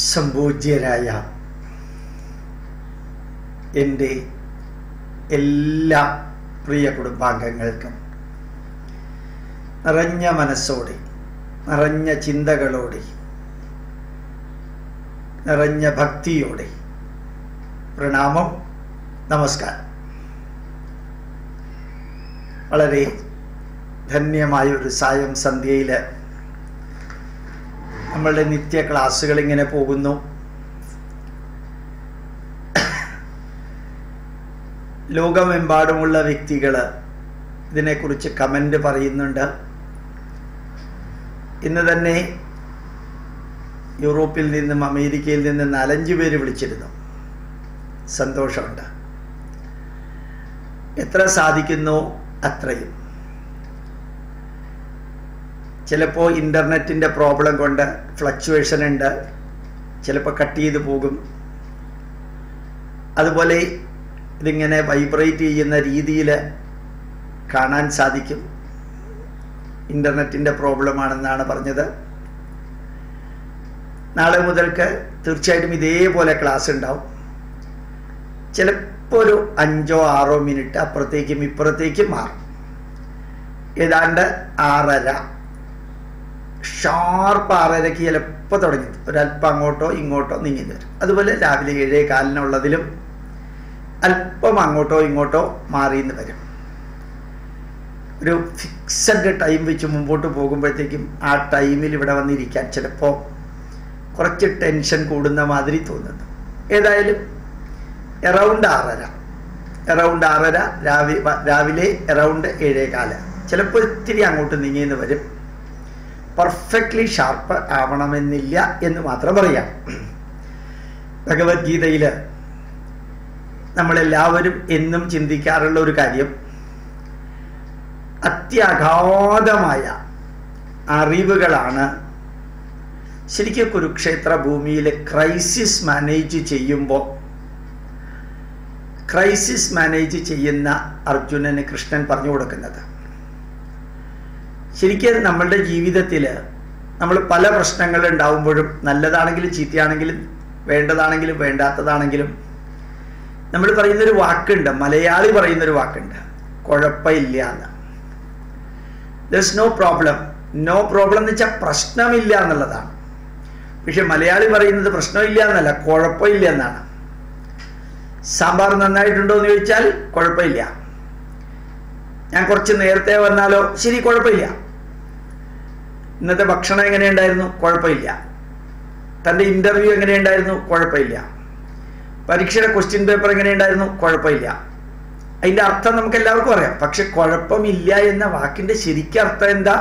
സംപൂജ്യരായ എൻ്റെ എല്ലാ പ്രിയ കുടുംബാംഗങ്ങൾക്കും നിറഞ്ഞ മനസ്സോടെ നിറഞ്ഞ ചിന്തകളോടെ നിറഞ്ഞ ഭക്തിയോടെ പ്രണാമം നമസ്കാരം വളരെ ധന്യമായ ഒരു സായം സന്ധ്യയിൽ നമ്മളുടെ നിത്യ ക്ലാസ്സുകൾ ഇങ്ങനെ പോകുന്നു ലോകമെമ്പാടുമുള്ള വ്യക്തികൾ ഇതിനെക്കുറിച്ച് കമൻ്റ് പറയുന്നുണ്ട് ഇന്ന് തന്നെ യൂറോപ്പിൽ നിന്നും അമേരിക്കയിൽ നിന്നും നാലഞ്ച് പേര് വിളിച്ചിരുന്നു സന്തോഷമുണ്ട് എത്ര സാധിക്കുന്നു അത്രയും ചിലപ്പോൾ ഇൻ്റർനെറ്റിൻ്റെ പ്രോബ്ലം കൊണ്ട് ഫ്ലക്ച്വേഷൻ ഉണ്ട് ചിലപ്പോൾ കട്ട് ചെയ്ത് പോകും അതുപോലെ ഇതിങ്ങനെ വൈബ്രേറ്റ് ചെയ്യുന്ന രീതിയിൽ കാണാൻ സാധിക്കും ഇൻ്റർനെറ്റിൻ്റെ പ്രോബ്ലമാണെന്നാണ് പറഞ്ഞത് നാളെ മുതൽക്ക് തീർച്ചയായിട്ടും ഇതേപോലെ ക്ലാസ് ഉണ്ടാവും ചിലപ്പോൾ ഒരു അഞ്ചോ ആറോ മിനിറ്റ് അപ്പുറത്തേക്കും ഇപ്പുറത്തേക്കും മാറും ഏതാണ്ട് ആറര ഷാർപ്പ് ആറരയ്ക്ക് ചിലപ്പോൾ തുടങ്ങി ഒരല്പം അങ്ങോട്ടോ ഇങ്ങോട്ടോ നീങ്ങി വരും അതുപോലെ രാവിലെ ഏഴേ കാലിനുള്ളതിലും അല്പം അങ്ങോട്ടോ ഇങ്ങോട്ടോ മാറിയെന്ന് വരും ഒരു ഫിക്സഡ് ടൈം വെച്ച് മുമ്പോട്ട് പോകുമ്പോഴത്തേക്കും ആ ടൈമിൽ ഇവിടെ വന്നിരിക്കാൻ ചിലപ്പോൾ കുറച്ച് ടെൻഷൻ കൂടുന്ന മാതിരി തോന്നുന്നു ഏതായാലും എറൗണ്ട് ആറര എറൗണ്ട് ആറര രാവിലെ രാവിലെ എറൗണ്ട് ഏഴേകാല ചിലപ്പോൾ ഇത്തിരി അങ്ങോട്ട് നീങ്ങിയെന്ന് വരും പെർഫെക്റ്റ്ലി ഷാർപ്പ് ആവണമെന്നില്ല എന്ന് മാത്രം പറയാം ഭഗവത്ഗീതയിൽ നമ്മളെല്ലാവരും എന്നും ചിന്തിക്കാറുള്ള ഒരു കാര്യം അത്യഗാധമായ അറിവുകളാണ് ശരിക്കും കുരുക്ഷേത്ര ഭൂമിയിലെ ക്രൈസിസ് മാനേജ് ചെയ്യുമ്പോൾ ക്രൈസിസ് മാനേജ് ചെയ്യുന്ന അർജുനന് കൃഷ്ണൻ പറഞ്ഞു കൊടുക്കുന്നത് ശരിക്കും നമ്മളുടെ ജീവിതത്തിൽ നമ്മൾ പല പ്രശ്നങ്ങൾ ഉണ്ടാവുമ്പോഴും നല്ലതാണെങ്കിലും ചീത്തയാണെങ്കിലും വേണ്ടതാണെങ്കിലും വേണ്ടാത്തതാണെങ്കിലും നമ്മൾ പറയുന്നൊരു വാക്കുണ്ട് മലയാളി പറയുന്നൊരു വാക്കുണ്ട് കുഴപ്പമില്ല എന്ന് thus no problem no problem എന്ന് വെച്ചാൽ പ്രശ്നമില്ല എന്നുള്ളതാണ് പക്ഷെ മലയാളി പറയുന്നത് പ്രശ്നമില്ല എന്നല്ല കുഴപ്പമില്ല എന്നാണ് സാമ്പാർ നന്നായിട്ടുണ്ടോ എന്ന് ചോദിച്ചാൽ കുഴപ്പമില്ല ഞാൻ കുറച്ച് നേരത്തെ വന്നാലോ ശരി കുഴപ്പമില്ല ഇന്നത്തെ ഭക്ഷണം എങ്ങനെയുണ്ടായിരുന്നു കുഴപ്പമില്ല തൻ്റെ ഇൻ്റർവ്യൂ എങ്ങനെയുണ്ടായിരുന്നു കുഴപ്പമില്ല പരീക്ഷയുടെ ക്വസ്റ്റ്യൻ പേപ്പർ എങ്ങനെയുണ്ടായിരുന്നു കുഴപ്പമില്ല അതിൻ്റെ അർത്ഥം നമുക്ക് എല്ലാവർക്കും അറിയാം പക്ഷെ കുഴപ്പമില്ല എന്ന വാക്കിൻ്റെ ശരിക്കും അർത്ഥം എന്താ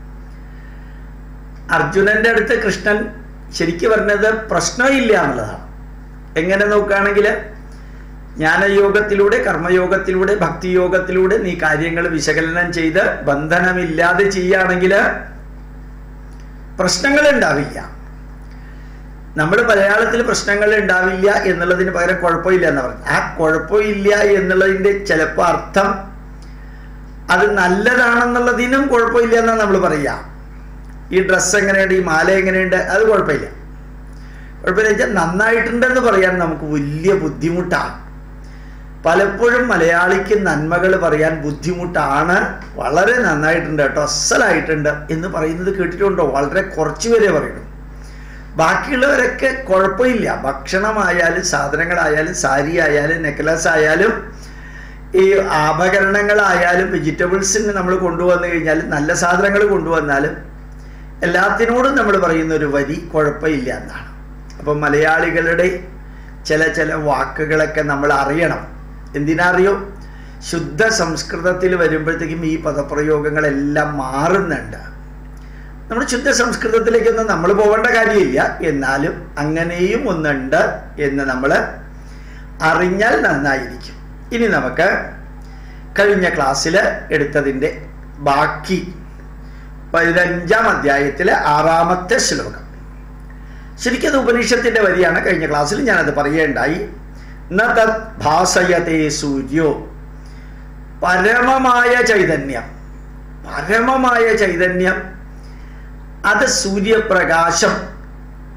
അർജുനന്റെ അടുത്ത് കൃഷ്ണൻ ശരിക്കും പറഞ്ഞത് പ്രശ്നമില്ല എന്നുള്ളതാണ് എങ്ങനെ നോക്കുകയാണെങ്കിൽ ജ്ഞാനയോഗത്തിലൂടെ കർമ്മയോഗത്തിലൂടെ ഭക്തിയോഗത്തിലൂടെ നീ കാര്യങ്ങൾ വിശകലനം ചെയ്ത് ബന്ധനമില്ലാതെ ചെയ്യുകയാണെങ്കിൽ പ്രശ്നങ്ങൾ ഉണ്ടാവില്ല നമ്മൾ മലയാളത്തിൽ പ്രശ്നങ്ങൾ ഉണ്ടാവില്ല എന്നുള്ളതിന് പകരം കുഴപ്പമില്ല എന്ന് പറഞ്ഞു ആ കുഴപ്പമില്ല എന്നുള്ളതിൻ്റെ ചിലപ്പോൾ അർത്ഥം അത് നല്ലതാണെന്നുള്ളതിനും കുഴപ്പമില്ല എന്നാണ് നമ്മൾ പറയുക ഈ ഡ്രസ്സ് എങ്ങനെയുണ്ട് ഈ മാല എങ്ങനെയുണ്ട് അത് കുഴപ്പമില്ല കുഴപ്പമില്ല വെച്ചാൽ നന്നായിട്ടുണ്ടെന്ന് പറയാൻ നമുക്ക് വലിയ ബുദ്ധിമുട്ടാണ് പലപ്പോഴും മലയാളിക്ക് നന്മകൾ പറയാൻ ബുദ്ധിമുട്ടാണ് വളരെ നന്നായിട്ടുണ്ട് കേട്ടോ അസലായിട്ടുണ്ട് എന്ന് പറയുന്നത് കേട്ടിട്ടുണ്ടോ വളരെ കുറച്ച് പേരെ പറയുന്നു ബാക്കിയുള്ളവരൊക്കെ കുഴപ്പമില്ല ഭക്ഷണമായാലും സാധനങ്ങളായാലും സാരി ആയാലും നെക്ലസ് ആയാലും ഈ ആഭരണങ്ങളായാലും വെജിറ്റബിൾസിന് നമ്മൾ കൊണ്ടുവന്നു കഴിഞ്ഞാൽ നല്ല സാധനങ്ങൾ കൊണ്ടുവന്നാലും എല്ലാത്തിനോടും നമ്മൾ പറയുന്ന ഒരു വരി കുഴപ്പമില്ല എന്നാണ് അപ്പം മലയാളികളുടെ ചില ചില വാക്കുകളൊക്കെ നമ്മൾ അറിയണം എന്തിനാ അറിയോ ശുദ്ധ സംസ്കൃതത്തിൽ വരുമ്പോഴത്തേക്കും ഈ പദപ്രയോഗങ്ങളെല്ലാം മാറുന്നുണ്ട് നമ്മൾ ശുദ്ധ സംസ്കൃതത്തിലേക്കൊന്നും നമ്മൾ പോകേണ്ട കാര്യമില്ല എന്നാലും അങ്ങനെയും ഒന്നുണ്ട് എന്ന് നമ്മൾ അറിഞ്ഞാൽ നന്നായിരിക്കും ഇനി നമുക്ക് കഴിഞ്ഞ ക്ലാസ്സിൽ എടുത്തതിൻ്റെ ബാക്കി പതിനഞ്ചാം അധ്യായത്തിലെ ആറാമത്തെ ശ്ലോകം ശരിക്കും അത് ഉപനിഷത്തിന്റെ വരിയാണ് കഴിഞ്ഞ ക്ലാസ്സിൽ ഞാനത് പറയേണ്ടായി ന തത് ഭാസയതേ സൂര്യോ പരമമായ ചൈതന്യം പരമമായ ചൈതന്യം അത് സൂര്യപ്രകാശം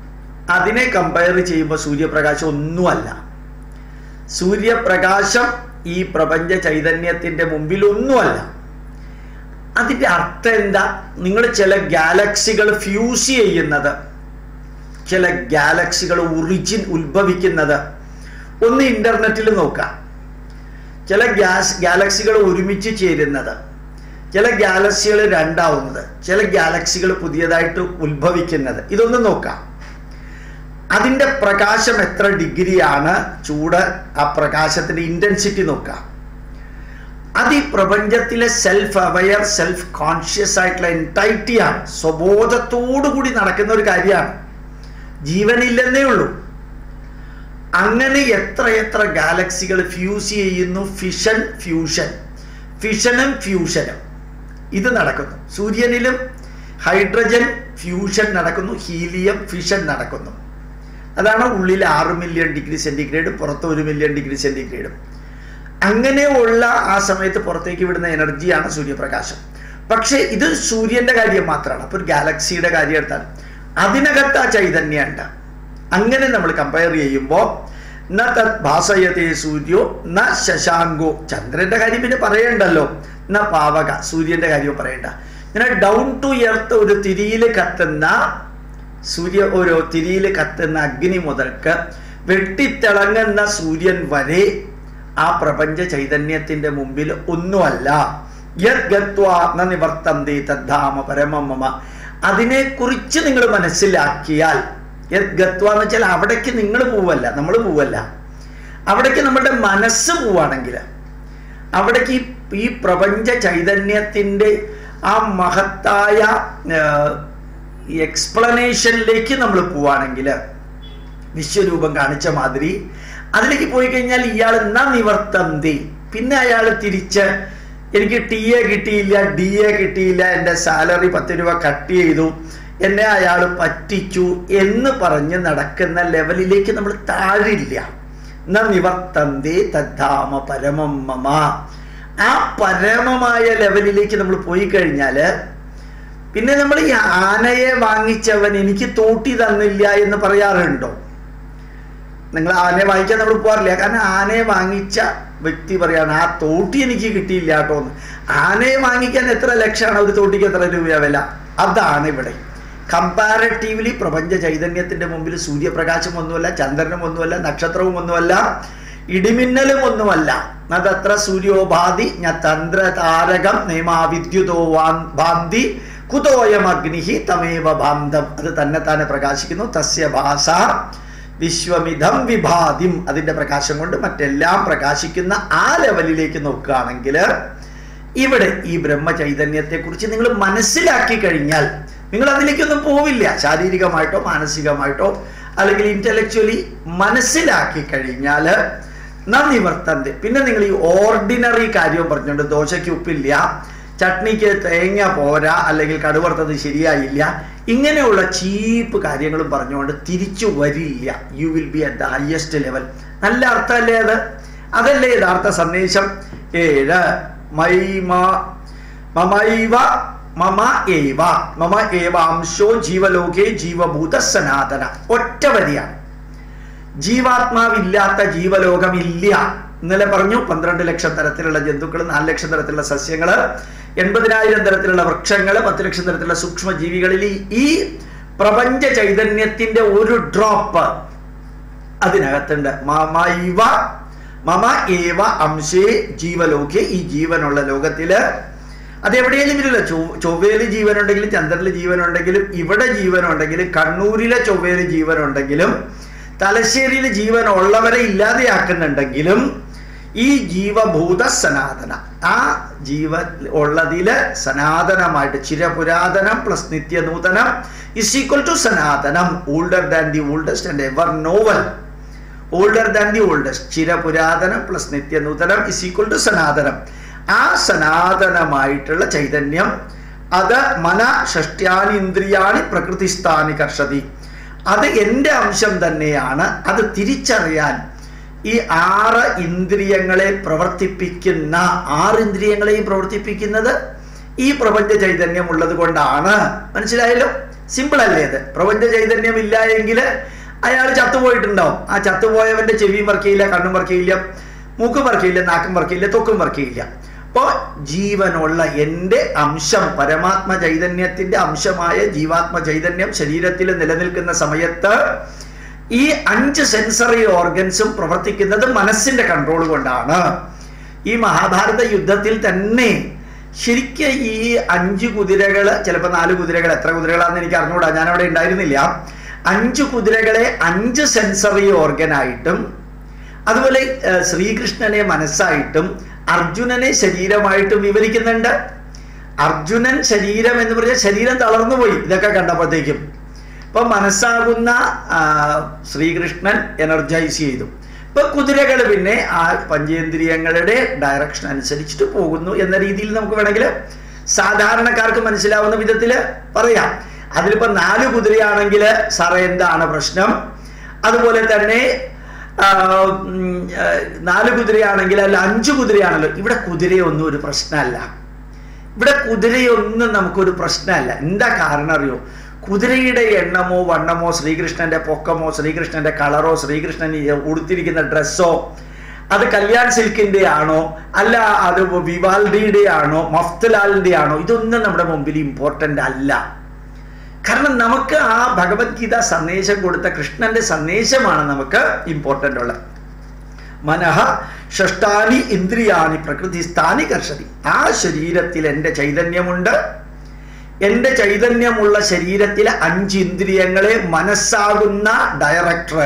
അതിനെ കമ്പയർ ചെയ്യുമ്പോൾ സൂര്യപ്രകാശം ഒന്നുമല്ല സൂര്യപ്രകാശം ഈ പ്രപഞ്ച ചൈതന്യത്തിന്റെ മുമ്പിൽ ഒന്നുമല്ല അതിന്റെ അർത്ഥം എന്താ നിങ്ങൾ ചില ഗാലക്സികൾ ഫ്യൂസ് ചെയ്യുന്നത് ചില ഗാലക്സികൾ ഒറിജിൻ ഉത്ഭവിക്കുന്നത് ഒന്ന് ഇന്റർനെറ്റിൽ നോക്കാം ചില ഗ്യാസ് ഗാലക്സികൾ ഒരുമിച്ച് ചേരുന്നത് ചില ഗാലക്സികൾ രണ്ടാവുന്നത് ചില ഗാലക്സികൾ പുതിയതായിട്ട് ഉത്ഭവിക്കുന്നത് ഇതൊന്ന് നോക്കാം അതിൻ്റെ പ്രകാശം എത്ര ഡിഗ്രിയാണ് ചൂട് ആ പ്രകാശത്തിൻ്റെ ഇൻറ്റൻസിറ്റി നോക്കാം അത് ഈ പ്രപഞ്ചത്തിലെ സെൽഫ് അവയർ സെൽഫ് കോൺഷ്യസ് ആയിട്ടുള്ള എൻറ്റൈറ്റിയാണ് സ്വബോധത്തോടു കൂടി നടക്കുന്ന ഒരു കാര്യമാണ് ജീവനില്ലെന്നേ ഉള്ളൂ അങ്ങനെ എത്ര എത്ര ഗാലക്സികൾ ഫ്യൂസ് ചെയ്യുന്നു ഫിഷൻ ഫ്യൂഷൻ ഫിഷനും ഫ്യൂഷനും ഇത് നടക്കുന്നു സൂര്യനിലും ഹൈഡ്രജൻ ഫ്യൂഷൻ നടക്കുന്നു ഹീലിയം ഫിഷൻ നടക്കുന്നു അതാണ് ഉള്ളിൽ ആറ് മില്യൺ ഡിഗ്രി സെൻറ്റിഗ്രേഡ് പുറത്ത് ഒരു മില്യൺ ഡിഗ്രി സെൻറ്റിഗ്രേഡും അങ്ങനെയുള്ള ആ സമയത്ത് പുറത്തേക്ക് വിടുന്ന എനർജിയാണ് സൂര്യപ്രകാശം പക്ഷേ ഇത് സൂര്യന്റെ കാര്യം മാത്രമാണ് അപ്പോൾ ഒരു ഗാലക്സിയുടെ കാര്യം എടുത്താൽ അതിനകത്ത് ആ ചൈതന്യം ഉണ്ട് അങ്ങനെ നമ്മൾ കമ്പയർ ചെയ്യുമ്പോൾ ന തത് ഭാസയത്തെ സൂര്യോ ന ശശാങ്കോ ചന്ദ്രന്റെ കാര്യം പിന്നെ പറയണ്ടല്ലോ ന പാവക സൂര്യന്റെ കാര്യം പറയണ്ട ഇങ്ങനെ ഡൗൺ ടു എർത്ത് ഒരു തിരിയിൽ കത്തുന്ന സൂര്യ ഒരു തിരിയിൽ കത്തുന്ന അഗ്നി മുതൽക്ക് വെട്ടിത്തിളങ്ങുന്ന സൂര്യൻ വരെ ആ പ്രപഞ്ച ചൈതന്യത്തിന്റെ മുമ്പിൽ ഒന്നുമല്ല യത് ഗത്വാ ന നിവർത്തന്തി തദ്ധാമ പരമമ അതിനെക്കുറിച്ച് നിങ്ങൾ മനസ്സിലാക്കിയാൽ യത് ഗത്വ എന്ന് വെച്ചാൽ അവിടേക്ക് നിങ്ങൾ പോവല്ല നമ്മൾ പോവല്ല അവിടേക്ക് നമ്മുടെ മനസ്സ് പോവാണെങ്കിൽ അവിടേക്ക് ഈ ഈ പ്രപഞ്ച ചൈതന്യത്തിൻ്റെ ആ മഹത്തായ എക്സ്പ്ലനേഷനിലേക്ക് നമ്മൾ പോവാണെങ്കിൽ വിശ്വരൂപം കാണിച്ച മാതിരി അതിലേക്ക് പോയി കഴിഞ്ഞാൽ ഇയാൾ എന്നാ നിവർത്തന്തി പിന്നെ അയാൾ തിരിച്ച് എനിക്ക് ടി എ കിട്ടിയില്ല ഡി എ കിട്ടിയില്ല എൻ്റെ സാലറി പത്ത് രൂപ കട്ട് ചെയ്തു എന്നെ അയാൾ പറ്റിച്ചു എന്ന് പറഞ്ഞ് നടക്കുന്ന ലെവലിലേക്ക് നമ്മൾ താഴില്ല ന നിവർത്തന്തി തദ്ധാമ പരമം മമ ആ പരമമായ ലെവലിലേക്ക് നമ്മൾ പോയി കഴിഞ്ഞാൽ പിന്നെ നമ്മൾ ഈ ആനയെ വാങ്ങിച്ചവൻ എനിക്ക് തോട്ടി തന്നില്ല എന്ന് പറയാറുണ്ടോ നിങ്ങൾ ആനയെ വാങ്ങിക്കാൻ നമ്മൾ പോകാറില്ല കാരണം ആനയെ വാങ്ങിച്ച വ്യക്തി പറയാണ് ആ തോട്ടി എനിക്ക് കിട്ടിയില്ല കേട്ടോ എന്ന് ആനയെ വാങ്ങിക്കാൻ എത്ര ലക്ഷമാണ് ഒരു തോട്ടിക്ക് എത്ര രൂപ വില അതാണ് ഇവിടെ കമ്പാരറ്റീവ്ലി പ്രപഞ്ച ചൈതന്യത്തിന്റെ മുമ്പിൽ സൂര്യപ്രകാശം ഒന്നുമല്ല ചന്ദ്രനും ഒന്നുമല്ല നക്ഷത്രവും ഒന്നുമല്ല ഇടിമിന്നലും ഒന്നുമല്ല അതത്ര സൂര്യോപാധി ഞാൻ തന്ത്ര താരകം നിയമാവിദ്യുതോ ഭാന്തി കുതോയം അഗ്നിഹി തമേവ ഭാന്തം അത് തന്നെ തന്നെ പ്രകാശിക്കുന്നു തസ്യ ഭാഷ വിശ്വമിധം വിഭാതിം അതിൻ്റെ പ്രകാശം കൊണ്ട് മറ്റെല്ലാം പ്രകാശിക്കുന്ന ആ ലെവലിലേക്ക് നോക്കുകയാണെങ്കിൽ ഇവിടെ ഈ ബ്രഹ്മചൈതന്യത്തെക്കുറിച്ച് നിങ്ങൾ മനസ്സിലാക്കി കഴിഞ്ഞാൽ നിങ്ങൾ അതിലേക്കൊന്നും പോവില്ല ശാരീരികമായിട്ടോ മാനസികമായിട്ടോ അല്ലെങ്കിൽ ഇന്റലക്ച്വലി മനസ്സിലാക്കി കഴിഞ്ഞാൽ നിവർത്തന്റെ പിന്നെ നിങ്ങൾ ഈ ഓർഡിനറി കാര്യം പറഞ്ഞുകൊണ്ട് ദോശയ്ക്ക് ഉപ്പില്ല ചട്നിക്ക് തേങ്ങ പോരാ അല്ലെങ്കിൽ കടുവറുത്തത് ശരിയായില്ല ഇങ്ങനെയുള്ള ചീപ്പ് കാര്യങ്ങളും പറഞ്ഞുകൊണ്ട് തിരിച്ചു വരില്ല you will be at the highest level നല്ല അർത്ഥമല്ലേ അത് അതല്ലേ യഥാർത്ഥ സന്ദേശം ഏഴ് മൈമ മമൈവ മമ ഏവ മമ ഏവ അംശോ ജീവലോകേ ജീവഭൂത സനാതന ഒറ്റ വരിയാണ് ജീവാത്മാവില്ലാത്ത ജീവലോകമില്ല ഇന്നലെ പറഞ്ഞു പന്ത്രണ്ട് ലക്ഷം തരത്തിലുള്ള ജന്തുക്കൾ നാല് ലക്ഷം തരത്തിലുള്ള സസ്യങ്ങൾ എൺപതിനായിരം തരത്തിലുള്ള വൃക്ഷങ്ങൾ പത്ത് ലക്ഷം തരത്തിലുള്ള സൂക്ഷ്മ ജീവികളിൽ ഈ പ്രപഞ്ച ചൈതന്യത്തിന്റെ ഒരു ഡ്രോപ്പ് അതിനകത്തുണ്ട് മമൈവ മമ ഏവ അംശേ ജീവലോകെ ഈ ജീവനുള്ള ലോകത്തില് അതെവിടെയെങ്കിലും ഇല്ലല്ലോ ചൊവ്വ ചൊവ്വയിൽ ജീവനുണ്ടെങ്കിലും ചന്ദ്രനിൽ ജീവനുണ്ടെങ്കിലും ഇവിടെ ജീവനുണ്ടെങ്കിലും കണ്ണൂരിലെ ചൊവ്വയിൽ ജീവനുണ്ടെങ്കിലും തലശ്ശേരിയിൽ ജീവൻ ഉള്ളവരെ ഇല്ലാതെയാക്കുന്നുണ്ടെങ്കിലും ഈ ജീവഭൂത സനാതന ആ ജീവ ഉള്ളതില് സനാതനമായിട്ട് ചിരപുരാതനം പ്ലസ് നിത്യനൂതനം ഇസ് ഈക്വൽ ടു സനാതനം older than the oldest and ever novel older than the oldest ചിരപുരാതനം പ്ലസ് നിത്യനൂതനം ഇസ് ഈക്വൽ ടു സനാതനം ആ സനാതനമായിട്ടുള്ള ചൈതന്യം അത് മന ഷഷ്ട്യാനി ഇന്ദ്രിയാണി പ്രകൃതിസ്ഥാനി കർഷതി അത് എൻ്റെ അംശം തന്നെയാണ് അത് തിരിച്ചറിയാൻ ഈ ആറ് ഇന്ദ്രിയങ്ങളെ പ്രവർത്തിപ്പിക്കുന്ന ആറ് ഇന്ദ്രിയങ്ങളെയും പ്രവർത്തിപ്പിക്കുന്നത് ഈ പ്രപഞ്ച ചൈതന്യം ഉള്ളത് കൊണ്ടാണ് മനസ്സിലായല്ലോ സിമ്പിൾ അല്ലേ ഇത് പ്രപഞ്ച ചൈതന്യം ഇല്ല എങ്കിൽ അയാൾ ചത്തുപോയിട്ടുണ്ടാവും ആ ചത്തുപോയവന്റെ ചെവിയും വർക്കയില്ല കണ്ണും വർക്കയില്ല മൂക്കും വർക്കയില്ല നാക്കും വർക്കയില്ല തൊക്കും വർക്കയില്ല അപ്പോൾ ജീവനുള്ള എൻ്റെ അംശം പരമാത്മ ചൈതന്യത്തിന്റെ അംശമായ ജീവാത്മ ചൈതന്യം ശരീരത്തിൽ നിലനിൽക്കുന്ന സമയത്ത് ഈ അഞ്ച് സെൻസറി ഓർഗൻസും പ്രവർത്തിക്കുന്നത് മനസ്സിന്റെ കൺട്രോൾ കൊണ്ടാണ് ഈ മഹാഭാരത യുദ്ധത്തിൽ തന്നെ ശരിക്കും ഈ അഞ്ച് കുതിരകൾ ചിലപ്പോൾ നാല് കുതിരകൾ എത്ര കുതിരകളാണെന്ന് എനിക്ക് അറിഞ്ഞുകൂടാ ഞാൻ അവിടെ ഉണ്ടായിരുന്നില്ല അഞ്ച് കുതിരകളെ അഞ്ച് സെൻസറി ഓർഗനായിട്ടും അതുപോലെ ഏഹ്, ശ്രീകൃഷ്ണനെ മനസ്സായിട്ടും അർജുനനെ ശരീരമായിട്ടും വിവരിക്കുന്നുണ്ട് അർജുനൻ ശരീരം എന്ന് പറഞ്ഞാൽ ശരീരം തളർന്നു പോയി ഇതൊക്കെ കണ്ടപ്പോഴത്തേക്കും ഇപ്പൊ മനസ്സാകുന്ന ആ, ശ്രീകൃഷ്ണൻ എനർജൈസ് ചെയ്തു ഇപ്പൊ കുതിരകൾ പിന്നെ ആ പഞ്ചേന്ദ്രിയങ്ങളുടെ ഡയറക്ഷൻ അനുസരിച്ചിട്ട് പോകുന്നു എന്ന രീതിയിൽ നമുക്ക് വേണമെങ്കിൽ സാധാരണക്കാർക്ക് മനസ്സിലാവുന്ന വിധത്തിൽ പറയാം അതിലിപ്പോ നാല് കുതിരയാണെങ്കിൽ സാറേ എന്താണ് പ്രശ്നം അതുപോലെ തന്നെ ആ, ഉം, ആ, നാല് കുതിരയാണെങ്കിൽ അല്ല അഞ്ച് കുതിരയാണല്ലോ ഇവിടെ കുതിരയൊന്നും ഒരു പ്രശ്നമല്ല ഇവിടെ കുതിരയൊന്നും നമുക്കൊരു പ്രശ്നമല്ല എന്താ കാരണം അറിയോ കുതിരയുടെ എണ്ണമോ വണ്ണമോ ശ്രീകൃഷ്ണന്റെ പൊക്കമോ ശ്രീകൃഷ്ണന്റെ കളറോ ശ്രീകൃഷ്ണൻ ഈ ഉടുത്തിരിക്കുന്ന ഡ്രസ്സോ അത് കല്യാൺ സിൽക്കിന്റെ ആണോ അല്ല അത് വിവാൽഡിയുടെ ആണോ മഫ്തലാലിന്റെ ആണോ ഇതൊന്നും നമ്മുടെ മുമ്പിൽ ഇമ്പോർട്ടൻ്റ് അല്ല കാരണം നമുക്ക് ആ ഭഗവത്ഗീത സന്ദേശം കൊടുത്ത കൃഷ്ണന്റെ സന്ദേശമാണ് നമുക്ക് ഇമ്പോർട്ടൻ്റ് ഉള്ളത് മനഃ ഷഷ്ടാനി ഇന്ദ്രിയാണി പ്രകൃതിസ്ഥാനി കർഷതി ആ ശരീരത്തിൽ എൻ്റെ ചൈതന്യമുണ്ട് എൻ്റെ ചൈതന്യമുള്ള ശരീരത്തിലെ അഞ്ച് ഇന്ദ്രിയങ്ങളെ മനസ്സാകുന്ന ഡയറക്ടർ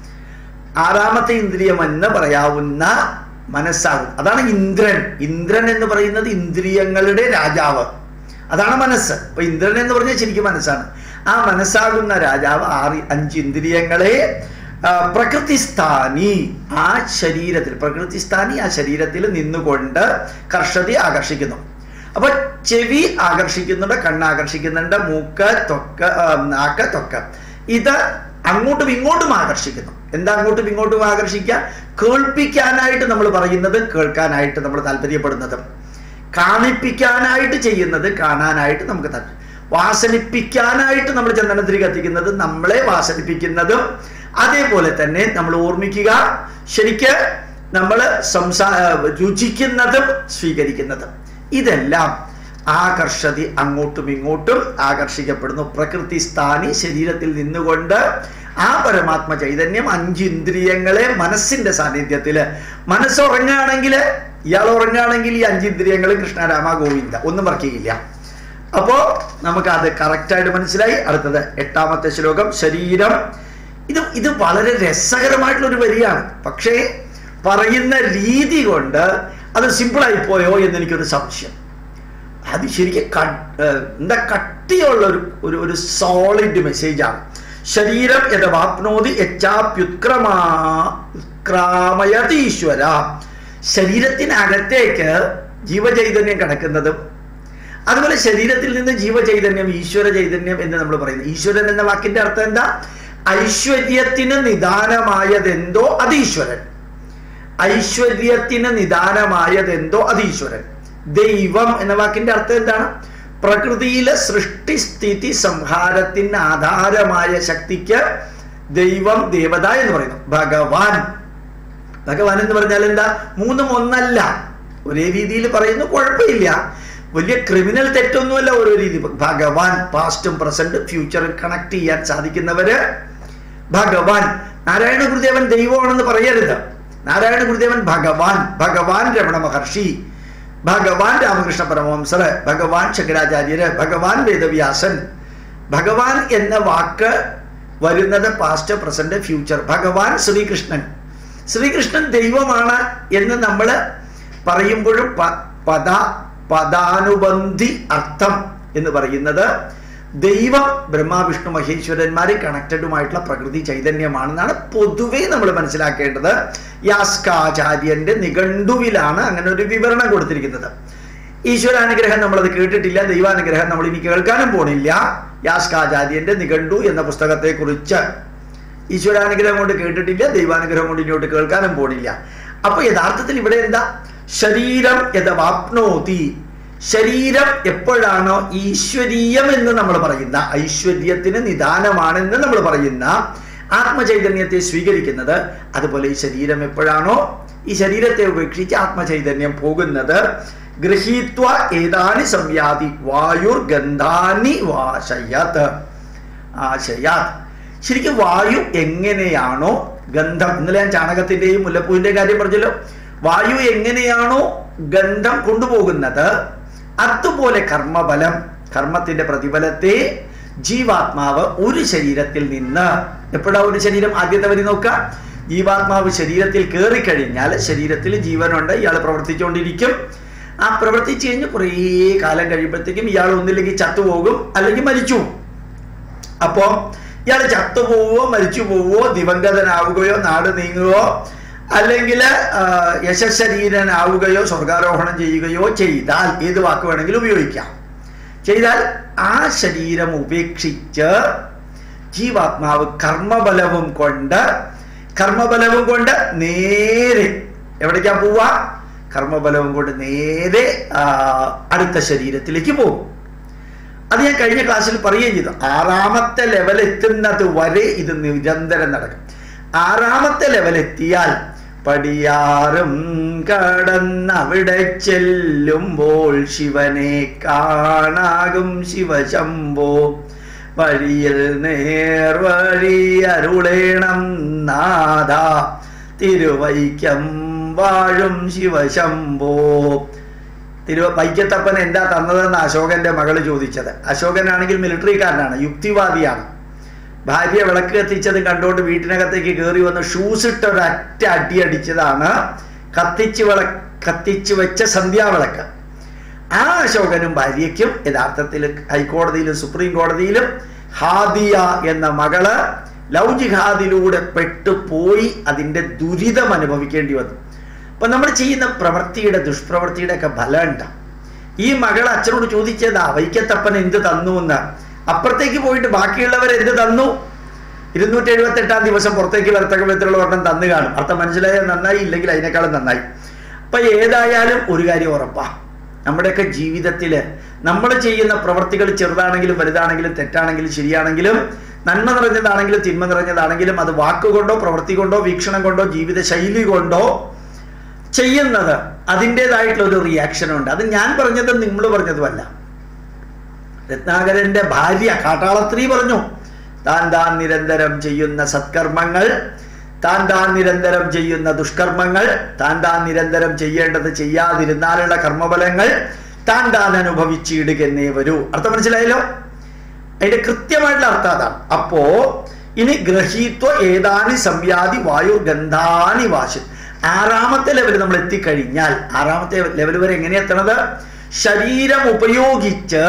ആറാമത്തെ ഇന്ദ്രിയം എന്ന് പറയാവുന്ന മനസ്സാകും അതാണ് ഇന്ദ്രൻ ഇന്ദ്രൻ എന്ന് പറയുന്നത് ഇന്ദ്രിയങ്ങളുടെ രാജാവ് അതാണ് മനസ്സ് അപ്പൊ ഇന്ദ്രൻ എന്ന് പറഞ്ഞാൽ ശരിക്കും മനസ്സാണ് ആ മനസ്സാകുന്ന രാജാവ് ആറ് അഞ്ച് ഇന്ദ്രിയങ്ങളെ ആ, പ്രകൃതിസ്ഥാനി ആ ശരീരത്തിൽ പ്രകൃതിസ്ഥാനി ആ ശരീരത്തിൽ നിന്നുകൊണ്ട് കർഷതി ആകർഷിക്കുന്നു അപ്പൊ ചെവി ആകർഷിക്കുന്നുണ്ട് കണ്ണ് ആകർഷിക്കുന്നുണ്ട് മൂക്ക് തൊക്ക് ആ, നാക്ക് തൊക്ക് ഇത് അങ്ങോട്ടും ഇങ്ങോട്ടും ആകർഷിക്കുന്നു എന്താ അങ്ങോട്ടും ഇങ്ങോട്ടും ആകർഷിക്കുക കേൾപ്പിക്കാനായിട്ട് നമ്മൾ പറയുന്നത് കേൾക്കാനായിട്ട് നമ്മൾ താല്പര്യപ്പെടുന്നതും കാണിപ്പിക്കാനായിട്ട് ചെയ്യുന്നത് കാണാനായിട്ട് നമുക്ക് താല്പര്യം വാസനിപ്പിക്കാനായിട്ട് നമ്മൾ ചന്ദനത്തിരി കത്തിക്കുന്നത് നമ്മളെ വാസനിപ്പിക്കുന്നതും അതേപോലെ തന്നെ നമ്മൾ ഓർമ്മിക്കുക ശരിക്ക് നമ്മൾ സംസാ രുചിക്കുന്നതും സ്വീകരിക്കുന്നതും ഇതെല്ലാം ആകർഷതി അങ്ങോട്ടും ഇങ്ങോട്ടും ആകർഷിക്കപ്പെടുന്നു പ്രകൃതി സ്ഥാനി ശരീരത്തിൽ നിന്നുകൊണ്ട് ആ പരമാത്മ ചൈതന്യം അഞ്ച് ഇന്ദ്രിയങ്ങളെ മനസ്സിന്റെ സാന്നിധ്യത്തിൽ മനസ്സുറങ്ങുകയാണെങ്കിൽ ഇയാൾ ഉറങ്ങുകയാണെങ്കിൽ ഈ അഞ്ച് ഇന്ദ്രിയങ്ങൾ കൃഷ്ണ രാമ ഗോവിന്ദ ഒന്നും വർക്ക് ചെയ്യില്ല അപ്പോ നമുക്ക് അത് കറക്റ്റായിട്ട് മനസ്സിലായി അടുത്തത് എട്ടാമത്തെ ശ്ലോകം ശരീരം ഇത് ഇത് വളരെ രസകരമായിട്ടുള്ള ഒരു വരിയാണ് പക്ഷേ പറയുന്ന രീതി കൊണ്ട് അത് സിമ്പിളായി പോയോ എന്ന് എനിക്കൊരു സംശയം അത് ശരിക്കും ക- ഏഹ് എന്താ കട്ടിയുള്ള ഒരു ഒരു ഒരു സോളിഡ് മെസ്സേജാണ് ശരീരം യഥവാപ്നോതി യച്ചാപ്യുത്ക്രമാ ഉത്ക്രാമയതി ഈശ്വര ശരീരത്തിനകത്തേക്ക് ജീവചൈതന്യം കിടക്കുന്നതും അതുപോലെ ശരീരത്തിൽ നിന്ന് ജീവചൈതന്യം ഈശ്വര ചൈതന്യം എന്ന് നമ്മൾ പറയുന്നു ഈശ്വരൻ എന്ന വാക്കിന്റെ അർത്ഥം എന്താ ഐശ്വര്യത്തിന് നിദാനമായതെന്തോ അത് ഈശ്വരൻ ഐശ്വര്യത്തിന് നിദാനമായതെന്തോ അത് ഈശ്വരൻ ദൈവം എന്ന വാക്കിന്റെ അർത്ഥം എന്താണ് പ്രകൃതിയിലെ സൃഷ്ടി സ്ഥിതി സംഹാരത്തിന് ആധാരമായ ശക്തിക്ക് ദൈവം ദേവത എന്ന് പറയുന്നു ഭഗവാൻ ഭഗവാൻ എന്ന് പറഞ്ഞാൽ എന്താ മൂന്നും ഒന്നല്ല ഒരേ രീതിയിൽ പറയുന്നു കുഴപ്പമില്ല വലിയ ക്രിമിനൽ തെറ്റൊന്നുമല്ല ഓരോ രീതി ഭഗവാൻ പാസ്റ്റും പ്രസന്റും ഫ്യൂച്ചറും കണക്ട് ചെയ്യാൻ സാധിക്കുന്നവര് ഭഗവാൻ നാരായണ ഗുരുദേവൻ ദൈവമാണെന്ന് പറയരുത് നാരായണ ഗുരുദേവൻ ഭഗവാൻ ഭഗവാൻ രമണ മഹർഷി ഭഗവാൻ രാമകൃഷ്ണ പരമവംസർ ഭഗവാൻ ശങ്കരാചാര്യര് ഭഗവാൻ വേദവ്യാസൻ ഭഗവാൻ എന്ന വാക്ക് വരുന്നത് പാസ്റ്റ് പ്രസന്റ് ഫ്യൂച്ചർ ഭഗവാൻ ശ്രീകൃഷ്ണൻ ശ്രീകൃഷ്ണൻ ദൈവമാണ് എന്ന് നമ്മൾ പറയുമ്പോഴും പ- പദ പദാനുബന്ധി അർത്ഥം എന്ന് പറയുന്നത് ദൈവം ബ്രഹ്മ വിഷ്ണു മഹേശ്വരന്മാരെ കണക്റ്റഡുമായിട്ടുള്ള പ്രകൃതി ചൈതന്യമാണെന്നാണ് പൊതുവേ നമ്മൾ മനസ്സിലാക്കേണ്ടത് യാസ്കാചാര്യന്റെ നിഘണ്ടുവിലാണ് അങ്ങനെ ഒരു വിവരണം കൊടുത്തിരിക്കുന്നത് ഈശ്വരാനുഗ്രഹം നമ്മളത് കേട്ടിട്ടില്ല ദൈവാനുഗ്രഹം നമ്മൾ ഇനി കേൾക്കാനും പോണില്ല യാസ്കാചാര്യന്റെ നിഘണ്ടു എന്ന പുസ്തകത്തെ കുറിച്ച് ഈശ്വരാനുഗ്രഹം കൊണ്ട് കേട്ടിട്ടില്ല ദൈവാനുഗ്രഹം കൊണ്ട് ഇങ്ങോട്ട് കേൾക്കാനും പോണില്ല അപ്പൊ യഥാർത്ഥത്തിൽ ഇവിടെ എന്താ ശരീരം യഥവാപ്നോതി ശരീരം എപ്പോഴാണോ ഈശ്വരീയം എന്ന് നമ്മൾ പറയുന്ന ഐശ്വര്യത്തിന് നിദാനമാണെന്ന് നമ്മൾ പറയുന്ന ആത്മചൈതന്യത്തെ സ്വീകരിക്കുന്നത് അതുപോലെ ഈ ശരീരം എപ്പോഴാണോ ഈ ശരീരത്തെ ഉപേക്ഷിച്ച് ആത്മചൈതന്യം പോകുന്നത് ഗൃഹീത്വ ഏതാനി സംയാതി വായുർ ഗന്ധാനി വാശയത് ആശയാത് ശരിക്കും വായു എങ്ങനെയാണോ ഗന്ധം ഇന്നലെ ഞാൻ ചാണകത്തിന്റെയും മുല്ലപ്പൂവിന്റെയും കാര്യം പറഞ്ഞല്ലോ വായു എങ്ങനെയാണോ ഗന്ധം കൊണ്ടുപോകുന്നത് അതുപോലെ കർമ്മബലം കർമ്മത്തിന്റെ പ്രതിഫലത്തെ ജീവാത്മാവ് ഒരു ശരീരത്തിൽ നിന്ന് എപ്പോഴാ ഒരു ശരീരം ആദ്യത്തെ വരി നോക്കുക ജീവാത്മാവ് ശരീരത്തിൽ കയറിക്കഴിഞ്ഞാൽ ശരീരത്തിൽ ജീവനുണ്ട് ഇയാൾ പ്രവർത്തിച്ചുകൊണ്ടിരിക്കും ആ പ്രവർത്തിച്ചു കഴിഞ്ഞ് കുറേ കാലം കഴിയുമ്പോഴത്തേക്കും ഇയാൾ ഒന്നില്ലെങ്കിൽ ചത്തുപോകും അല്ലെങ്കിൽ മരിച്ചു പോകും. അപ്പോ ഇയാൾ ചത്തുപോവോ മരിച്ചു പോവോ ദിവംഗതനാവുകയോ നാട് നീങ്ങുകയോ അല്ലെങ്കിൽ യശശരീരനാവുകയോ സ്വർഗാരോഹണം ചെയ്യുകയോ ചെയ്താൽ ഏത് വാക്ക് വേണമെങ്കിലും ഉപയോഗിക്കാം ചെയ്താൽ ആ ശരീരം ഉപേക്ഷിച്ച് ജീവാത്മാവ് കർമ്മബലവും കൊണ്ട് കർമ്മബലവും കൊണ്ട് നേരെ എവിടേക്കാ പോവാ കർമ്മബലവും കൊണ്ട് നേരെ ആ, അടുത്ത ശരീരത്തിലേക്ക് പോകും അത് ഞാൻ കഴിഞ്ഞ ക്ലാസ്സിൽ പറയുകയും ചെയ്തു ആറാമത്തെ ലെവൽ എത്തുന്നത് വരെ ഇത് നിരന്തരം നടക്കും ആറാമത്തെ ലെവൽ എത്തിയാൽ പടിയാറും കടന്നവിടെ ചെല്ലുമ്പോൾ ശിവനെ കാണാകും ശിവശംഭോ വഴിയിൽ നേർവഴി അരുളേണം നാഥ തിരുവൈക്കം വാഴും ശിവശംഭോ തിരുവ വൈക്കത്തപ്പൻ എന്താ തന്നതെന്ന് അശോകന്റെ മകള് ചോദിച്ചത് അശോകനാണെങ്കിൽ മിലിറ്ററിക്കാരനാണ് യുക്തിവാദിയാണ് ഭാര്യ വിളക്ക് കത്തിച്ചത് കണ്ടുകൊണ്ട് വീട്ടിനകത്തേക്ക് കയറി വന്ന് ഷൂസ് ഇട്ട ഒരു അറ്റ അടി അടിച്ചതാണ് കത്തിച്ച് വിള കത്തിച്ച് വെച്ച സന്ധ്യാവിളക്ക് ആ അശോകനും ഭാര്യയ്ക്കും യഥാർത്ഥത്തിൽ ഹൈക്കോടതിയിലും സുപ്രീം കോടതിയിലും ഹാദിയ എന്ന മകള് ലവ് ജിഹാദിലൂടെ പെട്ടുപോയി അതിന്റെ ദുരിതം അനുഭവിക്കേണ്ടി വന്നു അപ്പൊ നമ്മൾ ചെയ്യുന്ന പ്രവൃത്തിയുടെ ദുഷ്പ്രവൃത്തിയുടെ ഒക്കെ ഫലമുണ്ട് ഈ മകൾ അച്ഛനോട് ചോദിച്ചതാ വൈക്കത്തപ്പൻ എന്ത് തന്നു എന്ന് അപ്പുറത്തേക്ക് പോയിട്ട് ബാക്കിയുള്ളവർ എന്ത് തന്നു ഇരുന്നൂറ്റി എഴുപത്തി എട്ടാം ദിവസം പുറത്തേക്ക് വരത്തക്ക വിധത്തിലുള്ള ഒരെണ്ണം തന്നു കാണും അർത്ഥം മനസ്സിലായാൽ നന്നായി ഇല്ലെങ്കിൽ അതിനേക്കാളും നന്നായി അപ്പൊ ഏതായാലും ഒരു കാര്യം ഉറപ്പാ നമ്മുടെയൊക്കെ ജീവിതത്തിൽ നമ്മൾ ചെയ്യുന്ന പ്രവർത്തികൾ ചെറുതാണെങ്കിലും വലുതാണെങ്കിലും തെറ്റാണെങ്കിലും ശരിയാണെങ്കിലും നന്മ നിറഞ്ഞതാണെങ്കിലും തിന്മ നിറഞ്ഞതാണെങ്കിലും അത് വാക്കുകൊണ്ടോ പ്രവൃത്തി കൊണ്ടോ വീക്ഷണം കൊണ്ടോ ജീവിത ശൈലി കൊണ്ടോ ചെയ്യുന്നത് അതിൻ്റെതായിട്ടുള്ള ഒരു റിയാക്ഷൻ ഉണ്ട് അത് ഞാൻ പറഞ്ഞതും നിങ്ങൾ പറഞ്ഞതുമല്ല രത്നാകരന്റെ ഭാര്യ കാട്ടാളത്രീ പറഞ്ഞു താൻ താൻ നിരന്തരം ചെയ്യുന്ന സത്കർമ്മങ്ങൾ താൻ താൻ നിരന്തരം ചെയ്യുന്ന ദുഷ്കർമ്മങ്ങൾ താൻ താൻ നിരന്തരം ചെയ്യേണ്ടത് ചെയ്യാതിരുന്നാലുള്ള കർമ്മഫലങ്ങൾ താൻ താൻ അനുഭവിച്ചിടുകെന്നേ വരൂ അർത്ഥം മനസ്സിലായല്ലോ അതിന്റെ കൃത്യമായിട്ടുള്ള അർത്ഥം അതാണ് അപ്പോ ഇനി ഗ്രഹീത്വ ഏതാനി സംവ്യാധി വായു ഗന്ധാനി വാശി ആറാമത്തെ ലെവൽ നമ്മൾ എത്തിക്കഴിഞ്ഞാൽ ആറാമത്തെ ലെവൽ വരെ എങ്ങനെ എത്തണത് ശരീരം ഉപയോഗിച്ച്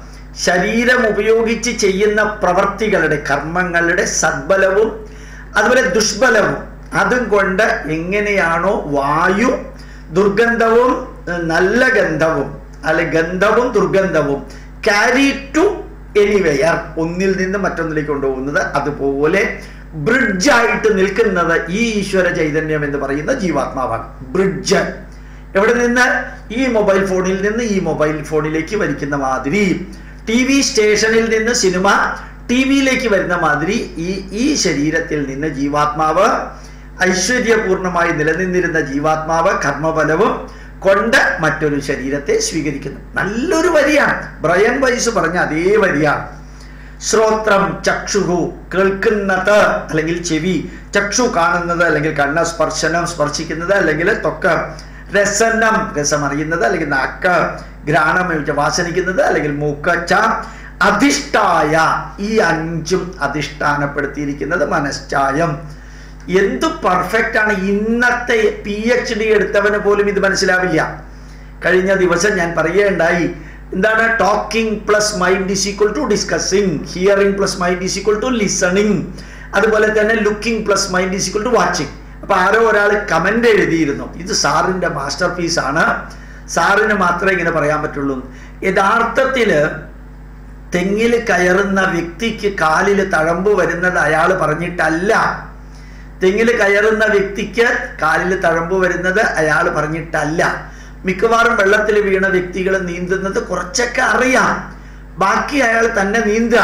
ശരീരം ഉപയോഗിച്ച് ചെയ്യുന്ന പ്രവർത്തികളുടെ കർമ്മങ്ങളുടെ സദ്ബലവും അതുപോലെ ദുഷ്ബലവും അതും കൊണ്ട് എങ്ങനെയാണോ വായു ദുർഗന്ധവും ഏർ നല്ല ഗന്ധവും അല്ലെ ഗന്ധവും ദുർഗന്ധവും ക്യാരി ടു എനിവെയർ ഒന്നിൽ നിന്ന് മറ്റൊന്നിലേക്ക് കൊണ്ടുപോകുന്നത് അതുപോലെ ബ്രിഡ്ജായിട്ട് നിൽക്കുന്നത് ഈ ഈശ്വര ചൈതന്യം എന്ന് പറയുന്ന ജീവാത്മാവാണ് ബ്രിഡ്ജ് എവിടെ നിന്ന് ഈ മൊബൈൽ ഫോണിൽ നിന്ന് ഈ മൊബൈൽ ഫോണിലേക്ക് വലിക്കുന്ന മാതിരി ടി വി സ്റ്റേഷനിൽ നിന്ന് സിനിമ ടി വിയിലേക്ക് വരുന്ന മാതിരി ഈ ഈ ശരീരത്തിൽ നിന്ന് ജീവാത്മാവ് ഐശ്വര്യപൂർണമായി നിലനിന്നിരുന്ന ജീവാത്മാവ് കർമ്മഫലവും കൊണ്ട് മറ്റൊരു ശരീരത്തെ സ്വീകരിക്കുന്നു നല്ലൊരു വരിയാണ് ബ്രയൻ വൈസ് പറഞ്ഞ അതേ വരിയാണ് ശ്രോത്രം ചക്ഷുഹു കേൾക്കുന്നത് അല്ലെങ്കിൽ ചെവി ചക്ഷു കാണുന്നത് അല്ലെങ്കിൽ കണ്ണ് സ്പർശനം സ്പർശിക്കുന്നത് അല്ലെങ്കിൽ ത്വക്ക് രസനം രസം അറിയുന്നത് അല്ലെങ്കിൽ നാക്ക് ഘ്രാണം ഉപയോഗിച്ച് വാസനിക്കുന്നത് അല്ലെങ്കിൽ മൂക്കച്ച അധിഷ്ഠായ ഈ അഞ്ചും അധിഷ്ഠാനപ്പെടുത്തിയിരിക്കുന്നത് മനശ്ചായം എന്ത് പെർഫെക്റ്റ് ആണ് ഇന്നത്തെ പി എച്ച് ഡി എടുത്തവന് പോലും ഇത് മനസ്സിലാവില്ല കഴിഞ്ഞ ദിവസം ഞാൻ പറയുകയുണ്ടായി എന്താണ് talking plus mind is equal to discussing hearing plus mind is equal to listening അതുപോലെ തന്നെ looking plus mind is equal to watching അപ്പൊ ആരോ ഒരാൾ കമന്റ് എഴുതിയിരുന്നു ഇത് സാറിന്റെ മാസ്റ്റർ പീസ് ആണ് സാറിന് മാത്രമേ ഇങ്ങനെ പറയാൻ പറ്റുള്ളൂ യഥാർത്ഥത്തില് തെങ്ങിൽ കയറുന്ന വ്യക്തിക്ക് കാലിൽ തഴമ്പ് വരുന്നത് അയാൾ പറഞ്ഞിട്ടല്ല തെങ്ങിൽ കയറുന്ന വ്യക്തിക്ക് കാലിൽ തഴമ്പ് വരുന്നത് അയാൾ പറഞ്ഞിട്ടല്ല മിക്കവാറും വെള്ളത്തിൽ വീണ വ്യക്തികൾ നീന്തുന്നത് കുറച്ചൊക്കെ അറിയാം ബാക്കി അയാൾ തന്നെ നീന്തുക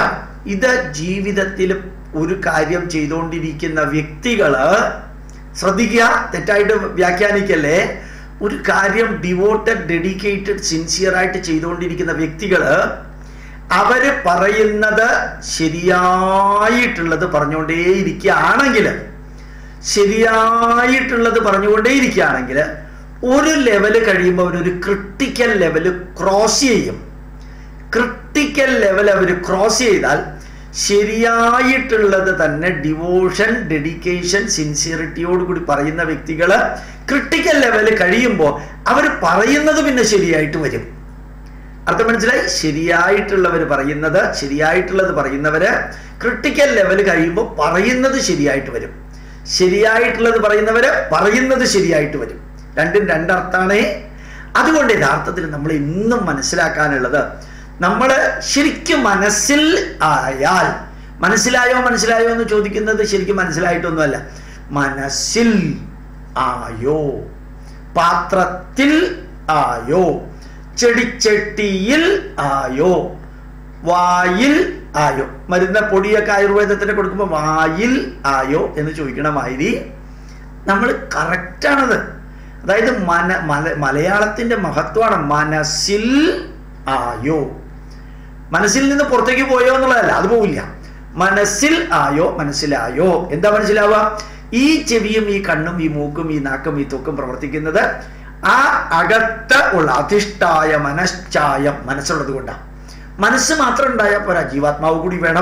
ഇത് ജീവിതത്തിൽ ഒരു കാര്യം ചെയ്തുകൊണ്ടിരിക്കുന്ന വ്യക്തികള് ശ്രദ്ധിക്കുക തെറ്റായിട്ട് വ്യാഖ്യാനിക്കല്ലേ ഒരു കാര്യം ഡിവോട്ടഡ് ഡെഡിക്കേറ്റഡ് സിൻസിയറായിട്ട് ചെയ്തുകൊണ്ടിരിക്കുന്ന വ്യക്തികള് അവര് പറയുന്നത് ശരിയായിട്ടുള്ളത് പറഞ്ഞുകൊണ്ടേയിരിക്കുകയാണെങ്കിൽ ശരിയായിട്ടുള്ളത് പറഞ്ഞുകൊണ്ടേയിരിക്കുകയാണെങ്കിൽ ഒരു ലെവല് കഴിയുമ്പോൾ അവരൊരു ക്രിട്ടിക്കൽ ലെവല് ക്രോസ് ചെയ്യും ക്രിട്ടിക്കൽ ലെവൽ അവർ ക്രോസ് ചെയ്താൽ ശരിയായിട്ടുള്ളത് തന്നെ ഡിവോഷൻ ഡെഡിക്കേഷൻ സിൻസിയറിറ്റിയോട് കൂടി പറയുന്ന വ്യക്തികൾ ക്രിട്ടിക്കൽ ലെവൽ കഴിയുമ്പോൾ അവർ പറയുന്നത് പിന്നെ ശരിയായിട്ട് വരും അർത്ഥം മനസ്സിലായി ശരിയായിട്ടുള്ളവർ പറയുന്നത് ശരിയായിട്ടുള്ളത് പറയുന്നവര് ക്രിട്ടിക്കൽ ലെവൽ കഴിയുമ്പോൾ പറയുന്നത് ശരിയായിട്ട് വരും ശരിയായിട്ടുള്ളത് പറയുന്നവര് പറയുന്നത് ശരിയായിട്ട് വരും രണ്ടും രണ്ടർത്ഥാണേ അതുകൊണ്ട് യഥാർത്ഥത്തിൽ നമ്മൾ ഇന്നും മനസ്സിലാക്കാനുള്ളത് നമ്മൾ ശരിക്കും മനസ്സിൽ ആയാൽ മനസ്സിലായോ മനസ്സിലായോ എന്ന് ചോദിക്കുന്നത് ശരിക്കും മനസ്സിലായിട്ടൊന്നുമല്ല മനസ്സിൽ ആയോ പാത്രത്തിൽ ആയോ ചെടിച്ചട്ടിയിൽ ആയോ വായിൽ ആയോ മരുന്ന പൊടിയൊക്കെ ആയുർവേദത്തിന് കൊടുക്കുമ്പോൾ വായിൽ ആയോ എന്ന് ചോദിക്കണ മാതിരി നമ്മൾ കറക്റ്റാണത് അതായത് മന മല മലയാളത്തിന്റെ മഹത്വമാണ് മനസ്സിൽ ആയോ മനസ്സിൽ നിന്ന് പുറത്തേക്ക് പോയോ എന്നുള്ളതല്ല അത് പോവില്ല മനസ്സിൽ ആയോ മനസ്സിലായോ എന്താ മനസ്സിലാവുക ഈ ചെവിയും ഈ കണ്ണും ഈ മൂക്കും ഈ നാക്കും ഈ തൊക്കും പ്രവർത്തിക്കുന്നത് ആ അകത്ത് ഉള്ള അധിഷ്ഠായ മനശ്ചായം മനസ്സുള്ളത് കൊണ്ടാണ് മനസ്സ് മാത്രം ഉണ്ടായാൽ പോരാ ജീവാത്മാവ് കൂടി വേണം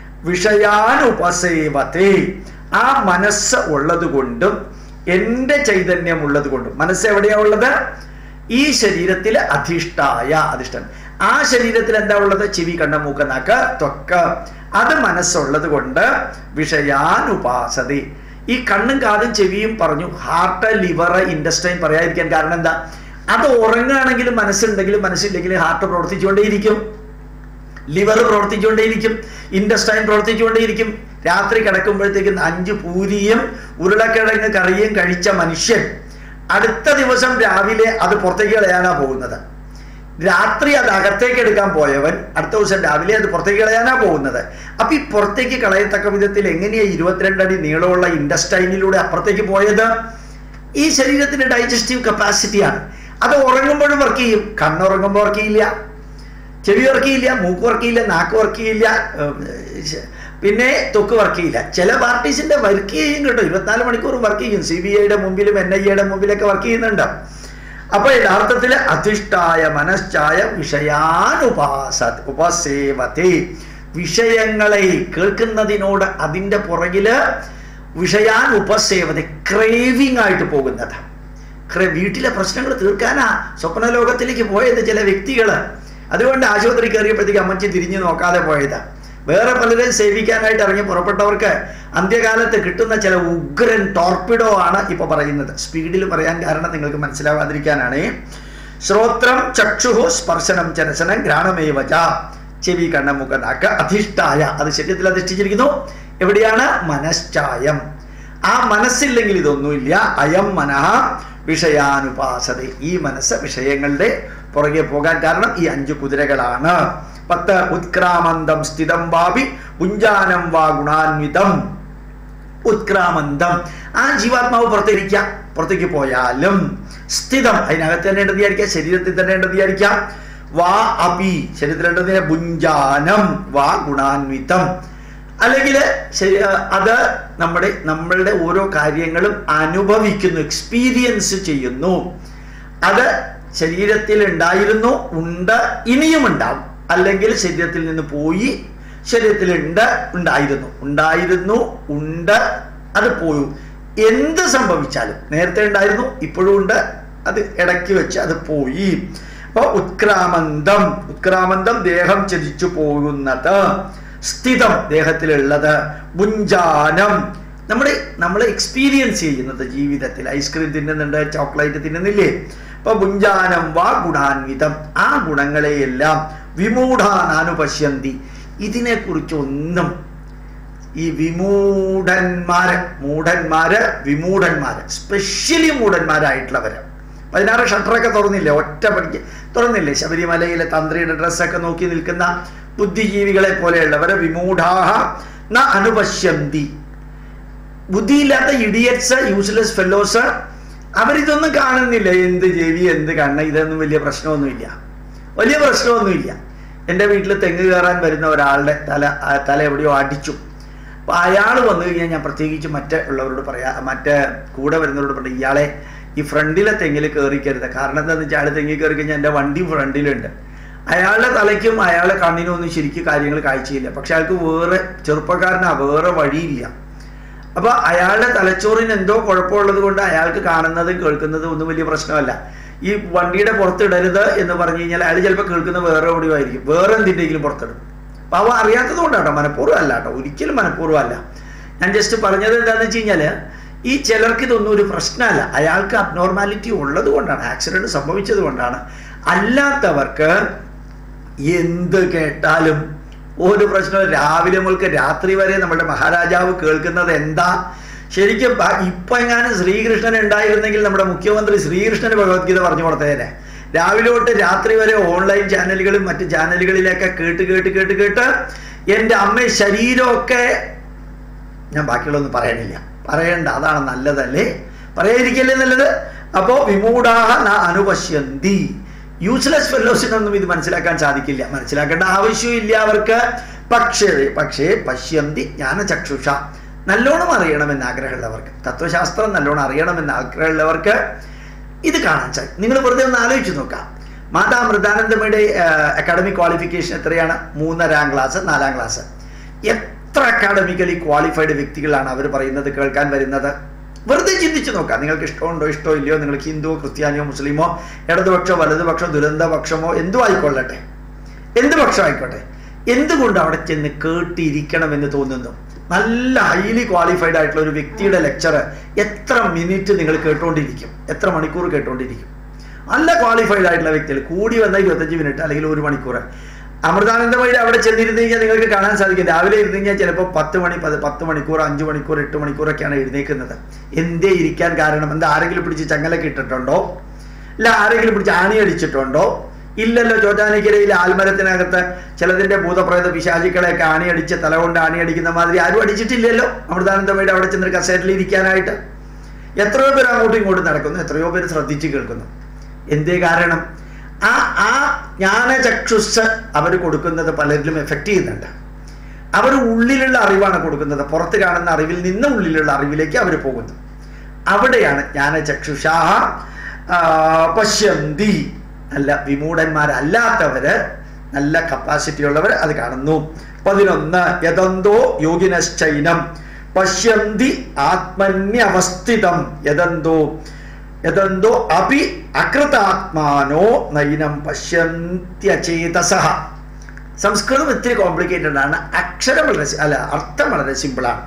വിഷയാനുപസേവത്തെ ആ മനസ്സ് ഉള്ളത് കൊണ്ടും എൻ്റെ ചൈതന്യം ഉള്ളത് കൊണ്ടും മനസ്സ് എവിടെയാ ഉള്ളത് ഈ ശരീരത്തിൽ അധിഷ്ഠായ അധിഷ്ഠാനം ആ ശരീരത്തിൽ എന്താ ഉള്ളത് ചെവി കണ്ണ മൂക്ക നാക്ക് ത്വക്ക് അത് മനസ്സുള്ളത് കൊണ്ട് വിഷയാനുപാസത ഈ കണ്ണും കാതും ചെവിയും പറഞ്ഞു ഹാർട്ട് ലിവർ ഇൻഡസ്ട്രൈൻ പറയാതിരിക്കാൻ കാരണം എന്താ അത് ഉറങ്ങുകയാണെങ്കിലും മനസ്സുണ്ടെങ്കിലും മനസ്സില്ലെങ്കിലും ഹാർട്ട് പ്രവർത്തിച്ചുകൊണ്ടേയിരിക്കും ലിവർ പ്രവർത്തിച്ചുകൊണ്ടേയിരിക്കും ഇൻഡസ്റ്റൈൻ പ്രവർത്തിച്ചുകൊണ്ടേയിരിക്കും രാത്രി കിടക്കുമ്പോഴത്തേക്കും അഞ്ച് പൂരിയും ഉരുളക്കിഴങ്ങ് കറിയും കഴിച്ച മനുഷ്യൻ അടുത്ത ദിവസം രാവിലെ അത് പുറത്തേക്ക് കളയാനാ പോകുന്നത് രാത്രി അത് അകത്തേക്ക് എടുക്കാൻ പോയവൻ അടുത്ത ദിവസം രാവിലെ അത് പുറത്തേക്ക് കളയാനാ പോകുന്നത് അപ്പൊ ഈ പുറത്തേക്ക് കളയത്തക്ക വിധത്തിൽ എങ്ങനെയാ ഇരുപത്തിരണ്ട് അടി നീളമുള്ള ഇൻഡസ്റ്റൈനിലൂടെ അപ്പുറത്തേക്ക് പോയത് ഈ ശരീരത്തിന്റെ ഡൈജസ്റ്റീവ് കപ്പാസിറ്റിയാണ് അത് ഉറങ്ങുമ്പോഴും വർക്ക് ചെയ്യും കണ്ണുറങ്ങുമ്പോൾ വർക്ക് ചെയ്യില്ല ചെവി വർക്ക് ചെയ്യില്ല മൂക്ക് വർക്ക് ചെയ്യില്ല നാക്ക് വർക്ക് ചെയ്യില്ല പിന്നെ തൊക്ക് വർക്ക് ചെയ്യില്ല ചില പാർട്ടീസിന്റെ വർക്ക് ചെയ്യും കേട്ടോ ഇരുപത്തിനാല് മണിക്കൂർ വർക്ക് ചെയ്യും സി ബി ഐയുടെ മുമ്പിലും എൻ ഐ എയുടെ മുമ്പിലൊക്കെ വർക്ക് ചെയ്യുന്നുണ്ട് അപ്പൊ യഥാർത്ഥത്തിൽ അധിഷ്ഠായ മനശ്ചായ വിഷയാനുപാസ ഉപസേവത്തെ വിഷയങ്ങളെ കേൾക്കുന്നതിനോട് അതിൻ്റെ പുറകില് വിഷയാൻ ഉപസേവത ക്രേവിംഗ് ആയിട്ട് പോകുന്നത് വീട്ടിലെ പ്രശ്നങ്ങൾ തീർക്കാനാ സ്വപ്ന ലോകത്തിലേക്ക് പോയത് ചില വ്യക്തികള് അതുകൊണ്ട് ആശുപത്രി കയറിയപ്പോഴത്തേക്ക് അമ്മച്ചി തിരിഞ്ഞു നോക്കാതെ പോയതാ വേറെ പലരെയും സേവിക്കാനായിട്ട് ഇറങ്ങി പുറപ്പെട്ടവർക്ക് അന്ത്യകാലത്ത് കിട്ടുന്ന ചില ഉഗ്രൻ ടോർപിഡോ ആണ് ഇപ്പൊ പറയുന്നത് സ്പീഡിൽ പറയാൻ കാരണം നിങ്ങൾക്ക് മനസ്സിലാവാതിരിക്കാനാണ് ശ്രോത്രം ചക്ഷുഹു സ്പർശനം ചനസനം ഘ്രാണമേവച ചെവി കണ്ണമുഖ നാക്ക് അധിഷ്ഠായ അത് ശരീരത്തിൽ അധിഷ്ഠിച്ചിരിക്കുന്നു എവിടെയാണ് മനശ്ചായം ആ മനസ്സില്ലെങ്കിൽ ഇതൊന്നുമില്ല അയം മനഃ വിഷയാനുപാസത ഈ മനസ്സ് വിഷയങ്ങളുടെ പുറകെ പോകാൻ കാരണം ഈ അഞ്ചു കുതിരകളാണ് പത്ത് ഉത്ക്രാമന്തം സ്ഥിതം വാപി പുഞ്ചാനം വാ ഗുണാന്വിതം ഉത്ക്രാമന്തം ആ ജീവാത്മാവ് പുറത്തിരിക്കാം പുറത്തേക്ക് പോയാലും സ്ഥിതം അതിനകത്ത് തന്നെ ഉണ്ടെന്ന് വിചാരിക്കാം ശരീരത്തിൽ തന്നെ ഉണ്ടെന്ന് വിചാരിക്കാം വാ അപി ശരീരത്തിൽ ഉണ്ടെന്ന് ഭുഞ്ചാനം വാ ഗുണാന്വിതം അല്ലെങ്കിൽ അത് നമ്മുടെ നമ്മളുടെ ഓരോ കാര്യങ്ങളും അനുഭവിക്കുന്നു എക്സ്പീരിയൻസ് ചെയ്യുന്നു അത് ശരീരത്തിൽ ഉണ്ടായിരുന്നു ഉണ്ട് ഇനിയും ഉണ്ടാവും അല്ലെങ്കിൽ ശരീരത്തിൽ നിന്ന് പോയി ശരീരത്തിലുണ്ട് ഉണ്ടായിരുന്നു ഉണ്ടായിരുന്നു ഉണ്ട് അത് പോയി എന്ത് സംഭവിച്ചാലും നേരത്തെ ഉണ്ടായിരുന്നു ഇപ്പോഴും ഉണ്ട് അത് ഇടയ്ക്ക് വെച്ച് അത് പോയി അപ്പൊ ഉത്ക്രാമന്തം ഉത്ക്രാമന്തം ദേഹം ചരിച്ചു പോകുന്നത് സ്ഥിതം ദേഹത്തിലുള്ളത് മുഞ്ചാനം നമ്മൾ നമ്മൾ എക്സ്പീരിയൻസ് ചെയ്യുന്നത് ജീവിതത്തിൽ ഐസ്ക്രീം തിന്നുന്നുണ്ട് ചോക്ലേറ്റ് തിന്നുന്നില്ലേ അപ്പൊ മുഞ്ചാനം വാ ഗുണാൻവിതം ആ ഗുണങ്ങളെയെല്ലാം വിമൂഢാനാനുപശ്യന്തി ഇതിനെക്കുറിച്ചൊന്നും ഈ വിമൂഢന്മാര് മൂഢന്മാര് വിമൂഢന്മാര് സ്പെഷ്യലി മൂഢന്മാരായിട്ടുള്ളവര് പതിനാറ് ഷട്ടറൊക്കെ തുറന്നില്ലേ ഒറ്റ പടിക്ക് തുറന്നില്ലേ ശബരിമലയിലെ തന്ത്രിയുടെ ഡ്രസ്സൊക്കെ നോക്കി നിൽക്കുന്ന ബുദ്ധിജീവികളെ പോലെയുള്ളവരെ വിമൂഢാഹ ന അനുപശ്യന്തി ബുദ്ധിയില്ലാത്ത ഇഡിയറ്റ്സ് യൂസ്ലെസ് ഫെലോസ് അവരിതൊന്നും കാണുന്നില്ല എന്ത് ചെവി എന്ത് കണ്ണ് ഇതൊന്നും വലിയ പ്രശ്നമൊന്നുമില്ല വലിയ പ്രശ്നമൊന്നുമില്ല എൻ്റെ വീട്ടിൽ തെങ്ങ് കയറാൻ വരുന്ന ഒരാളുടെ തല ആ തല എവിടെയോ അടിച്ചു അപ്പോൾ അയാൾ വന്നു കഴിഞ്ഞാൽ ഞാൻ പ്രത്യേകിച്ച് മറ്റേ ഉള്ളവരോട് പറയാ മറ്റേ കൂടെ വരുന്നവരോട് പറയാം ഇയാളെ ഈ ഫ്രണ്ടിലെ തെങ്ങിൽ കയറിക്കരുത് കാരണം എന്താണെന്ന് വെച്ചാൽ അയാൾ തെങ്ങിൽ കയറി കഴിഞ്ഞാൽ എൻ്റെ വണ്ടി ഫ്രണ്ടിലുണ്ട് അയാളുടെ തലയ്ക്കും അയാളുടെ കണ്ണിനും ഒന്നും ശരിക്കും കാര്യങ്ങൾ കാഴ്ചയില്ല പക്ഷെ അയാൾക്ക് വേറെ ചെറുപ്പക്കാരനാ വേറെ വഴിയില്ല അപ്പൊ അയാളുടെ തലച്ചോറിന് എന്തോ കുഴപ്പമുള്ളത് കൊണ്ട് അയാൾക്ക് കാണുന്നതും കേൾക്കുന്നതും ഒന്നും വലിയ പ്രശ്നമല്ല ഈ വണ്ടിയുടെ പുറത്തിടരുത് എന്ന് പറഞ്ഞു കഴിഞ്ഞാൽ അയാൾ ചിലപ്പോൾ കേൾക്കുന്നത് വേറെ എവിടെയോ ആയിരിക്കും വേറെ എന്തിൻ്റെങ്കിലും പുറത്തിടും അപ്പൊ അവ അറിയാത്തത് കൊണ്ടാട്ടോ മനഃപൂർവ്വം അല്ല കേട്ടോ ഒരിക്കലും മനഃപൂർവ്വം അല്ല ഞാൻ ജസ്റ്റ് പറഞ്ഞത് എന്താണെന്ന് വെച്ച് കഴിഞ്ഞാൽ ഈ ചിലർക്ക് ഇതൊന്നും ഒരു പ്രശ്നമല്ല അയാൾക്ക് അബ്നോർമാലിറ്റി ഉള്ളത് കൊണ്ടാണ് ആക്സിഡന്റ് സംഭവിച്ചത് കൊണ്ടാണ് അല്ലാത്തവർക്ക് എന്ത് കേട്ടാലും ഒരു പ്രശ്നവും രാവിലെ മുതൽക്ക് രാത്രി വരെ നമ്മുടെ മഹാരാജാവ് കേൾക്കുന്നത് എന്താ ശരിക്കും ബ- ഇപ്പൊ എങ്ങാനും ശ്രീകൃഷ്ണൻ ഉണ്ടായിരുന്നെങ്കിൽ നമ്മുടെ മുഖ്യമന്ത്രി ശ്രീകൃഷ്ണന് ഭഗവത്ഗീത പറഞ്ഞു കൊടുത്തേനെ രാവിലെ തൊട്ട് രാത്രി വരെ ഓൺലൈൻ ചാനലുകളും മറ്റ് ചാനലുകളിലൊക്കെ കേട്ട് കേട്ട് കേട്ട് കേട്ട് എൻ്റെ അമ്മ ശരീരമൊക്കെ ഞാൻ ബാക്കിയുള്ളതൊന്നും പറയണില്ല പറയണ്ട അതാണ് നല്ലതല്ലേ പറയാതിരിക്കല്ലേ നല്ലത് അപ്പോ വിമൂഢാഹ ന അനുപശ്യന്തി യൂസ്ലെസ് ഫെലോസിനൊന്നും ഇത് മനസ്സിലാക്കാൻ സാധിക്കില്ല മനസ്സിലാക്കേണ്ട ആവശ്യമില്ല അവർക്ക് പക്ഷേ പക്ഷേ പശ്യന്തി ജ്ഞാനചക്ഷുഷ നല്ലോണം അറിയണമെന്ന് ആഗ്രഹമുള്ളവർക്ക് തത്വശാസ്ത്രം നല്ലോണം അറിയണമെന്ന് ആഗ്രഹമുള്ളവർക്ക് ഇത് കാണാൻ സാധിക്കും നിങ്ങൾ വെറുതെ ഒന്ന് ആലോചിച്ച് നോക്കാം മാതാ മൃദാനന്ദമയുടെ അക്കാഡമിക് ക്വാളിഫിക്കേഷൻ എത്രയാണ് മൂന്നരാം ക്ലാസ് നാലാം ക്ലാസ് എത്ര അക്കാഡമിക്കലി ക്വാളിഫൈഡ് വ്യക്തികളാണ് അവർ പറയുന്നത് കേൾക്കാൻ വരുന്നത് വെറുതെ ചിന്തിച്ചു നോക്കാം നിങ്ങൾക്ക് ഇഷ്ടമുണ്ടോ ഇഷ്ടമോ ഇല്ലയോ നിങ്ങൾക്ക് ഹിന്ദുവോ ക്രിസ്ത്യാനിയോ മുസ്ലിമോ ഇടതുപക്ഷമോ വലതുപക്ഷമോ ദുരന്തപക്ഷമോ എന്തോ ആയിക്കൊള്ളട്ടെ എന്ത് പക്ഷം ആയിക്കോട്ടെ എന്തുകൊണ്ട് അവിടെ ചെന്ന് കേട്ടിരിക്കണമെന്ന് തോന്നുന്നു നല്ല ഹൈലി ക്വാളിഫൈഡ് ആയിട്ടുള്ള ഒരു വ്യക്തിയുടെ ലെക്ചർ എത്ര മിനിറ്റ് നിങ്ങൾ കേട്ടുകൊണ്ടിരിക്കും എത്ര മണിക്കൂർ കേട്ടുകൊണ്ടിരിക്കും നല്ല ക്വാളിഫൈഡ് ആയിട്ടുള്ള വ്യക്തികൾ കൂടി വന്ന ഇരുപത്തഞ്ച് മിനിറ്റ് അല്ലെങ്കിൽ ഒരു മണിക്കൂർ അമൃതാനന്ദമയുടെ അവിടെ ചെന്നിരുന്ന് കഴിഞ്ഞാൽ നിങ്ങൾക്ക് കാണാൻ സാധിക്കും രാവിലെ ഇരുന്ന് കഴിഞ്ഞാൽ ചിലപ്പോൾ പത്ത് മണി പത് പത്ത് മണിക്കൂർ അഞ്ച് മണിക്കൂർ എട്ട് മണിക്കൂറൊക്കെയാണ് എഴുന്നേക്കുന്നത് എന്തേ ഇരിക്കാൻ കാരണം എന്താ ആരെങ്കിലും പിടിച്ച് ചങ്ങലൊക്കെ ഇട്ടിട്ടുണ്ടോ ഇല്ല ആരെങ്കിലും പിടിച്ച് ആണി അടിച്ചിട്ടുണ്ടോ ഇല്ലല്ലോ ചോറ്റാനിക്കരയിൽ ആൽമരത്തിനകത്ത് ചിലതിന്റെ ഭൂതപ്രേത പിശാചിക്കളെയൊക്കെ ആണിയടിച്ച് തല കൊണ്ട് ആണിയടിക്കുന്ന മാതിരി ആരും അടിച്ചിട്ടില്ലല്ലോ അമൃതാനന്ദമയുടെ അവിടെ ചെന്നൊരു കസേരയിൽ ഇരിക്കാനായിട്ട് എത്രയോ പേര് അങ്ങോട്ടും ഇങ്ങോട്ടും നടക്കുന്നു എത്രയോ പേര് ശ്രദ്ധിച്ച് കേൾക്കുന്നു എന്തേ കാരണം ആ ആ ജ്ഞാനചക്ഷുസ് അവർ കൊടുക്കുന്നത് പലരിലും എഫക്റ്റ് ചെയ്യുന്നുണ്ട് അവർ ഉള്ളിലുള്ള അറിവാണ് കൊടുക്കുന്നത് പുറത്ത് കാണുന്ന അറിവിൽ നിന്ന് ഉള്ളിലുള്ള അറിവിലേക്ക് അവർ പോകുന്നു അവിടെയാണ് ജ്ഞാനചക്ഷുഷാ ആ, പശ്യന്തി നല്ല വിമൂഢന്മാരല്ലാത്തവര് നല്ല കപ്പാസിറ്റി ഉള്ളവർ അത് കാണുന്നു പതിനൊന്ന് യതന്തോ യോഗിനശ്ചൈനം പശ്യന്തി ആത്മന്യവസ്ഥിതം യതന്തോ യതന്തോ അപി അകൃതാത്മാനോ നൈനം പശ്യന്ത്യചേതസ സംസ്കൃതം ഇത്തിരി കോംപ്ലിക്കേറ്റഡ് ആണ് അക്ഷരം വളരെ സി- അല്ല അർത്ഥം വളരെ സിമ്പിളാണ്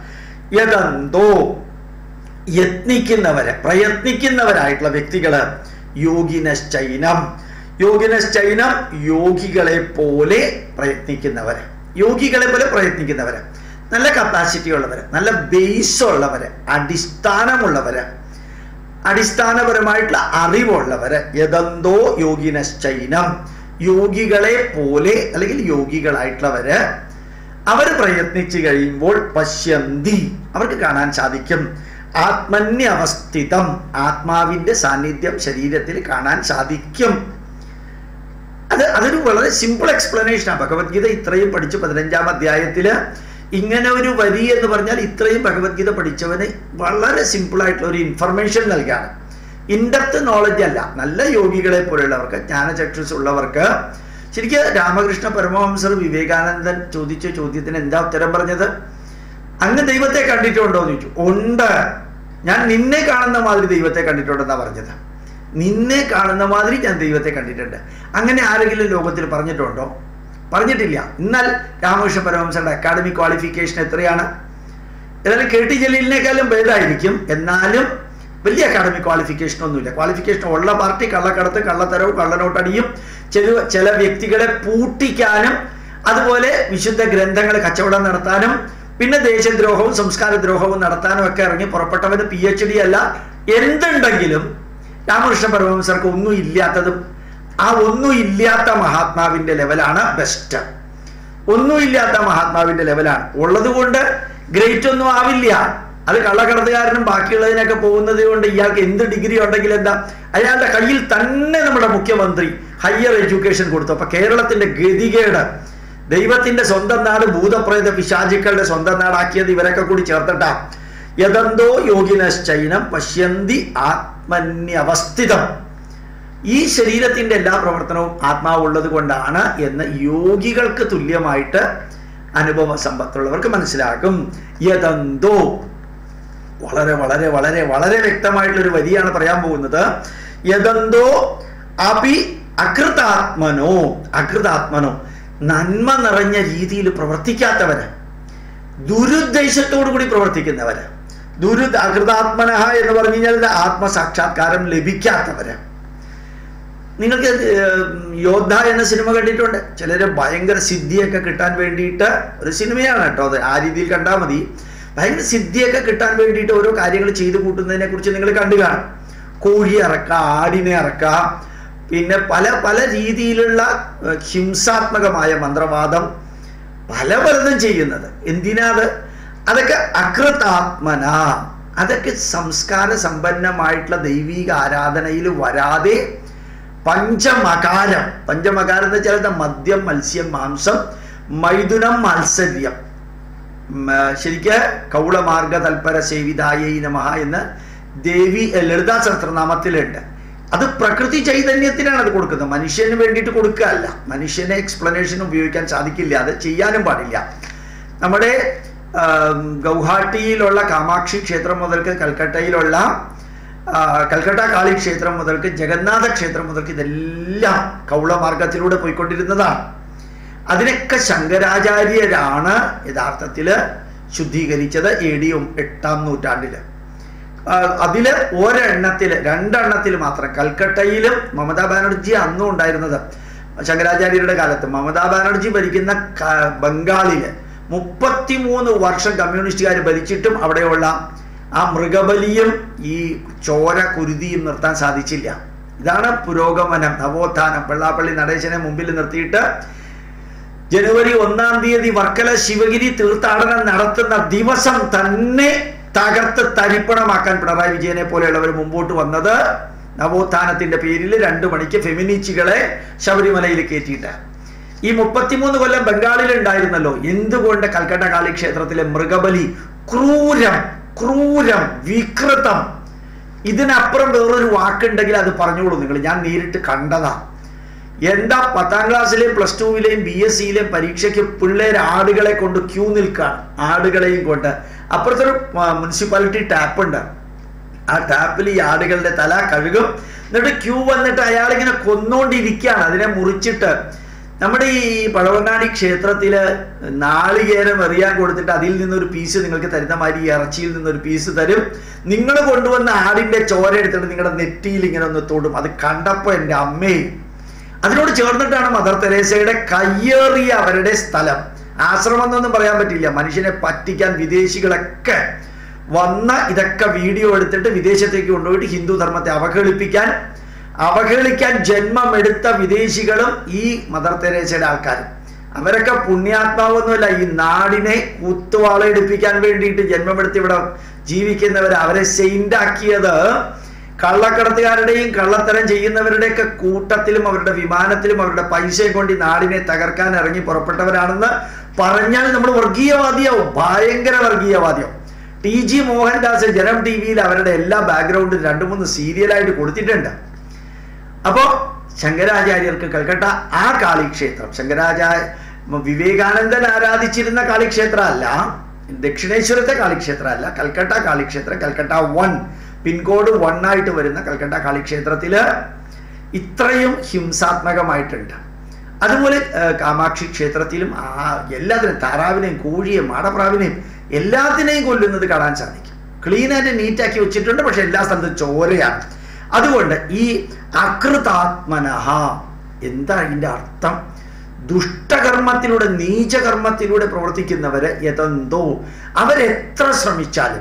യതന്തോ യത്നിക്കുന്നവര് പ്രയത്നിക്കുന്നവരായിട്ടുള്ള വ്യക്തികള് യോഗിനശ്ചൈനം യോഗിനശ്ചൈനം യോഗികളെ പോലെ പ്രയത്നിക്കുന്നവര് യോഗികളെ പോലെ പ്രയത്നിക്കുന്നവര് നല്ല കപ്പാസിറ്റി ഉള്ളവര് നല്ല ബേസ് ഉള്ളവര് അടിസ്ഥാനമുള്ളവര് അടിസ്ഥാനപരമായിട്ടുള്ള അറിവുള്ളവര് യതന്തോ യോഗിനശ്ചൈനം യോഗികളെ പോലെ അല്ലെങ്കിൽ യോഗികളായിട്ടുള്ളവര് അവർ പ്രയത്നിച്ചു കഴിയുമ്പോൾ പശ്യന്തി അവർക്ക് കാണാൻ സാധിക്കും ആത്മന്യവസ്ഥിതം ആത്മാവിന്റെ സാന്നിധ്യം ശരീരത്തിൽ കാണാൻ സാധിക്കും അത് അതൊരു വളരെ സിമ്പിൾ എക്സ്പ്ലനേഷനാണ് ഭഗവത്ഗീത ഇത്രയും പഠിച്ച് പതിനഞ്ചാം അധ്യായത്തില് ഇങ്ങനെ ഒരു വരി എന്ന് പറഞ്ഞാൽ ഇത്രയും ഭഗവത്ഗീത പഠിച്ചവന് വളരെ സിമ്പിൾ ആയിട്ടുള്ള ഒരു ഇൻഫർമേഷൻ നൽകാണ് ഇൻഡെപ്ത് നോളജ് അല്ല നല്ല യോഗികളെ പോലുള്ളവർക്ക് ജ്ഞാനചക്ഷുസ് ഉള്ളവർക്ക് ശരിക്കും രാമകൃഷ്ണ പരമഹംസർ വിവേകാനന്ദൻ ചോദിച്ച ചോദ്യത്തിന് എന്താ ഉത്തരം പറഞ്ഞത് അങ്ങ് ദൈവത്തെ കണ്ടിട്ടുണ്ടോ എന്ന് ചോദിച്ചു ഉണ്ട് ഞാൻ നിന്നെ കാണുന്ന മാതിരി ദൈവത്തെ കണ്ടിട്ടുണ്ടെന്നാ പറഞ്ഞത് നിന്നെ കാണുന്ന മാതിരി ഞാൻ ദൈവത്തെ കണ്ടിട്ടുണ്ട് അങ്ങനെ ആരെങ്കിലും ലോകത്തിൽ പറഞ്ഞിട്ടുണ്ടോ പറഞ്ഞിട്ടില്ല എന്നാൽ രാമകൃഷ്ണ പരമഹംസന്റെ അക്കാഡമിക് ക്വാളിഫിക്കേഷൻ എത്രയാണ് ഏതായാലും കെ ടി ജലീലിനേക്കാളും ഭേദമായിരിക്കും എന്നാലും വലിയ അക്കാഡമിക് ക്വാളിഫിക്കേഷൻ ഒന്നുമില്ല ക്വാളിഫിക്കേഷൻ ഉള്ള പാർട്ടി കള്ളക്കടത്ത് കള്ളത്തരവും കള്ളനോട്ടടിയും ചില ചില വ്യക്തികളെ പൂട്ടിക്കാനും അതുപോലെ വിശുദ്ധ ഗ്രന്ഥങ്ങൾ കച്ചവടം നടത്താനും പിന്നെ ദേശദ്രോഹവും സംസ്കാരദ്രോഹവും നടത്താനും ഒക്കെ ഇറങ്ങി പുറപ്പെട്ടവന് പി എച്ച് ഡി അല്ല എന്തുണ്ടെങ്കിലും രാമകൃഷ്ണ പരമഹംസർക്ക് ഒന്നും ഇല്ലാത്തതും ആ ഒന്നും ഇല്ലാത്ത മഹാത്മാവിന്റെ ലെവലാണ് ബെസ്റ്റ് ഒന്നുമില്ലാത്ത മഹാത്മാവിന്റെ ലെവലാണ് ഉള്ളത് കൊണ്ട് ഗ്രേറ്റ് ഒന്നും ആവില്ല അത് കള്ളക്കടത്തുകാരനും ബാക്കിയുള്ളതിനൊക്കെ പോകുന്നത് കൊണ്ട് ഇയാൾക്ക് എന്ത് ഡിഗ്രി ഉണ്ടെങ്കിൽ എന്താ അയാളുടെ കയ്യിൽ തന്നെ നമ്മുടെ മുഖ്യമന്ത്രി ഹയർ എഡ്യൂക്കേഷൻ കൊടുത്തു അപ്പൊ കേരളത്തിന്റെ ഗതികേട് ദൈവത്തിന്റെ സ്വന്തം നാട് ഭൂതപ്രേത പിശാചുക്കളുടെ സ്വന്തം നാടാക്കിയത് ഇവരൊക്കെ കൂടി ചേർത്തിട്ടാ യഥന്തോ യോഗിനശ്ചൈനം പശ്യന്തി ആത്മന്യവസ്ഥിതം ഈ ശരീരത്തിന്റെ എല്ലാ പ്രവർത്തനവും ആത്മാവുള്ളത് കൊണ്ടാണ് എന്ന് യോഗികൾക്ക് തുല്യമായിട്ട് അനുഭവ സമ്പത്തുള്ളവർക്ക് മനസ്സിലാക്കും യഥന്തോ വളരെ വളരെ വളരെ വളരെ വ്യക്തമായിട്ടുള്ള ഒരു വരിയാണ് പറയാൻ പോകുന്നത് യഥന്തോ അപി അകൃതാത്മനോ അകൃതാത്മനോ നന്മ നിറഞ്ഞ രീതിയിൽ പ്രവർത്തിക്കാത്തവര് ദുരുദ്ദേശത്തോടു കൂടി പ്രവർത്തിക്കുന്നവര് ദുരു അകൃതാത്മനഹ എന്ന് പറഞ്ഞു കഴിഞ്ഞാൽ ആത്മസാക്ഷാത്കാരം ലഭിക്കാത്തവര് നിങ്ങൾക്ക് ഏർ, യോദ്ധ എന്ന സിനിമ കണ്ടിട്ടുണ്ട് ചിലര് ഭയങ്കര സിദ്ധിയൊക്കെ കിട്ടാൻ വേണ്ടിയിട്ട് ഒരു സിനിമയാണ് കേട്ടോ അത് ആ രീതിയിൽ കണ്ടാൽ മതി ഭയങ്കര സിദ്ധിയൊക്കെ കിട്ടാൻ വേണ്ടിയിട്ട് ഓരോ കാര്യങ്ങൾ ചെയ്തു കൂട്ടുന്നതിനെ കുറിച്ച് നിങ്ങൾ കണ്ടു കാണും കോഴി ഇറക്കാം ആടിനെ ഇറക്കാം പിന്നെ പല പല രീതിയിലുള്ള ഏർ, ഹിംസാത്മകമായ മന്ത്രവാദം പല പലതും ചെയ്യുന്നത് എന്തിനാത് അതൊക്കെ അകൃതാത്മന അതൊക്കെ സംസ്കാര സമ്പന്നമായിട്ടുള്ള ദൈവിക ആരാധനയിൽ വരാതെ പഞ്ചമകാരം പഞ്ചമകാരം എന്ന് വെച്ചാൽ മദ്യം മത്സ്യം മാംസം മൈഥുനം മാത്സര്യം ഉം, ആ, ശരിക്ക് കൗളമാർഗ തൽപര സേവിതായൈ നമഃ എന്ന് ദേവി ഏ, ലളിതാ സഹസ്രനാമത്തിലുണ്ട് അത് പ്രകൃതി ചൈതന്യത്തിനാണ് അത് കൊടുക്കുന്നത് മനുഷ്യന് വേണ്ടിയിട്ട് കൊടുക്കുകയല്ല മനുഷ്യനെ എക്സ്പ്ലനേഷൻ ഉപയോഗിക്കാൻ സാധിക്കില്ല അത് ചെയ്യാനും പാടില്ല നമ്മുടെ ആം, ഗൗഹാട്ടിയിലുള്ള കാമാക്ഷി ക്ഷേത്രം മുതൽക്ക് കൽക്കട്ടയിലുള്ള ആ, കൽക്കട്ട കാളി ക്ഷേത്രം മുതൽക്ക് ജഗന്നാഥ ക്ഷേത്രം മുതൽക്ക് ഇതെല്ലാം കൗളമാർഗത്തിലൂടെ പോയിക്കൊണ്ടിരുന്നതാണ് അതിനൊക്കെ ശങ്കരാചാര്യരാണ് യഥാർത്ഥത്തിൽ ശുദ്ധീകരിച്ചത് എ ഡി എട്ടാം നൂറ്റാണ്ടില് ആ, അതില് ഒരെണ്ണത്തില് രണ്ടെണ്ണത്തിൽ മാത്രം കൽക്കട്ടയിലും മമതാ ബാനർജി അന്നും ഉണ്ടായിരുന്നത് ശങ്കരാചാര്യരുടെ കാലത്ത് മമതാ ബാനർജി ഭരിക്കുന്ന ക- ബംഗാളില് മുപ്പത്തിമൂന്ന് വർഷം കമ്മ്യൂണിസ്റ്റുകാർ ഭരിച്ചിട്ടും അവിടെയുള്ള ആ മൃഗബലിയും ഈ ചോര കുരുതിയും നിർത്താൻ സാധിച്ചില്ല ഇതാണ് പുരോഗമനം നവോത്ഥാനം വെള്ളാപ്പള്ളി നടേശനെ മുമ്പിൽ നിർത്തിയിട്ട് ജനുവരി ഒന്നാം തീയതി വർക്കല ശിവഗിരി തീർത്ഥാടനം നടത്തുന്ന ദിവസം തന്നെ തകർത്ത് തരിപ്പണമാക്കാൻ പിണറായി വിജയനെ പോലെയുള്ളവർ മുമ്പോട്ട് വന്നത് നവോത്ഥാനത്തിന്റെ പേരിൽ രണ്ടു മണിക്ക് ഫെമിനിച്ചികളെ ശബരിമലയിൽ കയറ്റിയിട്ട് ഈ മുപ്പത്തിമൂന്ന് കൊല്ലം ബംഗാളിൽ ഉണ്ടായിരുന്നല്ലോ എന്തുകൊണ്ട് കൽക്കട്ട കാളി ക്ഷേത്രത്തിലെ മൃഗബലി ക്രൂരം ക്രൂരം വികൃതം ഇതിനപ്പുറം വേറൊരു വാക്കുണ്ടെങ്കിൽ അത് പറഞ്ഞോളൂ നിങ്ങൾ ഞാൻ നേരിട്ട് കണ്ടതാ എന്താ പത്താം ക്ലാസ്സിലെയും പ്ലസ് ടുവിലെയും ബി എസ് സിയിലെയും പരീക്ഷയ്ക്ക് പിള്ളേർ ആടുകളെ കൊണ്ട് ക്യൂ നിൽക്കുകയാണ് ആടുകളെയും കൊണ്ട് അപ്പുറത്തൊരു മുനിസിപ്പാലിറ്റി ടാപ്പ് ഉണ്ട് ആ ടാപ്പിൽ ഈ ആടുകളുടെ തല കഴുകും എന്നിട്ട് ക്യൂ വന്നിട്ട് അയാൾ ഇങ്ങനെ കൊന്നോണ്ടിരിക്കുകയാണ് അതിനെ മുറിച്ചിട്ട് നമ്മുടെ ഈ പഴവങ്ങാടി ക്ഷേത്രത്തില് നാളികേരം എറിയാൻ കൊടുത്തിട്ട് അതിൽ നിന്നൊരു പീസ് നിങ്ങൾക്ക് തരുന്ന മാതിരി ഈ ഇറച്ചിയിൽ നിന്നൊരു പീസ് തരും നിങ്ങൾ കൊണ്ടുവന്ന ആടിന്റെ ചോര എടുത്തിട്ട് നിങ്ങളുടെ നെറ്റിയിൽ ഇങ്ങനെ ഒന്ന് തൊടും അത് കണ്ടപ്പോ എൻ്റെ അമ്മയും അതിനോട് ചേർന്നിട്ടാണ് മദർ തെരേസയുടെ കയ്യേറിയ അവരുടെ സ്ഥലം ആശ്രമം എന്നൊന്നും പറയാൻ പറ്റില്ല മനുഷ്യനെ പറ്റിക്കാൻ വിദേശികളൊക്കെ വന്ന ഇതൊക്കെ വീഡിയോ എടുത്തിട്ട് വിദേശത്തേക്ക് കൊണ്ടുപോയിട്ട് ഹിന്ദു ധർമ്മത്തെ അവഹേളിപ്പിക്കാൻ അവഹേളിക്കാൻ ജന്മമെടുത്ത വിദേശികളും ഈ മദർ തെരേസയുടെ ആൾക്കാരും അവരൊക്കെ പുണ്യാത്മാവൊന്നുമല്ല ഈ നാടിനെ കുത്തുവാളയെടുപ്പിക്കാൻ വേണ്ടിയിട്ട് ജന്മമെടുത്ത് ഇവിടെ ജീവിക്കുന്നവർ അവരെ സെയിൻ്റാക്കിയത് കള്ളക്കടത്തുകാരുടെയും കള്ളത്തരം ചെയ്യുന്നവരുടെയൊക്കെ കൂട്ടത്തിലും അവരുടെ വിമാനത്തിലും അവരുടെ പൈസയും കൊണ്ട് ഈ നാടിനെ തകർക്കാൻ ഇറങ്ങി പുറപ്പെട്ടവരാണെന്ന് പറഞ്ഞാൽ നമ്മൾ വർഗീയവാദിയാവും ഭയങ്കര വർഗീയവാദിയാവും ടി ജി മോഹൻദാസ് ജനം ടി വിയിൽ അവരുടെ എല്ലാ ബാക്ക്ഗ്രൗണ്ടും രണ്ട് മൂന്ന് സീരിയലായിട്ട് കൊടുത്തിട്ടുണ്ട് അപ്പോ ശങ്കരാചാര്യർക്ക് കൽക്കട്ട ആ കാളിക്ഷേത്രം ശങ്കരാചാര്യ വിവേകാനന്ദൻ ആരാധിച്ചിരുന്ന കാളിക്ഷേത്ര അല്ല ദക്ഷിണേശ്വരത്തെ കാളിക്ഷേത്ര അല്ല കൽക്കട്ട കാളിക്ഷേത്രം കൽക്കട്ട വൺ പിൻകോഡ് വൺ ആയിട്ട് വരുന്ന കൽക്കട്ട കാളിക്ഷേത്രത്തില് ഇത്രയും ഹിംസാത്മകമായിട്ടുണ്ട് അതുപോലെ ഏർ, കാമാക്ഷി ക്ഷേത്രത്തിലും ആ എല്ലാത്തിനും താറാവിനെയും കോഴിയെയും മാടപ്രാവിനെയും എല്ലാത്തിനെയും കൊല്ലുന്നത് കാണാൻ സാധിക്കും ക്ലീൻ ആൻഡ് നീറ്റ് ആക്കി വെച്ചിട്ടുണ്ട് പക്ഷെ എല്ലാ സ്ഥലത്തും ചോരയാണ് അതുകൊണ്ട് ഈ അകൃതാത്മനഹ എന്താ ഇതിന്റെ അർത്ഥം ദുഷ്ടകർമ്മത്തിലൂടെ നീചകർമ്മത്തിലൂടെ പ്രവർത്തിക്കുന്നവര് യതെന്തോ അവരെത്ര ശ്രമിച്ചാലും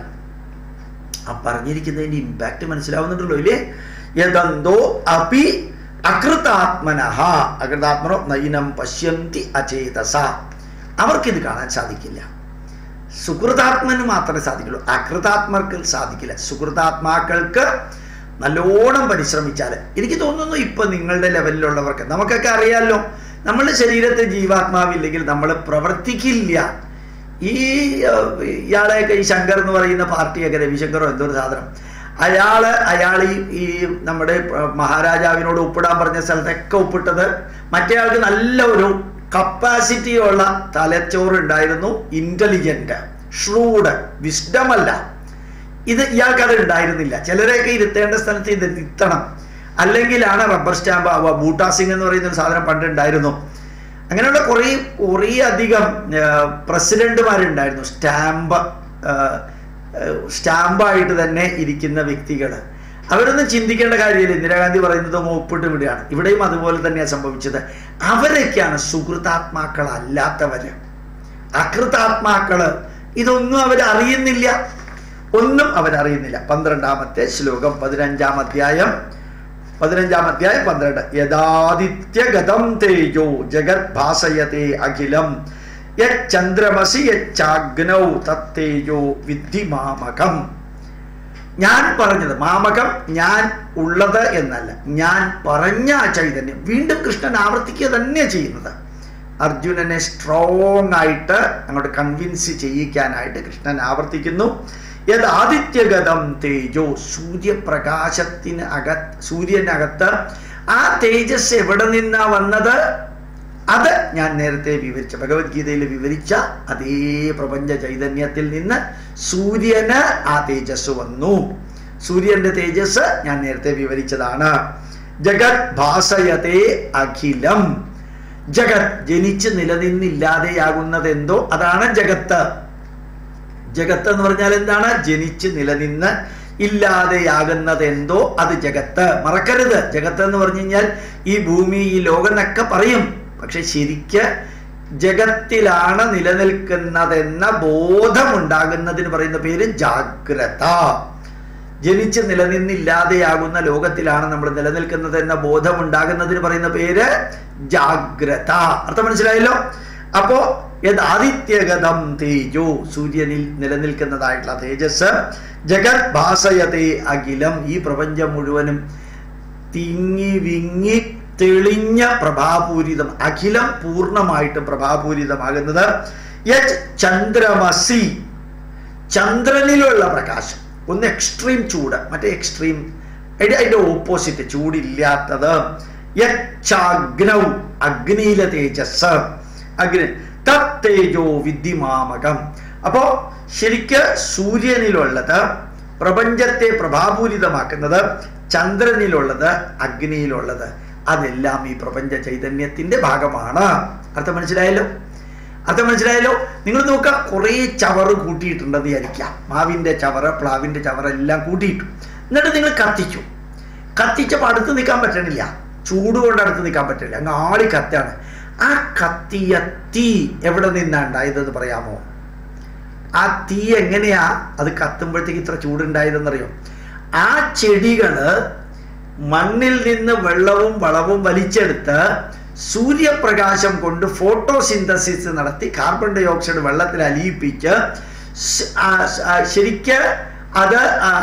ആ പറഞ്ഞിരിക്കുന്നതിന്റെ ഇമ്പാക്ട് മനസ്സിലാവുന്നുണ്ടല്ലോ ഇല്ലേ യതെന്തോ അപി അകൃതാത്മനഹ അകൃതാത്മനോ നൈനം പശ്യന്തി അചേതസ അവർക്കിത് കാണാൻ സാധിക്കില്ല സുഹൃതാത്മന് മാത്രമേ സാധിക്കുള്ളൂ അകൃതാത്മർക്ക് സാധിക്കില്ല സുഹൃതാത്മാക്കൾക്ക് നല്ലോണം പരിശ്രമിച്ചാൽ എനിക്ക് തോന്നുന്നു ഇപ്പൊ നിങ്ങളുടെ ലെവലിലുള്ളവർക്ക് നമുക്കൊക്കെ അറിയാമല്ലോ നമ്മളുടെ ശരീരത്തിൽ ജീവാത്മാവില്ലെങ്കിൽ നമ്മൾ പ്രവർത്തിക്കില്ല ഈ ഏർ, ഇയാളെയൊക്കെ ഈ ശങ്കർ എന്ന് പറയുന്ന പാർട്ടിയൊക്കെ രവിശങ്കറോ എന്തോ ഒരു സാധനം അയാള് അയാൾ ഈ ഈ നമ്മുടെ ഏർ, മഹാരാജാവിനോട് ഒപ്പിടാൻ പറഞ്ഞ സ്ഥലത്തൊക്കെ ഒപ്പിട്ടത് മറ്റേ ആൾക്ക് നല്ല ഒരു കപ്പാസിറ്റി ഉള്ള തലച്ചോറ് ഉണ്ടായിരുന്നു ഇന്റലിജന്റ് ഷ്രൂഡ് വിസ്ഡം അല്ല ഇത് ഇയാൾക്ക് അത് ഉണ്ടായിരുന്നില്ല ചിലരെയൊക്കെ ഇരുത്തേണ്ട സ്ഥലത്ത് ഇത് ഇരുത്തണം അല്ലെങ്കിലാണ് റബ്ബർ സ്റ്റാമ്പ് ആവുക ബൂട്ടാ സിംഗ് എന്ന് പറയുന്ന ഒരു സാധനം പണ്ട് ഉണ്ടായിരുന്നു അങ്ങനെയുള്ള കുറേ കുറേ അധികം പ്രസിഡന്റുമാരുണ്ടായിരുന്നു സ്റ്റാമ്പ് സ്റ്റാമ്പായിട്ട് തന്നെ ഇരിക്കുന്ന വ്യക്തികൾ അവരൊന്നും ചിന്തിക്കേണ്ട കാര്യമില്ല ഇന്ദിരാഗാന്ധി പറയുന്നത് ഒപ്പിട്ട് വിടുകയാണ് ഇവിടെയും അതുപോലെ തന്നെയാണ് സംഭവിച്ചത് അവരൊക്കെയാണ് സുഹൃത്താത്മാക്കളല്ലാത്തവര് അകൃതാത്മാക്കള് ഇതൊന്നും അവരറിയുന്നില്ല ഒന്നും അവരറിയുന്നില്ല പന്ത്രണ്ടാമത്തെ ശ്ലോകം പതിനഞ്ചാം അധ്യായം പതിനഞ്ചാം അധ്യായം പന്ത്രണ്ട് യഥാദിത്യഗതം തേജോ ജഗത് ഭാസയത്തെ അഖിലം യന്ദ്രമസി യഗ്നൗ തത്തേജോ വിദ്ധി മാമകം ഞാൻ പറഞ്ഞത് മാമകം ഞാൻ ഉള്ളത് എന്നല്ല ഞാൻ പറഞ്ഞ ആ ചൈതന്യം വീണ്ടും കൃഷ്ണൻ ആവർത്തിക്കുക തന്നെ ചെയ്യുന്നത് അർജുനനെ സ്ട്രോങ് ആയിട്ട് അങ്ങോട്ട് കൺവിൻസ് ചെയ്യിക്കാനായിട്ട് കൃഷ്ണൻ ആവർത്തിക്കുന്നു യത് ആദിത്യഗതം തേജോ സൂര്യപ്രകാശത്തിന് അക സൂര്യനകത്ത് ആ തേജസ് എവിടെ നിന്നാ വന്നത് അത് ഞാൻ നേരത്തെ വിവരിച്ച ഭഗവത്ഗീതയിൽ വിവരിച്ച അതേ പ്രപഞ്ച ചൈതന്യത്തിൽ നിന്ന് സൂര്യന് ആ തേജസ് വന്നു സൂര്യന്റെ തേജസ് ഞാൻ നേരത്തെ വിവരിച്ചതാണ് ജഗത് ഭാസയതേ അഖിലം ജഗത് ജനിച്ച് നിലനിന്നില്ലാതെയാകുന്നത് എന്തോ അതാണ് ജഗത്ത് ജഗത്ത് എന്ന് പറഞ്ഞാൽ എന്താണ് ജനിച്ച് നിലനിന്ന് ഇല്ലാതെയാകുന്നത് എന്തോ അത് ജഗത്ത് മറക്കരുത് ജഗത്ത് എന്ന് പറഞ്ഞു കഴിഞ്ഞാൽ ഈ ഭൂമി ഈ ലോകം എന്നൊക്കെ പറയും പക്ഷെ ശരിക്ക് ജഗത്തിലാണ് നിലനിൽക്കുന്നതെന്ന ബോധമുണ്ടാകുന്നതിന് പറയുന്ന പേര് ജാഗ്രത ജനിച്ച് നിലനിന്നില്ലാതെയാകുന്ന ലോകത്തിലാണ് നമ്മൾ നിലനിൽക്കുന്നത് എന്ന ബോധമുണ്ടാകുന്നതിന് പറയുന്ന പേര് ജാഗ്രത അർത്ഥം മനസ്സിലായല്ലോ അപ്പോ യത് ആദിത്യഗതം തേജോ സൂര്യനിൽ നിലനിൽക്കുന്നതായിട്ടുള്ള തേജസ് ജഗത് ഭാസയതേ അഖിലം ഈ പ്രപഞ്ചം മുഴുവനും തിങ്ങി വിങ്ങി തെളിഞ്ഞ പ്രഭാപൂരിതം അഖിലം പൂർണ്ണമായിട്ട് പ്രഭാപൂരിതമാകുന്നത് യത് ചന്ദ്രമസി ചന്ദ്രനിലുള്ള പ്രകാശം ഒന്ന് എക്സ്ട്രീം ചൂട് മറ്റേ എക്സ്ട്രീം അതിന്റെ ഓപ്പോസിറ്റ് ചൂടില്ലാത്തത് യഗ്നൗ അഗ്നിയിലെ തേജസ് അഗ്നി തത്തേജോ വിദ്യമാമകം അപ്പോ ശരിക്ക് സൂര്യനിലുള്ളത് പ്രപഞ്ചത്തെ പ്രഭാപൂരിതമാക്കുന്നത് ചന്ദ്രനിലുള്ളത് അഗ്നിയിലുള്ളത് അതെല്ലാം ഈ പ്രപഞ്ച ചൈതന്യത്തിന്റെ ഭാഗമാണ് അർത്ഥം മനസ്സിലായല്ലോ അർത്ഥം മനസ്സിലായല്ലോ നിങ്ങൾ നോക്കുക കുറേ ചവറ് കൂട്ടിയിട്ടുണ്ടെന്ന് വിചാരിക്കാം മാവിന്റെ ചവറ് പ്ലാവിന്റെ ചവറ് എല്ലാം കൂട്ടിയിട്ടു എന്നിട്ട് നിങ്ങൾ കത്തിച്ചു കത്തിച്ചപ്പോൾ അടുത്ത് നിൽക്കാൻ പറ്റണില്ല ചൂട് കൊണ്ട് അടുത്ത് നിൽക്കാൻ പറ്റില്ല അങ്ങ് ആളി കത്താണ് ആ കത്തിയ തീ എവിടെ നിന്നാണ് ഉണ്ടായതെന്ന് പറയാമോ ആ തീ എങ്ങനെയാ അത് കത്തുമ്പോഴത്തേക്ക് ഇത്ര ചൂടുണ്ടായതെന്നറിയോ ആ ചെടികള് മണ്ണിൽ നിന്ന് വെള്ളവും വളവും വലിച്ചെടുത്ത് സൂര്യപ്രകാശം കൊണ്ട് ഫോട്ടോസിന്തസിസ് നടത്തി കാർബൺ ഡൈ ഓക്സൈഡ് വെള്ളത്തിൽ അലിയിപ്പിച്ച് സ്- ആ- ആ ശരിക്ക് അത്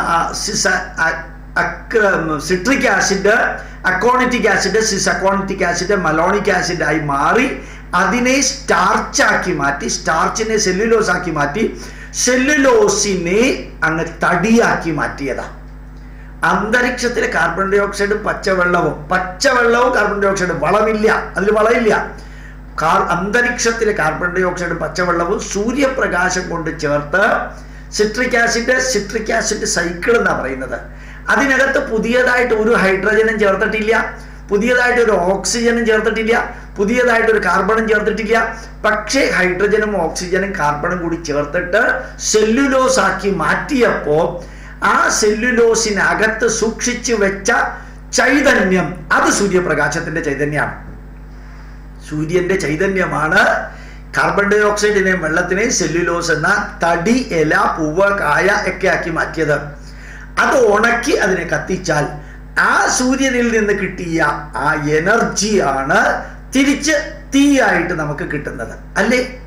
citric acid aconitic acid cis aconitic acid malonic acid ആയി മാറി അതിനെ സ്റ്റാർച്ച് ആക്കി മാറ്റി സ്റ്റാർച്ചിനെ സെല്ലുലോസ് ആക്കി മാറ്റി സെല്ലുലോസിനെ അങ്ങ് തടിയാക്കി മാറ്റിയതാ അന്തരീക്ഷത്തിലെ കാർബൺ ഡൈ ഓക്സൈഡും പച്ചവെള്ളവും പച്ചവെള്ളവും കാർബൺ ഡൈ ഓക്സൈഡും വളമില്ല അതിൽ വളമില്ല കാർ അന്തരീക്ഷത്തിലെ കാർബൺ ഡൈ ഓക്സൈഡും പച്ചവെള്ളവും സൂര്യപ്രകാശം കൊണ്ട് ചേർത്ത് citric acid citric acid cycle എന്നാണ് പറയുന്നത് അതിനകത്ത് പുതിയതായിട്ട് ഒരു ഹൈഡ്രജനും ചേർത്തിട്ടില്ല പുതിയതായിട്ട് ഒരു ഓക്സിജനും ചേർത്തിട്ടില്ല പുതിയതായിട്ട് ഒരു കാർബണും ചേർത്തിട്ടില്ല പക്ഷേ ഹൈഡ്രജനും ഓക്സിജനും കാർബണും കൂടി ചേർത്തിട്ട് സെല്ലുലോസ് ആക്കി മാറ്റിയപ്പോ ആ സെല്ലുലോസിനകത്ത് സൂക്ഷിച്ചു വെച്ച ചൈതന്യം അത് സൂര്യപ്രകാശത്തിന്റെ ചൈതന്യമാണ് സൂര്യന്റെ ചൈതന്യമാണ് കാർബൺ ഡൈ ഓക്സൈഡിനെയും വെള്ളത്തിനെയും സെല്ലുലോസ് എന്ന തടി ഇല പൂവ് കായ ഒക്കെ ആക്കി മാറ്റിയത് അത് ഉണക്കി അതിനെ കത്തിച്ചാൽ ആ സൂര്യനിൽ നിന്ന് കിട്ടിയ ആ എനർജിയാണ് തിരിച്ച് തീയായിട്ട് നമുക്ക് കിട്ടുന്നത് അല്ലേ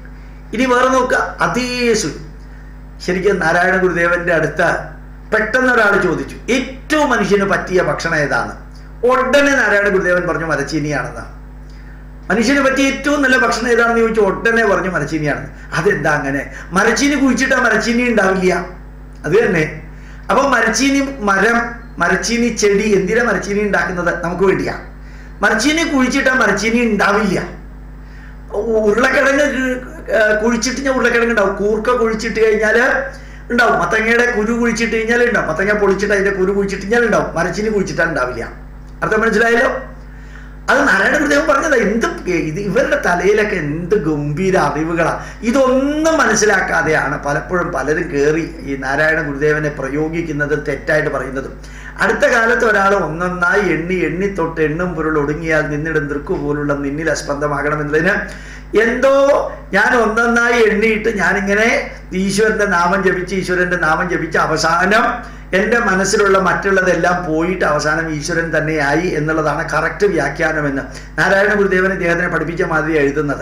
ഇനി വേറെ നോക്കുക അതേ സൂര്യൻ ശരിക്കും നാരായണ ഗുരുദേവന്റെ അടുത്ത് പെട്ടെന്ന് ഒരാൾ ചോദിച്ചു ഏറ്റവും മനുഷ്യന് പറ്റിയ ഭക്ഷണം ഏതാണ് ഉടനെ നാരായണ ഗുരുദേവൻ പറഞ്ഞു മരച്ചീനിയാണെന്ന് മനുഷ്യന് പറ്റിയ ഏറ്റവും നല്ല ഭക്ഷണം ഏതാണെന്ന് ചോദിച്ചു ഉടനെ പറഞ്ഞു മരച്ചീനിയാണെന്ന് അതെന്താ അങ്ങനെ മരച്ചീനി കുഴിച്ചിട്ടാ മരച്ചീനി ഉണ്ടാവില്ല അത് തന്നെ അപ്പൊ മരച്ചീനി മരം മരച്ചീനി ചെടി എന്തിനാ മരച്ചീനി ഉണ്ടാക്കുന്നത് നമുക്ക് വേണ്ടിയാ മരച്ചീനി കുഴിച്ചിട്ടാ മരച്ചീനി ഉണ്ടാവില്ല ഉരുളക്കിഴങ്ങ് കുഴിച്ചിട്ട് ഞാൻ ഉരുളക്കിഴങ്ങ് ഉണ്ടാവും കൂർക്ക കുഴിച്ചിട്ട് കഴിഞ്ഞാൽ ഉണ്ടാവും മത്തങ്ങയുടെ കുരു കുഴിച്ചിട്ട് കഴിഞ്ഞാൽ ഉണ്ടാവും മത്തങ്ങ പൊളിച്ചിട്ട് അതിന്റെ കുരു കുഴിച്ചിട്ട് കഴിഞ്ഞാൽ ഉണ്ടാവും മരച്ചിനി കുഴിച്ചിട്ടാൽ ഉണ്ടാവില്ല അർത്ഥം മനസ്സിലായല്ലോ അത് നാരായണ ഗുരുദേവൻ പറഞ്ഞതാ എന്ത് ഇത് ഇവരുടെ തലയിലൊക്കെ എന്ത് ഗംഭീര അറിവുകളാ ഇതൊന്നും മനസ്സിലാക്കാതെയാണ് പലപ്പോഴും പലരും കയറി ഈ നാരായണ ഗുരുദേവനെ പ്രയോഗിക്കുന്നത് തെറ്റായിട്ട് പറയുന്നതും അടുത്ത കാലത്ത് ഒരാൾ ഒന്നൊന്നായി എണ്ണി എണ്ണി തൊട്ട് എണ്ണും പൊരുൾ ഒടുങ്ങിയാൽ നിന്നിടും ദൃക്കു പോലുള്ള നിന്നിൽ അസ്പന്ദമാകണമെന്നതിന് എന്തോ ഞാൻ ഒന്നൊന്നായി എണ്ണിയിട്ട് ഞാനിങ്ങനെ ഈശ്വരന്റെ നാമം ജപിച്ച് ഈശ്വരന്റെ നാമം ജപിച്ച് അവസാനം എൻ്റെ മനസ്സിലുള്ള മറ്റുള്ളതെല്ലാം പോയിട്ട് അവസാനം ഈശ്വരൻ തന്നെയായി എന്നുള്ളതാണ് കറക്റ്റ് വ്യാഖ്യാനമെന്ന് നാരായണ ഗുരുദേവൻ ഇദ്ദേഹത്തിനെ പഠിപ്പിച്ച മാതിരി എഴുതുന്നത്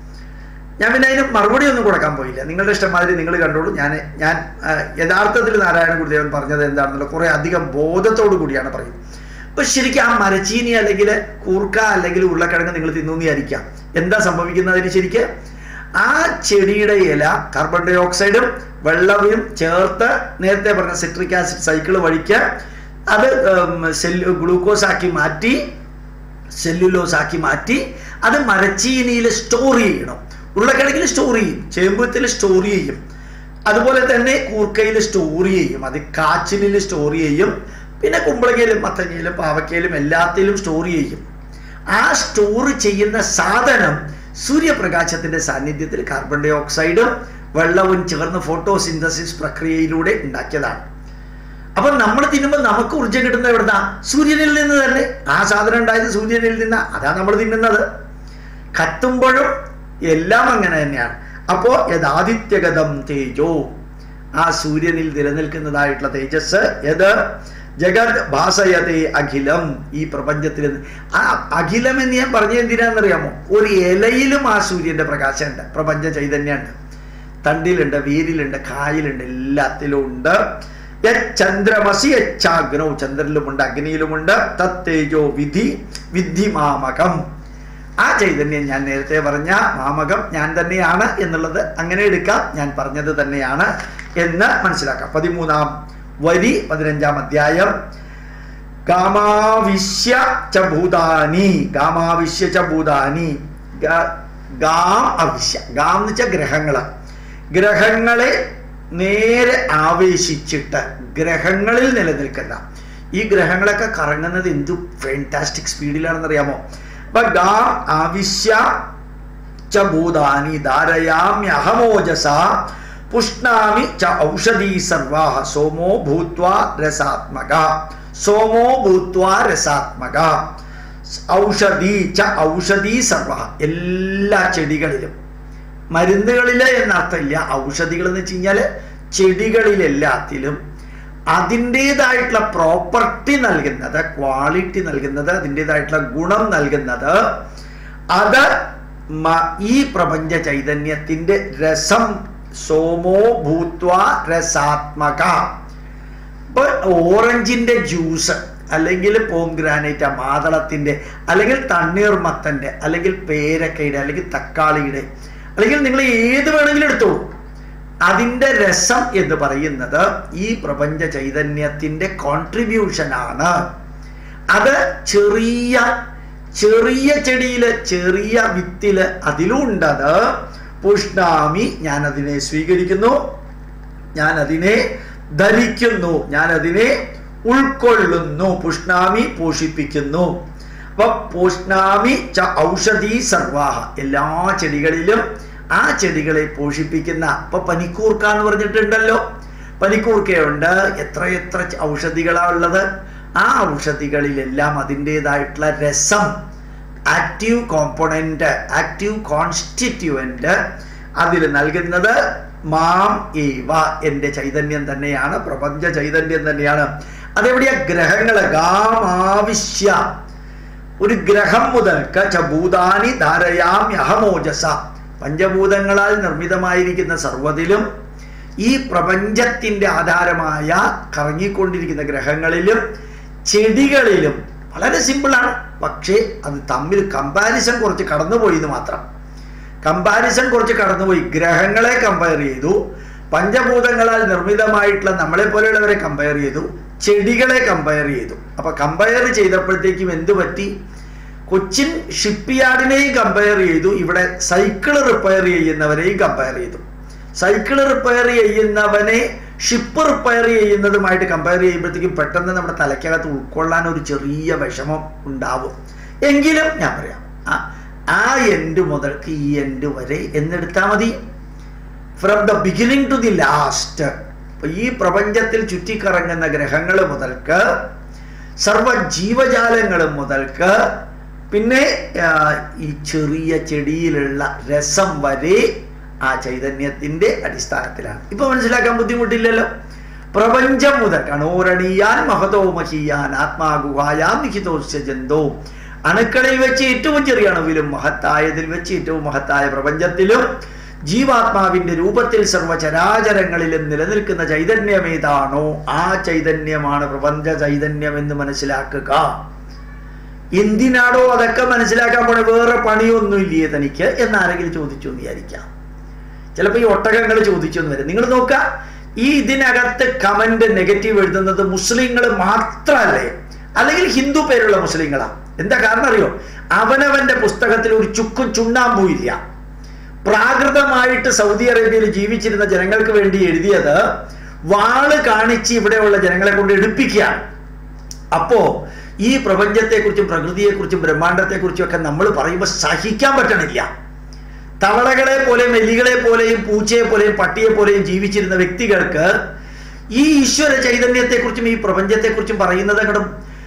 ഞാൻ പിന്നെ അതിന് മറുപടി ഒന്നും കൊടുക്കാൻ പോയില്ല നിങ്ങളുടെ ഇഷ്ടമാതിരി നിങ്ങൾ കണ്ടോളൂ ഞാൻ ഞാൻ യഥാർത്ഥത്തിൽ നാരായണ ഗുരുദേവൻ പറഞ്ഞത് എന്താണെന്നുള്ള കുറെ അധികം ബോധത്തോടു കൂടിയാണ് പറയുന്നത് അപ്പൊ ശരിക്കും ആ മരച്ചീനി അല്ലെങ്കിൽ കൂർക്ക അല്ലെങ്കിൽ ഉരുളക്കിഴങ്ങ് നിങ്ങൾ തിന്നുന്നിയായിരിക്കാം എന്താ സംഭവിക്കുന്നതിന് ശരിക്ക് ആ ചെടിയുടെ ഇല കാർബൺ ഡൈ ഓക്സൈഡും വെള്ളവും ചേർത്ത് നേരത്തെ പറഞ്ഞ സിട്രിക് ആസിഡ് സൈക്കിൾ വഴിക്ക് അത് സെല്ലു ഗ്ലൂക്കോസ് ആക്കി മാറ്റി സെല്ലുലോസ് ആക്കി മാറ്റി അത് മരച്ചീനിയിൽ സ്റ്റോർ ചെയ്യണം ഉരുളക്കിഴങ്ങിൽ സ്റ്റോർ ചെയ്യും ചേമ്പത്തിൽ സ്റ്റോർ ചെയ്യും അതുപോലെ തന്നെ കൂർക്കയിൽ സ്റ്റോർ ചെയ്യും അത് കാച്ചിലിൽ സ്റ്റോർ ചെയ്യും പിന്നെ കുമ്പളങ്ങയിലും മത്തങ്ങയിലും പാവക്കയിലും എല്ലാത്തിലും സ്റ്റോർ ചെയ്യും ആ സ്റ്റോർ ചെയ്യുന്ന സാധനം സൂര്യപ്രകാശത്തിന്റെ സാന്നിധ്യത്തിൽ കാർബൺ ഡൈ ഓക്സൈഡും വെള്ളവും ചേർന്ന് ഫോട്ടോസിന്തസിസ് പ്രക്രിയയിലൂടെ ഉണ്ടാക്കിയതാണ് അപ്പൊ നമ്മൾ തിന്നുമ്പോൾ നമുക്ക് ഊർജ്ജം കിട്ടുന്നത് എവിടുന്നാ സൂര്യനിൽ നിന്ന് തന്നെ ആ സാധനം ഉണ്ടായത് സൂര്യനിൽ നിന്നാ അതാ നമ്മൾ തിന്നുന്നത് കത്തുമ്പോഴും എല്ലാം അങ്ങനെ തന്നെയാണ് അപ്പോ യഥാദിത്യഗതം തേജോ ആ സൂര്യനിൽ നിലനിൽക്കുന്നതായിട്ടുള്ള തേജസ് ഏത് ജഗത് ഭാസയതേ അഖിലം ഈ പ്രപഞ്ചത്തിൽ ആ അഖിലം എന്ന് ഞാൻ പറഞ്ഞ എന്തിനാണെന്നറിയാമോ ഒരു ഇലയിലും ആ സൂര്യന്റെ പ്രകാശമുണ്ട് പ്രപഞ്ച ചൈതന്യമുണ്ട് തണ്ടിലുണ്ട് വീരിലുണ്ട് കായലുണ്ട് എല്ലാത്തിലും ഉണ്ട് ചന്ദ്രമസി യച്ചാഗ്നോ ചന്ദ്രനിലുമുണ്ട് അഗ്നിയിലുമുണ്ട് തത്തേജോ വിധി വിധി മാമകം ആ ചൈതന്യം ഞാൻ നേരത്തെ പറഞ്ഞ മാമകം ഞാൻ തന്നെയാണ് എന്നുള്ളത് അങ്ങനെ എടുക്കാം ഞാൻ പറഞ്ഞത് തന്നെയാണ് എന്ന് മനസ്സിലാക്കാം പതിമൂന്നാം വരി പതിനഞ്ചാം അധ്യായം ഗാമാവിശ്യ ച ഭൂതാനി ഗാമാവിശ്യ ച ഭൂതാനി ഗാം അവിശ്യ ഗാം എന്ന് വെച്ചാൽ ഗ്രഹങ്ങള് ഗ്രഹങ്ങളെ നേരെ ആവേശിച്ചിട്ട് ഗ്രഹങ്ങളിൽ നിലനിൽക്കുന്ന ഈ ഗ്രഹങ്ങളൊക്കെ കറങ്ങുന്നത് എന്ത് ഫാന്റാസ്റ്റിക് സ്പീഡിലാണെന്ന് അറിയാമോ അപ്പൊ ഗാം ആവിശ്യ ച ഭൂതാനി ധാരയാമ്യഹമോജസ പുഷ്ണാമി ച ഔഷധീ സർവാഹ സോമോ ഭൂത്വാ രസാത്മക സോമോ ഭൂത്വാ രസാത്മക ഔഷധി ച ഔഷധി സർവ എല്ലാ ചെടികളിലും മരുന്നുകളില് എന്നർത്ഥമില്ല ഔഷധികൾ എന്ന് വെച്ച് കഴിഞ്ഞാല് ചെടികളിലെല്ലാത്തിലും അതിൻ്റെതായിട്ടുള്ള പ്രോപ്പർട്ടി നൽകുന്നത് ക്വാളിറ്റി നൽകുന്നത് അതിൻ്റെതായിട്ടുള്ള ഗുണം നൽകുന്നത് അത് ഈ പ്രപഞ്ച ചൈതന്യത്തിന്റെ രസം സോമോ ഭൂത്വ രസാത്മക ഇപ്പൊ ഓറഞ്ചിന്റെ ജ്യൂസ് അല്ലെങ്കിൽ പോംഗ്രാനൈറ്റ് മാതളത്തിന്റെ അല്ലെങ്കിൽ തണ്ണീർമത്തന്റെ അല്ലെങ്കിൽ പേരക്കയുടെ അല്ലെങ്കിൽ തക്കാളിയുടെ അല്ലെങ്കിൽ നിങ്ങൾ ഏത് വേണമെങ്കിലും എടുത്തോളൂ അതിൻ്റെ രസം എന്ന് പറയുന്നത് ഈ പ്രപഞ്ച ചൈതന്യത്തിന്റെ കോൺട്രിബ്യൂഷൻ ആണ് അത് ചെറിയ ചെറിയ ചെടിയില് ചെറിയ വിത്തില് അതിലുണ്ടത് പുഷ്ണാമി ഞാൻ അതിനെ സ്വീകരിക്കുന്നു ഞാൻ അതിനെ ധരിക്കുന്നു ഞാൻ അതിനെ ഉൾക്കൊള്ളുന്നു പുഷ്ണാമി പോഷിപ്പിക്കുന്നു അപ്പൊ പോഷ്ണാമി ച ഔഷധി സർവാഹ എല്ലാ ചെടികളിലും ആ ചെടികളെ പോഷിപ്പിക്കുന്ന ഇപ്പൊ പനിക്കൂർക്ക എന്ന് പറഞ്ഞിട്ടുണ്ടല്ലോ പനിക്കൂർക്കയുണ്ട് എത്ര എത്ര ഔഷധികളാ ഉള്ളത് ആ ഔഷധികളിലെല്ലാം അതിൻ്റെതായിട്ടുള്ള രസം ആക്റ്റീവ് കോമ്പോണന്റ് ആക്റ്റീവ് കോൺസ്റ്റിറ്റ്യുവന്റ് അതിൽ നൽകുന്നത് മാം ഏവ എൻ്റെ ചൈതന്യം തന്നെയാണ് പ്രപഞ്ച ചൈതന്യം തന്നെയാണ് അതെവിടെയാ ഗ്രഹങ്ങള് ഗാമാവിശ്യ ഒരു ഗ്രഹം മുതൽക്ക് ച ഭൂതാനി ധാരയാമ്യഹമോജസ പഞ്ചഭൂതങ്ങളാൽ നിർമ്മിതമായിരിക്കുന്ന സർവ്വതിലും ഈ പ്രപഞ്ചത്തിൻ്റെ ആധാരമായ കറങ്ങിക്കൊണ്ടിരിക്കുന്ന ഗ്രഹങ്ങളിലും ചെടികളിലും വളരെ സിമ്പിളാണ് പക്ഷേ അത് തമ്മിൽ കമ്പാരിസൺ കുറച്ച് കടന്നുപോയി എന്ന് മാത്രം കമ്പാരിസൺ കുറച്ച് കടന്നുപോയി ഗ്രഹങ്ങളെ കമ്പയർ ചെയ്തു പഞ്ചഭൂതങ്ങളാൽ നിർമ്മിതമായിട്ടുള്ള നമ്മളെ പോലെയുള്ളവരെ കമ്പയർ ചെയ്തു ചെടികളെ കമ്പയർ ചെയ്തു അപ്പൊ കമ്പയർ ചെയ്തപ്പോഴത്തേക്കും എന്തു പറ്റി കൊച്ചിൻ ഷിപ്പ് യാർഡിനെയും കമ്പയർ ചെയ്തു ഇവിടെ സൈക്കിൾ റിപ്പയർ ചെയ്യുന്നവരെയും കമ്പയർ ചെയ്തു സൈക്കിൾ റിപ്പയർ ചെയ്യുന്നവനെ ഷിപ്പ് റിപ്പയർ ചെയ്യുന്നതുമായിട്ട് കമ്പയർ ചെയ്യുമ്പോഴത്തേക്കും പെട്ടെന്ന് നമ്മുടെ തലയ്ക്കകത്ത് ഉൾക്കൊള്ളാൻ ഒരു ചെറിയ വിഷമം ഉണ്ടാവും എങ്കിലും ഞാൻ പറയാം ആ ആ എൻഡ് മുതൽക്ക് ഈ എൻഡ് വരെ എന്നെടുത്താൽ മതി from the beginning to the last ഈ പ്രപഞ്ചത്തിൽ ചുറ്റിക്കറങ്ങുന്ന ഗ്രഹങ്ങൾ മുതൽക്ക് സർവ ജീവജാലങ്ങൾ മുതൽക്ക് പിന്നെ ആ, ഈ ചെറിയ ചെടിയിലുള്ള രസം വരെ ആ ചൈതന്യത്തിന്റെ അടിസ്ഥാനത്തിലാണ് ഇപ്പൊ മനസ്സിലാക്കാൻ ബുദ്ധിമുട്ടില്ലല്ലോ പ്രപഞ്ചം മുതൽ കണോരണീയാൻ മഹതോ മഹീയാൻ ആത്മാഗുഹായാം നിഹിതോസ്യ ജന്തോ അണുക്കളിൽ വെച്ച് ഏറ്റവും ചെറിയ അണുവിലും മഹത്തായതിൽ വെച്ച് ഏറ്റവും മഹത്തായ പ്രപഞ്ചത്തിലും ജീവാത്മാവിന്റെ രൂപത്തിൽ സർവചരാചരങ്ങളിലും നിലനിൽക്കുന്ന ചൈതന്യം ഏതാണോ ആ ചൈതന്യമാണ് പ്രപഞ്ച ചൈതന്യം എന്ന് മനസ്സിലാക്കുക എന്തിനാണോ അതൊക്കെ മനസ്സിലാക്കാൻ പോണേ വേറെ പണിയൊന്നുമില്ലേ തനിക്ക് എന്നാരെങ്കിലും ചോദിച്ചു എന്ന് വിചാരിക്കാം ചിലപ്പോൾ ഈ ഒട്ടകങ്ങൾ ചോദിച്ചു എന്ന് വരും നിങ്ങൾ നോക്കുക ഈ ഇതിനകത്ത് കമന്റ് നെഗറ്റീവ് എഴുതുന്നത് മുസ്ലിങ്ങൾ മാത്രമല്ലേ അല്ലെങ്കിൽ ഹിന്ദു പേരുള്ള മുസ്ലിങ്ങളാ എന്താ കാരണം അറിയോ അവനവന്റെ പുസ്തകത്തിൽ ഒരു ചുക്കും ചുണ്ണാമ്പും ഇല്ല പ്രാകൃതമായിട്ട് സൗദി അറേബ്യയിൽ ജീവിച്ചിരുന്ന ജനങ്ങൾക്ക് വേണ്ടി എഴുതിയത് വാള് കാണിച്ച് ഇവിടെയുള്ള ജനങ്ങളെ കൊണ്ട് എടുപ്പിക്കുകയാണ് അപ്പോ ഈ പ്രപഞ്ചത്തെക്കുറിച്ചും പ്രകൃതിയെക്കുറിച്ചും ബ്രഹ്മാണ്ടത്തെക്കുറിച്ചും ഒക്കെ നമ്മൾ പറയുമ്പോൾ സഹിക്കാൻ പറ്റണില്ല തവളകളെ പോലെയും എലികളെ പോലെയും പൂച്ചയെ പോലെയും പട്ടിയെ പോലെയും ജീവിച്ചിരുന്ന വ്യക്തികൾക്ക് ഈ ഈശ്വര ചൈതന്യത്തെക്കുറിച്ചും ഈ പ്രപഞ്ചത്തെക്കുറിച്ചും പറയുന്നത് അങ്ങോട്ട്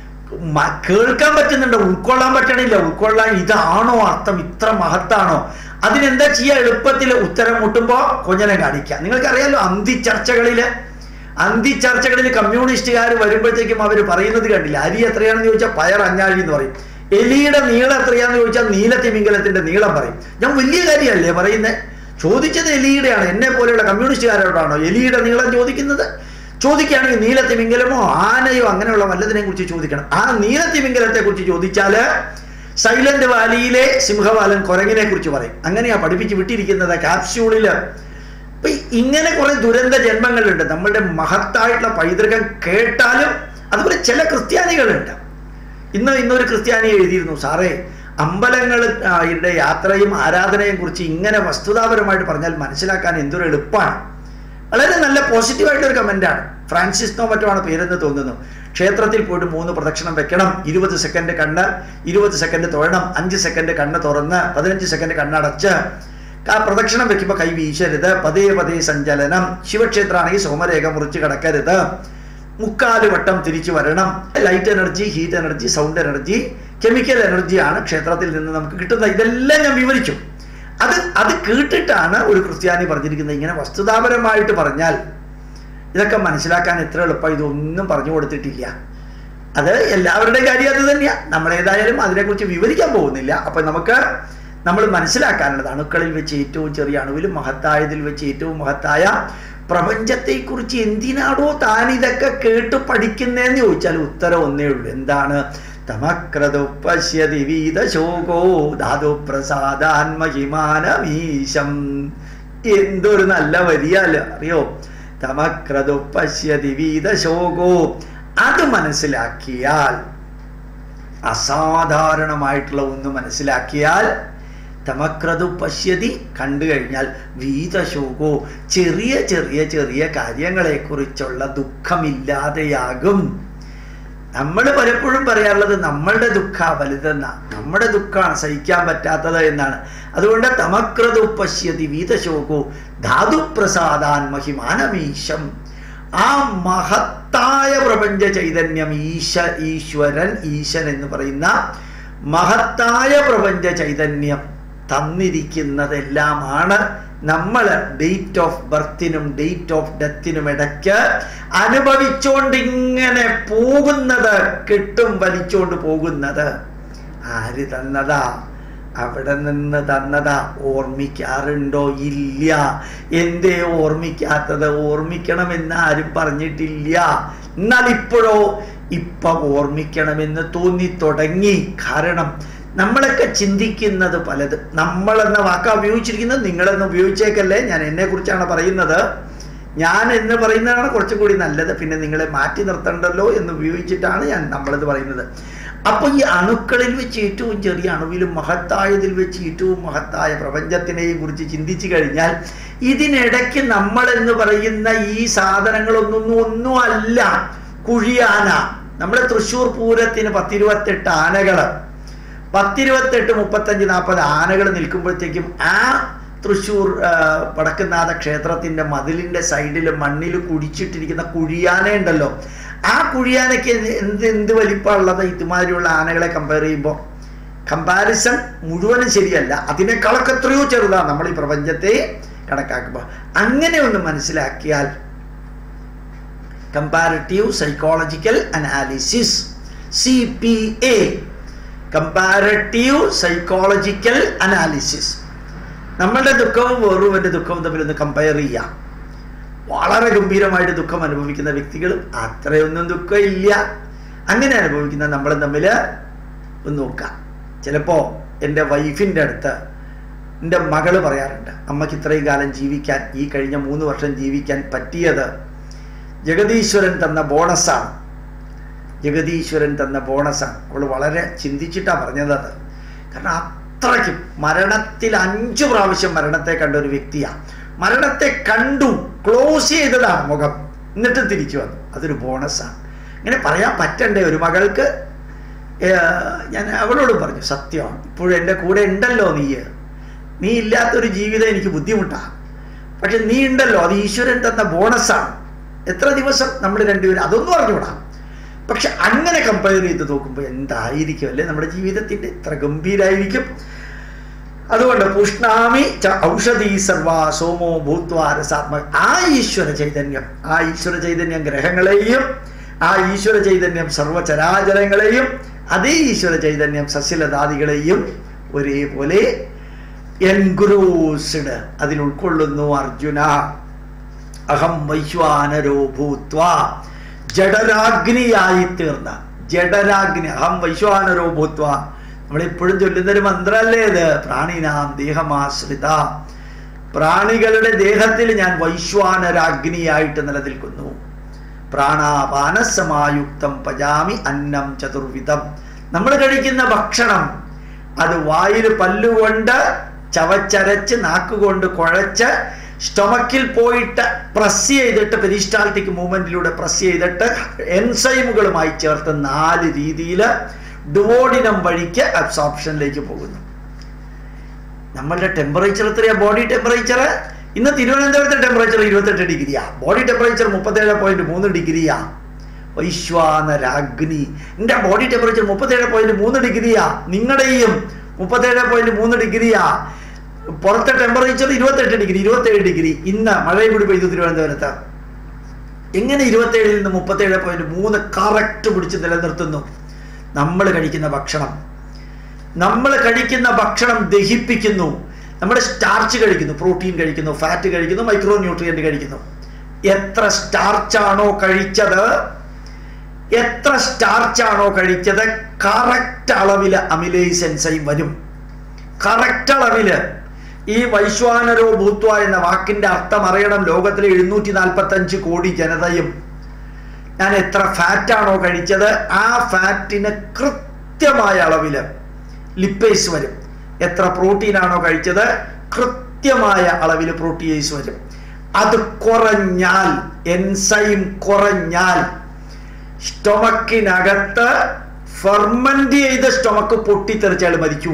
മ- കേൾക്കാൻ പറ്റുന്നുണ്ട് ഉൾക്കൊള്ളാൻ പറ്റണില്ല ഉൾക്കൊള്ളാൻ ഇതാണോ അർത്ഥം ഇത്ര മഹത്താണോ അതിനെന്താ ചെയ്യുക എളുപ്പത്തിൽ ഉത്തരം മുട്ടുമ്പോൾ കൊഞ്ഞനം കാണിക്കുക നിങ്ങൾക്കറിയാലോ അന്തി ചർച്ചകളില് അന്തി ചർച്ചകളിൽ കമ്മ്യൂണിസ്റ്റുകാർ വരുമ്പോഴത്തേക്കും അവർ പറയുന്നത് കണ്ടില്ല അരി എത്രയാണെന്ന് ചോദിച്ചാൽ പയർ അഞ്ഞാഴി എന്ന് പറയും എലിയുടെ നീളം എത്രയാണെന്ന് ചോദിച്ചാൽ നീലത്തിമിംഗലത്തിന്റെ നീളം പറയും ഞാൻ വലിയ കാര്യമല്ലേ പറയുന്നത് ചോദിച്ചത് എലിയുടെയാണ് എന്നെ പോലെയുള്ള കമ്മ്യൂണിസ്റ്റുകാരോടാണോ എലിയുടെ നീളം ചോദിക്കുന്നത് ചോദിക്കുകയാണെങ്കിൽ നീലത്തിമിംഗലമോ ആനയോ അങ്ങനെയുള്ള വല്ലതിനെ കുറിച്ച് ചോദിക്കണം ആ നീലത്തിമിംഗലത്തെ കുറിച്ച് ചോദിച്ചാല് സൈലന്റ് വാലിയിലെ സിംഹവാലൻ കുരങ്ങിനെ കുറിച്ച് പറയും അങ്ങനെയാ പഠിപ്പിച്ച് വിട്ടിരിക്കുന്നത് ക്യാപ്സ്യൂളില് അപ്പൊ ഇങ്ങനെ കുറെ ദുരന്ത ജന്മങ്ങളുണ്ട് നമ്മളുടെ മഹത്തായിട്ടുള്ള പൈതൃകം കേട്ടാലും അതുപോലെ ചില ക്രിസ്ത്യാനികളുണ്ട് ഇന്ന് ഇന്നൊരു ക്രിസ്ത്യാനി എഴുതിയിരുന്നു സാറേ അമ്പലങ്ങൾ യുടെ യാത്രയും ആരാധനയും കുറിച്ച് ഇങ്ങനെ വസ്തുതാപരമായിട്ട് പറഞ്ഞാൽ മനസ്സിലാക്കാൻ എന്തൊരു എളുപ്പമാണ് വളരെ നല്ല പോസിറ്റീവായിട്ടുള്ള ഒരു കമന്റാണ് ഫ്രാൻസിസ്നോ മറ്റോ ആണ് പേരെന്ന് തോന്നുന്നു ക്ഷേത്രത്തിൽ പോയിട്ട് മൂന്ന് പ്രദക്ഷിണം വെക്കണം ഇരുപത് സെക്കൻഡ് കണ്ണ് ഇരുപത് സെക്കൻഡ് തൊഴണം അഞ്ച് സെക്കൻഡ് കണ്ണ് തുറന്ന് പതിനഞ്ച് സെക്കൻഡ് കണ്ണടച്ച് ആ പ്രദക്ഷിണം വെക്കുമ്പോൾ കൈ വീശരുത് പതേ പതേ സഞ്ചലനം ശിവക്ഷേത്രമാണെങ്കിൽ സോമരേഖ മുറിച്ച് കിടക്കരുത് മുക്കാല് വട്ടം തിരിച്ചു വരണം light energy heat energy sound energy chemical എനർജിയാണ് ക്ഷേത്രത്തിൽ നിന്ന് നമുക്ക് കിട്ടുന്നത് ഇതെല്ലാം ഞാൻ വിവരിച്ചു അത് അത് കേട്ടിട്ടാണ് ഒരു ക്രിസ്ത്യാനി പറഞ്ഞിരിക്കുന്നത് ഇങ്ങനെ വസ്തുതാപരമായിട്ട് പറഞ്ഞാൽ ഇതൊക്കെ മനസ്സിലാക്കാൻ എത്ര എളുപ്പം ഇതൊന്നും പറഞ്ഞു കൊടുത്തിട്ടില്ല അത് എല്ലാവരുടെയും കാര്യം അത് തന്നെയാണ് നമ്മളേതായാലും അതിനെക്കുറിച്ച് വിവരിക്കാൻ പോകുന്നില്ല അപ്പൊ നമുക്ക് നമ്മൾ മനസ്സിലാക്കാനുള്ളത് അണുക്കളിൽ വെച്ച് ഏറ്റവും ചെറിയ അണുവിലും മഹത്തായതിൽ വെച്ച് ഏറ്റവും മഹത്തായ പ്രപഞ്ചത്തെക്കുറിച്ച് എന്തിനാണോ താൻ ഇതൊക്കെ കേട്ട് പഠിക്കുന്നതെന്ന് ചോദിച്ചാൽ ഉത്തരം ഒന്നേ ഉള്ളൂ എന്താണ് തമക്രതു പശ്യതി വീതശോകോ ധാതു പ്രസാദാൻ മഹിമാനമീശം എന്തൊരു നല്ല വരിയല്ല അറിയോ തമക്രതു പശ്യതി വീതശോകോ അത് മനസ്സിലാക്കിയാൽ അസാധാരണമായിട്ടുള്ള ഒന്ന് മനസ്സിലാക്കിയാൽ തമക്രതു പശ്യതി കണ്ടു കഴിഞ്ഞാൽ വീതശോകോ ചെറിയ ചെറിയ ചെറിയ കാര്യങ്ങളെക്കുറിച്ചുള്ള ദുഃഖമില്ലാതെയാകും നമ്മൾ പലപ്പോഴും പറയാറുള്ളത് നമ്മളുടെ ദുഃഖ വലുതെന്ന നമ്മുടെ ദുഃഖമാണ് സഹിക്കാൻ പറ്റാത്തത് എന്നാണ് അതുകൊണ്ട് തമക്രതു പശ്യതി വീതശോകോ ധാതുപ്രസാദാൻ മഹിമാനമീശം ആ മഹത്തായ പ്രപഞ്ച ചൈതന്യം ഈശ ഈശ്വരൻ ഈശൻ എന്ന് പറയുന്ന മഹത്തായ പ്രപഞ്ച ചൈതന്യം തന്നിരിക്കുന്നതെല്ലാമാണ് നമ്മൾ ഡേറ്റ് ഓഫ് ബർത്തിനും ഡേറ്റ് ഓഫ് ഡെത്തിനും ഇടയ്ക്ക് അനുഭവിച്ചുകൊണ്ട് ഇങ്ങനെ പോകുന്നത് കെട്ടും വലിച്ചുകൊണ്ട് പോകുന്നത് ആര് തന്നതാ അവിടെ നിന്ന് തന്നതാ ഓർമ്മിക്കാറുണ്ടോ ഇല്ല എന്തേ ഓർമ്മിക്കാത്തത് ഓർമ്മിക്കണമെന്ന് ആരും പറഞ്ഞിട്ടില്ല എന്നാൽ ഇപ്പോഴോ ഇപ്പൊ ഓർമ്മിക്കണമെന്ന് തോന്നി തുടങ്ങി കാരണം നമ്മളൊക്കെ ചിന്തിക്കുന്നത് പലത് നമ്മളെന്ന വാക്ക ഉപയോഗിച്ചിരിക്കുന്നത് നിങ്ങളെന്ന് ഉപയോഗിച്ചേക്കല്ലേ ഞാൻ എന്നെ കുറിച്ചാണ് പറയുന്നത് ഞാൻ എന്ന് പറയുന്നതാണ് കുറച്ചും കൂടി നല്ലത് പിന്നെ നിങ്ങളെ മാറ്റി നിർത്തണ്ടല്ലോ എന്ന് ഉപയോഗിച്ചിട്ടാണ് ഞാൻ നമ്മളത് പറയുന്നത് അപ്പോൾ ഈ അണുക്കളിൽ വെച്ച് ഏറ്റവും ചെറിയ അണുവിലും മഹത്തായതിൽ വെച്ച് ഏറ്റവും മഹത്തായ പ്രപഞ്ചത്തിനെയും കുറിച്ച് ചിന്തിച്ചു കഴിഞ്ഞാൽ ഇതിനിടയ്ക്ക് നമ്മൾ എന്ന് പറയുന്ന ഈ സാധനങ്ങളൊന്നും ഒന്നും അല്ല കുഴിയാന നമ്മുടെ തൃശ്ശൂർ പൂരത്തിന് പത്തിരുപത്തെട്ട് ആനകള് പത്തിരുപത്തെട്ട് മുപ്പത്തഞ്ച് നാൽപ്പത് ആനകൾ നിൽക്കുമ്പോഴത്തേക്കും ആ തൃശ്ശൂർ വടക്കുന്നാഥ ക്ഷേത്രത്തിന്റെ മതിലിന്റെ സൈഡിൽ മണ്ണിൽ കുടിച്ചിട്ടിരിക്കുന്ന കുഴിയാന ഉണ്ടല്ലോ ആ കുഴിയാനയ്ക്ക് എന്ത് എന്ത് വലിപ്പമുള്ളത് ഇതുമാതിരിയുള്ള ആനകളെ കമ്പയർ ചെയ്യുമ്പോൾ കമ്പാരിസൺ മുഴുവനും ശരിയല്ല അതിനേക്കാളൊക്കെ എത്രയോ ചെറുതാണ് നമ്മൾ ഈ പ്രപഞ്ചത്തെ കണക്കാക്കുമ്പോൾ അങ്ങനെ ഒന്ന് മനസ്സിലാക്കിയാൽ comparative psychological analysis C P A comparative psychological analysis നമ്മളുടെ ദുഃഖവും വേറൊരുവന്റെ ദുഃഖവും തമ്മിൽ ഒന്ന് കമ്പയർ ചെയ്യാം വളരെ ഗംഭീരമായിട്ട് ദുഃഖം അനുഭവിക്കുന്ന വ്യക്തികളും അത്രയൊന്നും ദുഃഖം ഇല്ല അങ്ങനെ അനുഭവിക്കുന്ന നമ്മൾ തമ്മിൽ ഒന്ന് നോക്കാം ചിലപ്പോൾ എൻ്റെ വൈഫിൻ്റെ അടുത്ത് എൻ്റെ മകള് പറയാറുണ്ട് അമ്മയ്ക്ക് ഇത്രയും കാലം ജീവിക്കാൻ ഈ കഴിഞ്ഞ മൂന്ന് വർഷം ജീവിക്കാൻ പറ്റിയത് ജഗതീശ്വരൻ തന്ന ബോണസാണ് ജഗതീശ്വരൻ തന്ന ബോണസാണ് അവൾ വളരെ ചിന്തിച്ചിട്ടാണ് പറഞ്ഞത് അത് കാരണം അത്രയ്ക്കും മരണത്തിൽ അഞ്ചു പ്രാവശ്യം മരണത്തെ കണ്ട ഒരു വ്യക്തിയാണ് മരണത്തെ കണ്ടു ക്ലോസ് ചെയ്തതാണ് മുഖം എന്നിട്ട് തിരിച്ചു വന്നു അതൊരു ബോണസാണ് ഇങ്ങനെ പറയാൻ പറ്റണ്ടേ ഒരു മകൾക്ക് ഞാൻ അവളോട് പറഞ്ഞു സത്യമാണ് ഇപ്പോഴും എൻ്റെ കൂടെ ഉണ്ടല്ലോ നീ നീ ഇല്ലാത്തൊരു ജീവിതം എനിക്ക് ബുദ്ധിമുട്ടാണ് പക്ഷെ നീ ഉണ്ടല്ലോ അത് ഈശ്വരൻ തന്ന ബോണസാണ് എത്ര ദിവസം നമ്മൾ രണ്ടുപേരും അതൊന്നും അറിഞ്ഞുകൂടാ പക്ഷെ അങ്ങനെ കമ്പയർ ചെയ്ത് നോക്കുമ്പോൾ എന്തായിരിക്കും അല്ലേ നമ്മുടെ ജീവിതത്തിൻ്റെ എത്ര ഗംഭീരായിരിക്കും അതുകൊണ്ട് പുഷ്ണാമി ച ഔഷധി സർവാ സോമോ ഭൂത്വാരസാത്മക ആ ഈശ്വര ചൈതന്യം ആ ഈശ്വര ചൈതന്യം ഗ്രഹങ്ങളെയും ആ ഈശ്വര ചൈതന്യം സർവചരാചരങ്ങളെയും അതേ ഈശ്വര ചൈതന്യം സസ്യലതാദികളെയും ഒരേപോലെ എൻഗ്രൂസ്ഡ് അതിൽ ഉൾക്കൊള്ളുന്നു അർജുന അഹം വൈശ്വാനരോ ഭൂത്വ ജഡരാഗ്നിയായി തീർന്ന ജഡരാഗ്നി അഹം വൈശ്വാനരോ ഭൂത്വ നമ്മളെപ്പോഴും ചൊല്ലുന്നൊരു മന്ത്രല്ലേ ഇത് പ്രാണിനാം ദേഹമാശ്രിത പ്രാണികളുടെ ദേഹത്തിൽ ഞാൻ വൈശ്വാനരാഗ്നിയായിട്ട് നിലനിൽക്കുന്നു പ്രാണാപാനസമായുക്തം പജാമി അന്നം ചതുർവിധം നമ്മൾ കഴിക്കുന്ന ഭക്ഷണം അത് വായിൽ പല്ലുകൊണ്ട് ചവച്ചരച്ച് നാക്കുകൊണ്ട് കുഴച്ച് സ്റ്റൊമക്കിൽ പോയിട്ട് പ്രസ് ചെയ്തിട്ട് പെരിസ്റ്റാൾട്ടിക് മൂവ്മെന്റിലൂടെ പ്രസ് ചെയ്തിട്ട് എൻസൈമുകളുമായി ചേർത്ത് നാല് രീതിയിൽ ഡുവോഡിനം വഴിക്ക് അബ്സോർപ്ഷനിലേക്ക് പോകുന്നു നമ്മളുടെ ടെമ്പറേച്ചർ എത്രയാ ബോഡി ടെമ്പറേച്ചർ ഇന്ന് തിരുവനന്തപുരത്തെ ടെമ്പറേച്ചർ ഇരുപത്തെട്ട് ഡിഗ്രിയാ ബോഡി ടെമ്പറേച്ചർ മുപ്പത്തേഴ് പോയിന്റ് മൂന്ന് ഡിഗ്രിയാ വൈശ്വാനരാഗ്നി എൻ്റെ ബോഡി ടെമ്പറേച്ചർ മുപ്പത്തേഴ് പോയിന്റ് മൂന്ന് ഡിഗ്രിയാ നിങ്ങളുടെയും മുപ്പത്തേഴ് പോയിന്റ് മൂന്ന് ഡിഗ്രിയാ പുറത്തെ ടെമ്പറേച്ചർ ഇരുപത്തെട്ട് ഡിഗ്രി ഇരുപത്തേഴ് ഡിഗ്രി ഇന്ന് മഴയും കൂടി പെയ്തു തിരുവനന്തപുരത്ത് എങ്ങനെ ഇരുപത്തേഴിൽ നിന്ന് മുപ്പത്തേഴ് പോയിന്റ് മൂന്ന് കറക്റ്റ് പിടിച്ച് നിലനിർത്തുന്നു നമ്മൾ കഴിക്കുന്ന ഭക്ഷണം നമ്മൾ കഴിക്കുന്ന ഭക്ഷണം ദഹിപ്പിക്കുന്നു നമ്മുടെ സ്റ്റാർച്ച് കഴിക്കുന്നു പ്രോട്ടീൻ കഴിക്കുന്നു ഫാറ്റ് കഴിക്കുന്നു മൈക്രോ ന്യൂട്രിയൻ്റ് കഴിക്കുന്നു എത്ര സ്റ്റാർച്ചാണോ കഴിച്ചത് എത്ര സ്റ്റാർച്ചാണോ കഴിച്ചത് കറക്റ്റ് അളവിൽ അമിലേസ് എൻസൈം വരും കറക്റ്റ് അളവില് ഈ വൈശ്വാനരോ ഭൂത്വ എന്ന വാക്കിന്റെ അർത്ഥം അറിയണം ലോകത്തിലെ എഴുന്നൂറ്റി നാൽപ്പത്തി അഞ്ച് കോടി ജനതയും ഞാൻ എത്ര ഫാറ്റാണോ കഴിച്ചത് ആ ഫാറ്റിന് കൃത്യമായ അളവിൽ ലിപ്പേസ് വരും എത്ര പ്രോട്ടീനാണോ കഴിച്ചത് കൃത്യമായ അളവിൽ പ്രോട്ടീയേസ് വരും അത് കുറഞ്ഞാൽ എൻസൈം കുറഞ്ഞാൽ സ്റ്റൊമക്കിനകത്ത് ഫെർമെന്റ് ചെയ്ത സ്റ്റൊമക്ക് പൊട്ടിത്തെറിച്ചാൽ മരിച്ചു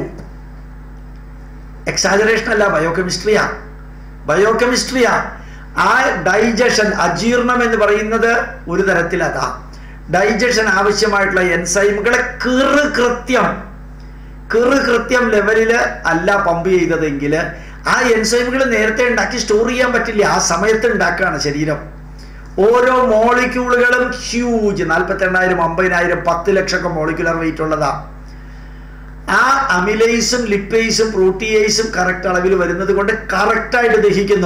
എക്സാജറേഷൻ അല്ല ബയോകെമിസ്ട്രിയാ ബയോകെമിസ്ട്രിയാ ആ ഡൈജഷൻ അജീർണം എന്ന് പറയുന്നത് ഒരു തരത്തിൽ അതാ ഡൈജഷൻ ആവശ്യമായിട്ടുള്ള എൻസൈമുകളെ കിറു കൃത്യം കിറു കൃത്യം ലെവലില് അല്ല പമ്പ് ചെയ്തതെങ്കിൽ ആ എൻസൈമുകൾ നേരത്തെ ഉണ്ടാക്കി സ്റ്റോർ ചെയ്യാൻ പറ്റില്ല ആ സമയത്ത് ഉണ്ടാക്കുകയാണ് ശരീരം ഓരോ മോളിക്യൂളുകളും ഹ്യൂജ് നാൽപ്പത്തി എണ്ണായിരം അമ്പതിനായിരം പത്ത് ലക്ഷമൊക്കെ മോളിക്കുലർ വെയിറ്റ് ഉള്ളതാ ആ അമിലൈസും ലിപ്പേസും പ്രോട്ടിയേസും കറക്റ്റ് അളവിൽ വരുന്നത് കൊണ്ട് കറക്റ്റായിട്ട് ദഹിക്കുന്നു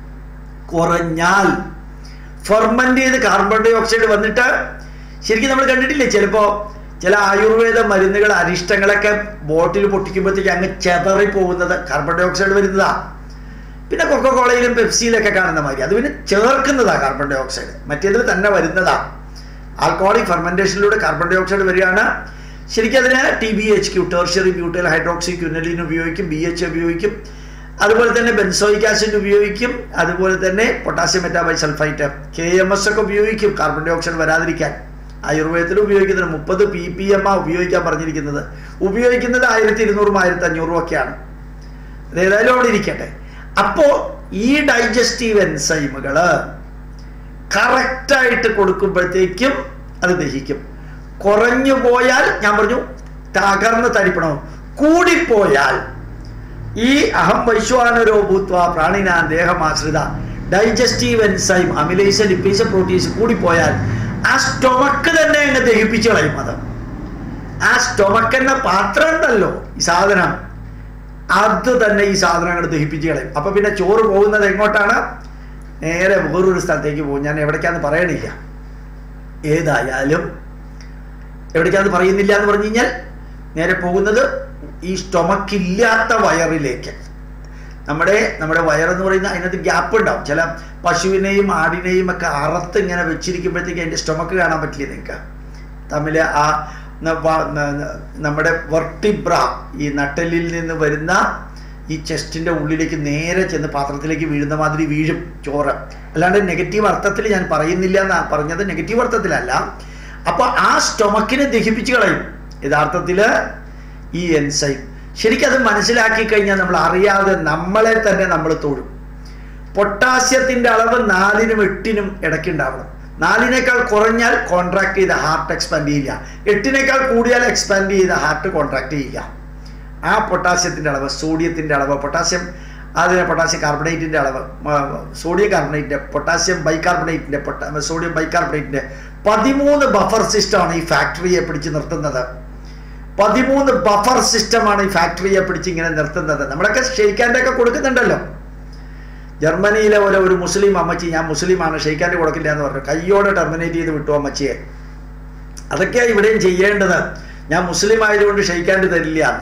കുറഞ്ഞാൽ ഫെർമെന്റ് ചെയ്ത് കാർബൺ ഡൈ ഓക്സൈഡ് വന്നിട്ട് ശരിക്കും നമ്മൾ കണ്ടിട്ടില്ലേ ചിലപ്പോ ചില ആയുർവേദ മരുന്നുകൾ അരിഷ്ടങ്ങളൊക്കെ ബോട്ടിൽ പൊട്ടിക്കുമ്പോഴത്തേക്ക് അങ്ങ് ചെതറി പോകുന്നത് കാർബൺ ഡൈ ഓക്സൈഡ് വരുന്നതാ പിന്നെ കൊക്കക്കോളയിലും പെപ്സിയിലൊക്കെ കാണുന്ന മാതിരി അത് പിന്നെ ചേർക്കുന്നതാ കാർബൺ ഡൈ ഓക്സൈഡ് മറ്റേതിൽ തന്നെ വരുന്നതാ ആൽക്കോളിക് ഫെർമെന്റേഷനിലൂടെ കാർബൺ ഡൈ ഓക്സൈഡ് വരികയാണ് ശരിക്കും അതിന് T B H Q tertiary butyl hydroxy quinoline ഉപയോഗിക്കും ബി എച്ച് ഉപയോഗിക്കും അതുപോലെ തന്നെ ബെൻസോയിക് ആസിഡ് ഉപയോഗിക്കും അതുപോലെ തന്നെ potassium metabisulphite K M S ഒക്കെ ഉപയോഗിക്കും കാർബൺ ഡൈ ഓക്സൈഡ് വരാതിരിക്കാൻ ആയുർവേദത്തിൽ ഉപയോഗിക്കുന്നത് മുപ്പത് പി പി എം ആ ഉപയോഗിക്കാൻ പറഞ്ഞിരിക്കുന്നത് ഉപയോഗിക്കുന്നത് ആയിരത്തി ഇരുന്നൂറും ആയിരത്തി അഞ്ഞൂറും ഒക്കെയാണ് അത് ഏതായാലും അവിടെ ഇരിക്കട്ടെ അപ്പോ ഈ ഡൈജസ്റ്റീവ് എൻസൈമുകൾ കറക്റ്റായിട്ട് കൊടുക്കുമ്പോഴത്തേക്കും അത് ദഹിക്കും കുറഞ്ഞു പോയാൽ ഞാൻ പറഞ്ഞു തകർന്ന് തരിപ്പണോ കൂടിപ്പോയാൽ ഈ അഹം വൈശ്വാനരോ ഭൂത്വ പ്രാണിനാൻ ദേഹമാശ്രിത digestive enzyme amylase lipase proteins കൂടിപ്പോയാൽ ആ സ്റ്റൊമക്ക് തന്നെ അങ്ങ് ദഹിപ്പിച്ചു കളയും അത് ആ സ്റ്റൊമക്ക് എന്ന പാത്രം ഉണ്ടല്ലോ ഈ സാധനം അത് തന്നെ ഈ സാധനം അങ്ങോട്ട് ദഹിപ്പിച്ച് കളയും അപ്പൊ പിന്നെ ചോറ് പോകുന്നത് എങ്ങോട്ടാണ് നേരെ വേറൊരു സ്ഥലത്തേക്ക് പോകും ഞാൻ എവിടേക്കാന്ന് പറയണില്ല ഏതായാലും എവിടേക്കാന്ന് പറയുന്നില്ല എന്ന് പറഞ്ഞു കഴിഞ്ഞാൽ നേരെ പോകുന്നത് ഈ സ്റ്റൊമക്ക് ഇല്ലാത്ത വയറിലേക്ക് നമ്മുടെ നമ്മുടെ വയറെന്ന് പറയുന്ന അതിനകത്ത് ഗ്യാപ്പ് ഉണ്ടാവും ചില പശുവിനെയും ആടിനെയും ഒക്കെ അറത്ത് ഇങ്ങനെ വെച്ചിരിക്കുമ്പോഴത്തേക്ക് അതിൻ്റെ സ്റ്റൊമക്ക് കാണാൻ പറ്റില്ല നിങ്ങൾക്ക് തമ്മിൽ ആ ന- വ- ന- ന- നമ്മുടെ വെർട്ടിബ്ര ഈ നട്ടലിൽ നിന്ന് വരുന്ന ഈ ചെസ്റ്റിന്റെ ഉള്ളിലേക്ക് നേരെ ചെന്ന് പാത്രത്തിലേക്ക് വീഴുന്ന മാതിരി വീഴും ചോറ് അല്ലാണ്ട് നെഗറ്റീവ് അർത്ഥത്തിൽ ഞാൻ പറയുന്നില്ല എന്നാ പറഞ്ഞത് നെഗറ്റീവ് അർത്ഥത്തിലല്ല അപ്പൊ ആ സ്റ്റൊമക്കിനെ ദഹിപ്പിച്ച് കളയും യഥാർത്ഥത്തില് ഈ എൻസൈം ശരിക്കും അത് മനസ്സിലാക്കി കഴിഞ്ഞാൽ നമ്മൾ അറിയാതെ നമ്മളെ തന്നെ നമ്മൾ തൊഴും പൊട്ടാസ്യത്തിന്റെ അളവ് നാലിനും എട്ടിനും ഇടയ്ക്ക് ഉണ്ടാവണം നാലിനേക്കാൾ കുറഞ്ഞാൽ കോൺട്രാക്ട് ചെയ്ത ഹാർട്ട് എക്സ്പാൻഡ് ചെയ്യില്ല എട്ടിനേക്കാൾ കൂടിയാൽ എക്സ്പാൻഡ് ചെയ്ത ഹാർട്ട് കോൺട്രാക്ട് ചെയ്യുക ആ പൊട്ടാസ്യത്തിന്റെ അളവ് സോഡിയത്തിന്റെ അളവ് പൊട്ടാസ്യം അതിന് പൊട്ടാസ്യം കാർബണേറ്റിന്റെ അളവ് മ- സോഡിയം കാർബണേറ്റിന്റെ പൊട്ടാസ്യം ബൈകാർബണേറ്റിന്റെ പൊട്ടാ സോഡിയം ബൈകാർബണേറ്റിന്റെ പതിമൂന്ന് ബഫർ സിസ്റ്റമാണ് ഈ ഫാക്ടറിയെ പിടിച്ച് നിർത്തുന്നത് പതിമൂന്ന് ബഫർ സിസ്റ്റമാണ് ഈ ഫാക്ടറിയെ പിടിച്ച് ഇങ്ങനെ നിർത്തുന്നത് നമ്മളൊക്കെ ഷെയ്ക്കാൻ്റെ ഒക്കെ കൊടുക്കുന്നുണ്ടല്ലോ ജർമ്മനിയിലെ ഒരു ഒരു മുസ്ലിം അമ്മച്ചി ഞാൻ മുസ്ലിമാണ് ഷെയ്ക്കാൻ്റെ കൊടുക്കില്ല എന്ന് പറഞ്ഞു കയ്യോടെ ടെർമിനേറ്റ് ചെയ്ത് വിട്ടു അമ്മച്ചിയെ അതൊക്കെയാണ് ഇവിടെയും ചെയ്യേണ്ടത് ഞാൻ മുസ്ലിം ആയതുകൊണ്ട് ഷെയ്ക്കാൻ്റെ തരില്ല എന്ന്.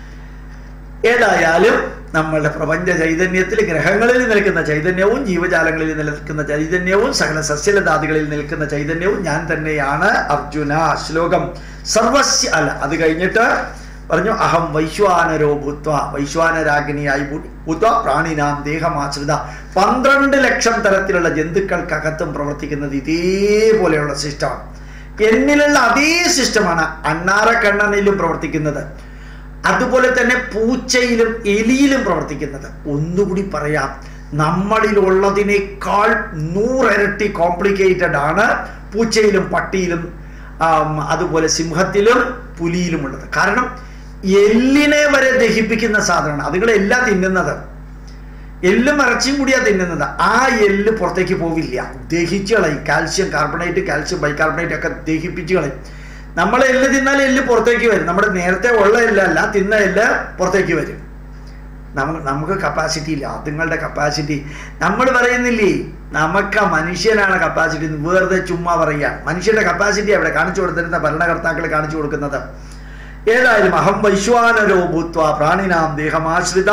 ഏതായാലും നമ്മളുടെ പ്രപഞ്ച ചൈതന്യത്തിൽ ഗ്രഹങ്ങളിൽ നിൽക്കുന്ന ചൈതന്യവും ജീവജാലങ്ങളിൽ നിൽക്കുന്ന ചൈതന്യവും സകല സസ്യലതാദികളിൽ നിൽക്കുന്ന ചൈതന്യവും ഞാൻ തന്നെയാണ് അർജുന ശ്ലോകം സർവസ്യ അല്ല അത് കഴിഞ്ഞിട്ട് പറഞ്ഞു അഹം വൈശ്വാനരോ ഭൂത്വ വൈശ്വാനരാഗിനിയായി ഭൂ- ഭൂത്വ പ്രാണിനാം ദേഹമാശ്രിത പന്ത്രണ്ട് ലക്ഷം തരത്തിലുള്ള ജന്തുക്കൾക്കകത്തും പ്രവർത്തിക്കുന്നത് ഇതേപോലെയുള്ള സിസ്റ്റമാണ് എന്നിലുള്ള അതേ സിസ്റ്റമാണ് അണ്ണാറക്കണ്ണനിലും പ്രവർത്തിക്കുന്നത് അതുപോലെ തന്നെ പൂച്ചയിലും എലിയിലും പ്രവർത്തിക്കുന്നത് ഒന്നുകൂടി പറയാം നമ്മളിലുള്ളതിനേക്കാൾ നൂറിരട്ടി കോംപ്ലിക്കേറ്റഡ് ആണ് പൂച്ചയിലും പട്ടിയിലും ആം, അതുപോലെ സിംഹത്തിലും പുലിയിലുമുള്ളത് കാരണം എല്ലിനെ വരെ ദഹിപ്പിക്കുന്ന സാധനമാണ് അതുങ്ങളെല്ലാം തിന്നുന്നത് എല്ലും ഇറച്ചിയും കൂടിയാ തിന്നുന്നത് ആ എല്ല് പുറത്തേക്ക് പോവില്ല ദഹിച്ച് കളയും കാൽസ്യം കാർബണേറ്റ് കാൽസ്യം ബൈകാർബണേറ്റ് ഒക്കെ ദഹിപ്പിച്ച് കളയും നമ്മൾ എല്ല് തിന്നാൽ എല്ല് പുറത്തേക്ക് വരും നമ്മുടെ നേരത്തെ ഉള്ള എല്ലല്ല തിന്ന എല്ല് പുറത്തേക്ക് വരും നമുക്ക് നമുക്ക് കപ്പാസിറ്റി ഇല്ല അതുങ്ങളുടെ കപ്പാസിറ്റി നമ്മൾ പറയുന്നില്ലേ നമുക്ക് ആ മനുഷ്യനാണ് കപ്പാസിറ്റി എന്ന് വെറുതെ ചുമ്മാ പറയുകയാണ് മനുഷ്യന്റെ കപ്പാസിറ്റി അവിടെ കാണിച്ചു കൊടുത്തിരുന്ന ഭരണകർത്താക്കൾ കാണിച്ചു കൊടുക്കുന്നത് ഏതായാലും അഹം വൈശ്വാനരോ ഭൂത്വ പ്രാണിനാം ദേഹമാശ്രിത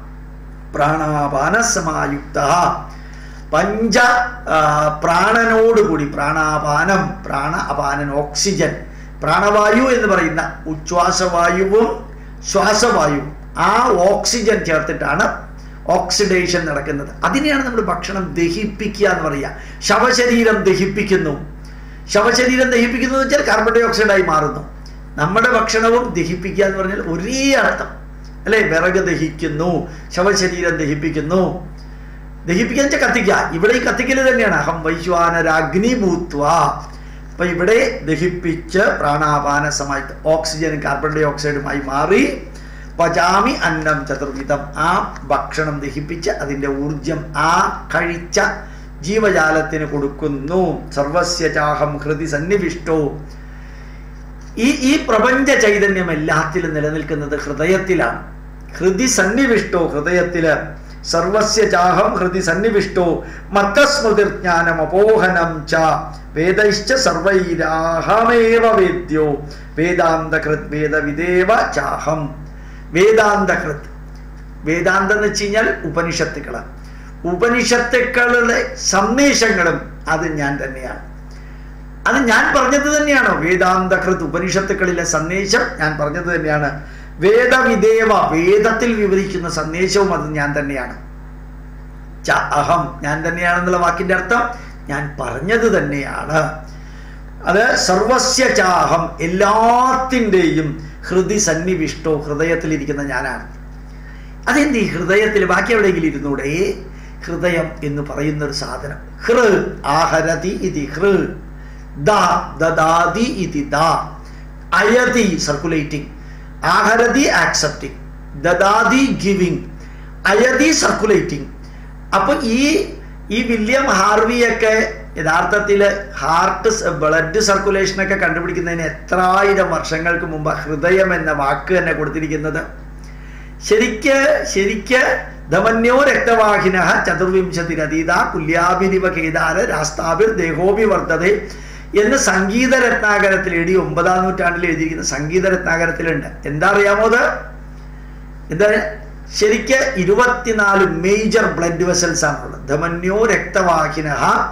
പ്രാണാപാനസമായുക്ത പഞ്ച ആ, പ്രാണനോടുകൂടി പ്രാണാപാനം പ്രാണ അപാനൻ ഓക്സിജൻ പ്രാണവായു എന്ന് പറയുന്ന ഉച്ഛ്വാസവായുവും ശ്വാസവായുവും ആ ഓക്സിജൻ ചേർത്തിട്ടാണ് ഓക്സിഡേഷൻ നടക്കുന്നത് അതിനെയാണ് നമ്മൾ ഭക്ഷണം ദഹിപ്പിക്കുക എന്ന് പറയുക ശവശരീരം ദഹിപ്പിക്കുന്നു ശവശരീരം ദഹിപ്പിക്കുന്നു എന്ന് വെച്ചാൽ കാർബൺ ഡൈ ഓക്സൈഡായി മാറുന്നു നമ്മുടെ ഭക്ഷണവും ദഹിപ്പിക്കുക എന്ന് പറഞ്ഞാൽ ഒരേ അർത്ഥം അല്ലെ വിറക് ദഹിക്കുന്നു ശവശരീരം ദഹിപ്പിക്കുന്നു ദഹിപ്പിക്കുക എന്ന് വെച്ചാൽ കത്തിക്കുക ഇവിടെ ഈ കത്തിക്കല് തന്നെയാണ് അഹം വൈശ്വാനരാഗ്നിഭൂത്വ അപ്പൊ ഇവിടെ ദഹിപ്പിച്ച് പ്രാണാപാന സമയത്ത് ഓക്സിജനും കാർബൺ ഡൈ ഓക്സൈഡുമായി മാറി പചാമി അന്നം ചതുർവിധം ആ ഭക്ഷണം ദഹിപ്പിച്ച് അതിൻ്റെ ഊർജം ആ കഴിച്ച ജീവജാലത്തിന് കൊടുക്കുന്നു സർവസ്യ ചാഹം ഹൃദി സന്നിവിഷ്ടോ ഈ ഈ പ്രപഞ്ച ചൈതന്യം എല്ലാത്തിലും നിലനിൽക്കുന്നത് ഹൃദയത്തിലാണ് ഹൃദി സന്നിവിഷ്ടോ ഹൃദയത്തില് സർവസ്യ ചാഹം ഹൃദി സന്നിവിഷ്ടോ മത്തസ്മൃതിജ്ഞാനം അപോഹനം ച വേദൈശ്ച സർവൈരാഹമേവ വേദ്യോ വേദാന്തകൃത് വേദവിദേവ ചാഹം വേദാന്തകൃത് വേദാന്തം എന്ന് വെച്ച് കഴിഞ്ഞാൽ ഉപനിഷത്തുക്കള് ഉപനിഷത്തുക്കളുടെ സന്ദേശങ്ങളും അത് ഞാൻ തന്നെയാണ് അത് ഞാൻ പറഞ്ഞത് തന്നെയാണോ വേദാന്തകൃത് ഉപനിഷത്തുക്കളിലെ സന്ദേശം ഞാൻ പറഞ്ഞത് തന്നെയാണ് വേദവിദേവ വേദത്തിൽ വിവരിക്കുന്ന സന്ദേശവും അത് ഞാൻ തന്നെയാണ് ച അഹം ഞാൻ തന്നെയാണെന്നുള്ള വാക്കിന്റെ അർത്ഥം ഞാൻ പറഞ്ഞത് തന്നെയാണ് അത് സർവസ്യ ചാഹം എല്ലാത്തിൻ്റെയും ഹൃദി സന്നിവിഷ്ടോ ഹൃദയത്തിലിരിക്കുന്ന ഞാനാണ് അതെന്ത് ഈ ഹൃദയത്തിൽ ബാക്കി എവിടെയെങ്കിലും ഇരുന്നൂടെ ഹൃദയം എന്ന് പറയുന്ന ഒരു സാധനം ഹൃ ആഹരതി ഇതി ഹൃ ദ ദദാതി ഇതി ദ അയതി സർക്കുലേറ്റിംഗ് ആഹരതി ആക്സെപ്റ്റിംഗ് ദദാതി ഗിവിംഗ് അയതി സർക്കുലേറ്റിംഗ് അപ്പൊ ഈ ഈ വില്യം ഹാർവിയൊക്കെ യഥാർത്ഥത്തിൽ ഹാർട്ട് ബ്ലഡ് സർക്കുലേഷനൊക്കെ കണ്ടുപിടിക്കുന്നതിന് എത്രായിരം വർഷങ്ങൾക്ക് മുമ്പ് ഹൃദയം എന്ന വാക്ക് തന്നെ കൊടുത്തിരിക്കുന്നത് ശരിക്ക് ശരിക്ക് ധമന്യോ രക്തവാഹിന ചതുർവിംശതിരതീത കുല്യാഭിനിവ കേദാര രാസ്താഭിർ ദേഹോപി വർദ്ധതേ എന്ന് സംഗീത രത്നാകരത്തിൽ എഴുതി ഒമ്പതാം നൂറ്റാണ്ടിൽ എഴുതിയിരിക്കുന്ന സംഗീത രത്നാകരത്തിലുണ്ട് എന്താ അറിയാമോ അത് എന്താ ശരിക്ക് ഇരുപത്തിനാല് മേജർ ബ്ലഡ് വെസൽസ് ആണുള്ളത് ധമന്യോ രക്തവാഹിന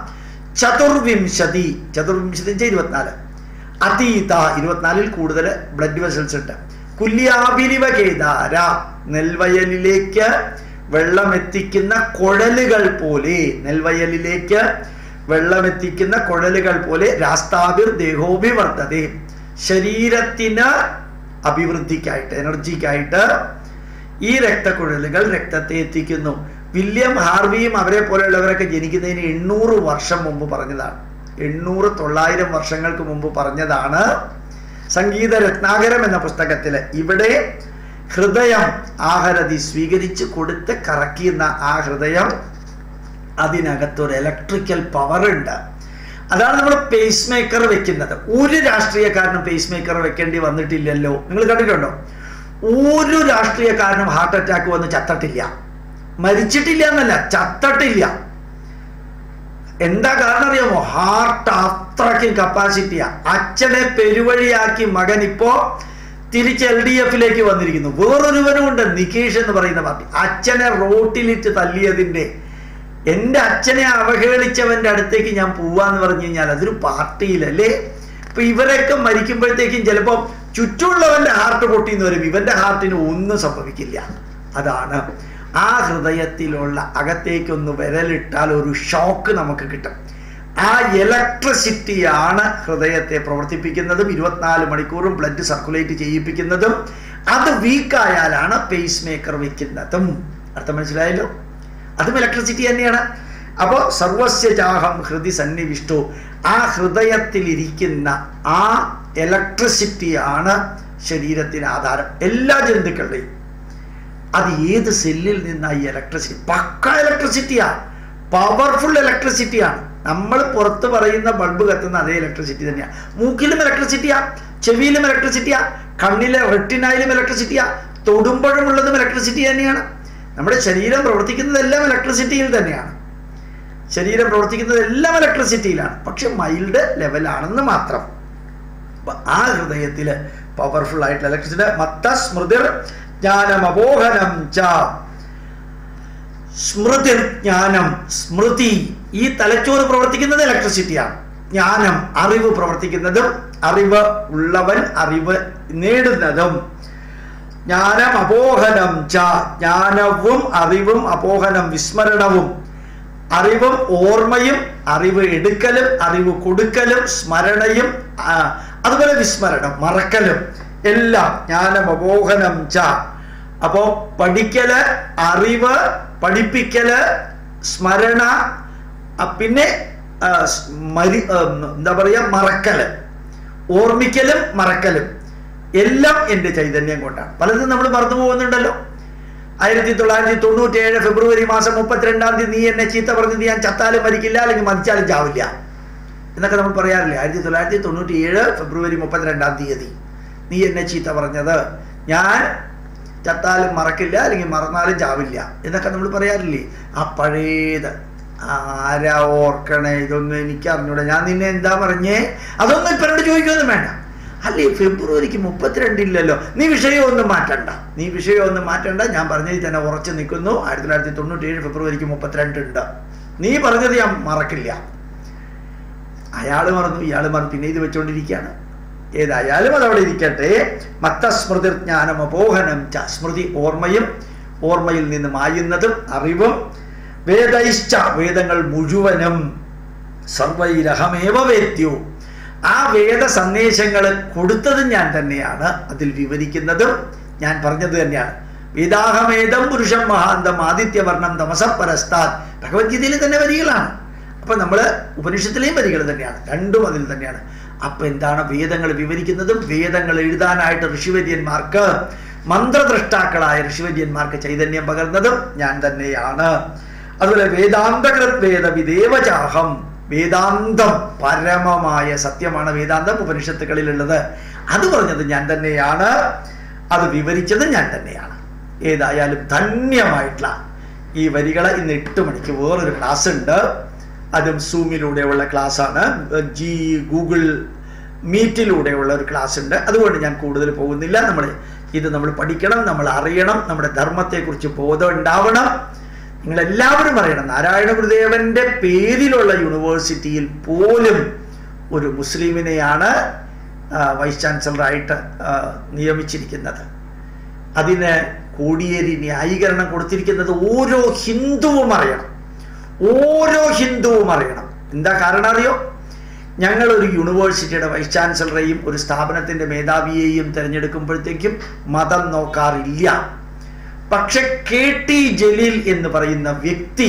ചതുർവിംശതി ചതുർവിംശതി വെച്ചാൽ ഇരുപത്തിനാല് അതീത ഇരുപത്തിനാലിൽ കൂടുതൽ ബ്ലഡ് വെസൽസ് ഉണ്ട് കുല്യാഭിനിവ കേദാര നെൽവയലിലേക്ക് വെള്ളമെത്തിക്കുന്ന കുഴലുകൾ പോലെ നെൽവയലിലേക്ക് വെള്ളമെത്തിക്കുന്ന കുഴലുകൾ പോലെ രാസ്താഭിർ ദേഹോഭിവർത്തത ശരീരത്തിന് അഭിവൃദ്ധിക്കായിട്ട് എനർജിക്കായിട്ട് ഈ രക്തക്കുഴലുകൾ രക്തത്തെ എത്തിക്കുന്നു വില്യം ഹാർവിയും അവരെ പോലെയുള്ളവരൊക്കെ ജനിക്കുന്നതിന് എണ്ണൂറ് വർഷം മുമ്പ് പറഞ്ഞതാണ് എണ്ണൂറ് തൊള്ളായിരം വർഷങ്ങൾക്ക് മുമ്പ് പറഞ്ഞതാണ് സംഗീത രത്നാകരം എന്ന പുസ്തകത്തില് ഇവിടെ ഹൃദയം ആഹരതി സ്വീകരിച്ച് കൊടുത്ത് കറക്കിയുന്ന ആ ഹൃദയം അതിനകത്തൊരു ഇലക്ട്രിക്കൽ പവർ ഉണ്ട് അതാണ് നമ്മൾ പേസ് മേക്കർ വെക്കുന്നത് ഒരു രാഷ്ട്രീയക്കാരനും പേസ് മേക്കർ വെക്കേണ്ടി വന്നിട്ടില്ലല്ലോ നിങ്ങൾ കണ്ടിട്ടുണ്ടോ ഒരു രാഷ്ട്രീയക്കാരനും ഹാർട്ട് അറ്റാക്ക് വന്ന് ചത്തട്ടില്ല മരിച്ചിട്ടില്ല എന്നല്ല ചത്തട്ടില്ല എന്താ കാരണം അറിയാമോ ഹാർട്ട് അത്രയ്ക്കും കപ്പാസിറ്റിയാ അച്ഛനെ പെരുവഴിയാക്കി മകൻ ഇപ്പോ തിരിച്ച് എൽ ഡി എഫിലേക്ക് വന്നിരിക്കുന്നു വേറൊരുവനും ഉണ്ട് നികേഷ് എന്ന് പറയുന്ന പാർട്ടി അച്ഛനെ റോട്ടിലിട്ട് തല്ലിയതിന്റെ എൻ്റെ അച്ഛനെ അവഹേളിച്ചവന്റെ അടുത്തേക്ക് ഞാൻ പോവാന്ന് പറഞ്ഞു കഴിഞ്ഞാൽ അതൊരു പാർട്ടിയിലല്ലേ ഇപ്പൊ ഇവരൊക്കെ മരിക്കുമ്പോഴത്തേക്കും ചിലപ്പോൾ ചുറ്റുമുള്ളവന്റെ ഹാർട്ട് പൊട്ടിന്ന് വരും ഇവന്റെ ഹാർട്ടിന് ഒന്നും സംഭവിക്കില്ല അതാണ് ആ ഹൃദയത്തിലുള്ള അകത്തേക്കൊന്ന് വിരലിട്ടാൽ ഒരു ഷോക്ക് നമുക്ക് കിട്ടും ആ ഇലക്ട്രിസിറ്റിയാണ് ഹൃദയത്തെ പ്രവർത്തിപ്പിക്കുന്നതും ഇരുപത്തിനാല് മണിക്കൂറും ബ്ലഡ് സർക്കുലേറ്റ് ചെയ്യിപ്പിക്കുന്നതും അത് വീക്കായാലാണ് പേസ് മേക്കർ വെക്കുന്നതും അർത്ഥം മനസ്സിലായല്ലോ അതും ഇലക്ട്രിസിറ്റി തന്നെയാണ് അപ്പോൾ സർവസ്യ ചാഹം ഹൃദി സന്നിവിഷ്ടു ആ ഹൃദയത്തിലിരിക്കുന്ന ആ ഇലക്ട്രിസിറ്റിയാണ് ശരീരത്തിന് ആധാരം എല്ലാ ജന്തുക്കളുടെയും അത് ഏത് സെല്ലിൽ നിന്നാ ഈ ഇലക്ട്രിസിറ്റി പക്ക ഇലക്ട്രിസിറ്റിയാ പവർഫുൾ ഇലക്ട്രിസിറ്റിയാണ് നമ്മൾ പുറത്ത് പറയുന്ന ബൾബ് കത്തുന്ന അതേ ഇലക്ട്രിസിറ്റി തന്നെയാണ് മൂക്കിലും ഇലക്ട്രിസിറ്റിയാ ചെവിയിലും ഇലക്ട്രിസിറ്റിയാ കണ്ണിലെ റെട്ടിനായാലും ഇലക്ട്രിസിറ്റിയാ തൊടുമ്പോഴുമുള്ളതും ഇലക്ട്രിസിറ്റി തന്നെയാണ് നമ്മുടെ ശരീരം പ്രവർത്തിക്കുന്നതെല്ലാം ഇലക്ട്രിസിറ്റിയിൽ തന്നെയാണ് ശരീരം പ്രവർത്തിക്കുന്നത് എല്ലാം ഇലക്ട്രിസിറ്റിയിലാണ് പക്ഷെ മൈൽഡ് ലെവലാണെന്ന് മാത്രം അപ്പൊ ആ ഹൃദയത്തില് പവർഫുൾ ആയിട്ടുള്ള ഇലക്ട്രിസിറ്റി മത്ത സ്മൃതിർ ജ്ഞാനമപോഹനം ച സ്മൃതി ജ്ഞാനം സ്മൃതി ഈ തലച്ചോറ് പ്രവർത്തിക്കുന്നത് ഇലക്ട്രിസിറ്റിയാണ് ജ്ഞാനം അറിവ് പ്രവർത്തിക്കുന്നതും അറിവ് ഉള്ളവൻ അറിവ് നേടുന്നതും ജ്ഞാനം അപോഹനം ച ജ്ഞാനവും അറിവും അപോഹനം വിസ്മരണവും അറിവും ഓർമ്മയും അറിവ് എടുക്കലും അറിവ് കൊടുക്കലും സ്മരണയും ആ, അതുപോലെ വിസ്മരണം മറക്കലും എല്ലാം ജ്ഞാനം അപോഹനം ച അപ്പോ പഠിക്കല് അറിവ് പഠിപ്പിക്കല് സ്മരണ ആ, പിന്നെ ആ, സ് മരി ആ, എന്താ പറയാ മറക്കല് ഓർമ്മിക്കലും മറക്കലും എല്ലാം എൻ്റെ ചൈതന്യം കൊണ്ടാണ് പലതും നമ്മൾ മറന്നു പോകുന്നുണ്ടല്ലോ ആയിരത്തി തൊള്ളായിരത്തി തൊണ്ണൂറ്റി ഏഴ് ഫെബ്രുവരി മാസം മുപ്പത്തിരണ്ടാം തീയതി നീ എന്നെ ചീത്ത പറഞ്ഞത് ഞാൻ ചത്താലും മരിക്കില്ല അല്ലെങ്കിൽ മരിച്ചാലും ചാവില്ല എന്നൊക്കെ നമ്മൾ പറയാറില്ലേ ആയിരത്തി തൊള്ളായിരത്തി തൊണ്ണൂറ്റി ഏഴ് ഫെബ്രുവരി മുപ്പത്തിരണ്ടാം തീയതി നീ എന്നെ ചീത്ത പറഞ്ഞത് ഞാൻ ചത്താലും മറക്കില്ല അല്ലെങ്കിൽ മറന്നാലും ചാവില്ല എന്നൊക്കെ നമ്മൾ പറയാറില്ലേ ആ പഴയത് ആരാ ഓർക്കണേ ഇതൊന്നും എനിക്ക് അറിഞ്ഞൂടെ ഞാൻ നിന്നെ എന്താ പറഞ്ഞേ അതൊന്നും ഇപ്പം എന്നോട് ചോദിക്കൊന്നും വേണ്ട അല്ലേ ഫെബ്രുവരിക്ക് മുപ്പത്തിരണ്ടില്ലല്ലോ നീ വിഷയമൊന്നും മാറ്റണ്ട നീ വിഷയമൊന്നും മാറ്റണ്ട ഞാൻ പറഞ്ഞതിൽ തന്നെ ഉറച്ചു നിൽക്കുന്നു ആയിരത്തി തൊള്ളായിരത്തി തൊണ്ണൂറ്റി ഏഴ് ഫെബ്രുവരിക്ക് മുപ്പത്തിരണ്ട് ഉണ്ട് നീ പറഞ്ഞത് ഞാൻ മറക്കില്ല അയാൾ മറന്നു ഇയാൾ മറന്നു പിന്നെ ഇത് വെച്ചുകൊണ്ടിരിക്കുകയാണ് ഏതായാലും അതവിടെ ഇരിക്കട്ടെ മത്തസ്മൃതി ജ്ഞാനമപോഹനം ച സ്മൃതി ഓർമ്മയും ഓർമ്മയിൽ നിന്ന് മായുന്നതും അറിവും വേദൈശ്ച വേദങ്ങൾ മുഴുവനും സർവൈരഹമേവ വേദ്യു ആ വേദ സന്ദേശങ്ങൾ കൊടുത്തതും ഞാൻ തന്നെയാണ് അതിൽ വിവരിക്കുന്നതും ഞാൻ പറഞ്ഞത് തന്നെയാണ് വേദാഹമേദം പുരുഷം മഹാന്തം ആദിത്യവർണം തമസപരസ്താത് ഭഗവത്ഗീതയിൽ തന്നെ വരികളാണ് അപ്പൊ നമ്മൾ ഉപനിഷത്തിലെയും വരികൾ തന്നെയാണ് രണ്ടും അതിൽ തന്നെയാണ് അപ്പൊ എന്താണ് വേദങ്ങൾ വിവരിക്കുന്നതും വേദങ്ങൾ എഴുതാനായിട്ട് ഋഷിവര്യന്മാർക്ക് മന്ത്രദ്രഷ്ടാക്കളായ ഋഷിവര്യന്മാർക്ക് ചൈതന്യം പകർന്നതും ഞാൻ തന്നെയാണ് അതുപോലെ വേദാന്തകൃത് വേദ വിദേവചാഹം വേദാന്തം പരമമായ സത്യമാണ് വേദാന്തം ഉപനിഷത്തുകളിലുള്ളത് അത് പറഞ്ഞത് ഞാൻ തന്നെയാണ് അത് വിവരിച്ചത് ഞാൻ തന്നെയാണ് ഏതായാലും ധന്യമായിട്ടുള്ള ഈ വരികൾ ഇന്ന് എട്ട് മണിക്ക് വേറൊരു ക്ലാസ് ഉണ്ട് അതും സൂമിലൂടെയുള്ള ക്ലാസ്സാണ് ജി ഗൂഗിൾ മീറ്റിലൂടെയുള്ള ഒരു ക്ലാസ് ഉണ്ട് അതുകൊണ്ട് ഞാൻ കൂടുതൽ പോകുന്നില്ല നമ്മൾ ഇത് നമ്മൾ പഠിക്കണം നമ്മൾ അറിയണം നമ്മുടെ ധർമ്മത്തെക്കുറിച്ച് ബോധം ഉണ്ടാവണം നിങ്ങൾ എല്ലാവരും അറിയണം നാരായണ ഗുരുദേവന്റെ പേരിലുള്ള യൂണിവേഴ്സിറ്റിയിൽ പോലും ഒരു മുസ്ലിമിനെയാണ് വൈസ് ചാൻസലറായിട്ട് നിയമിച്ചിരിക്കുന്നത് അതിന് കോടിയേരി ന്യായീകരണം കൊടുത്തിരിക്കുന്നത് ഓരോ ഹിന്ദുവും അറിയണം ഓരോ ഹിന്ദുവും അറിയണം എന്താ കാരണം അറിയോ ഞങ്ങൾ ഒരു യൂണിവേഴ്സിറ്റിയുടെ വൈസ് ചാൻസലറെയും ഒരു സ്ഥാപനത്തിന്റെ മേധാവിയെയും തിരഞ്ഞെടുക്കുമ്പോഴത്തേക്കും മതം നോക്കാറില്ല പക്ഷെ കെ ടി ജലീൽ എന്ന് പറയുന്ന വ്യക്തി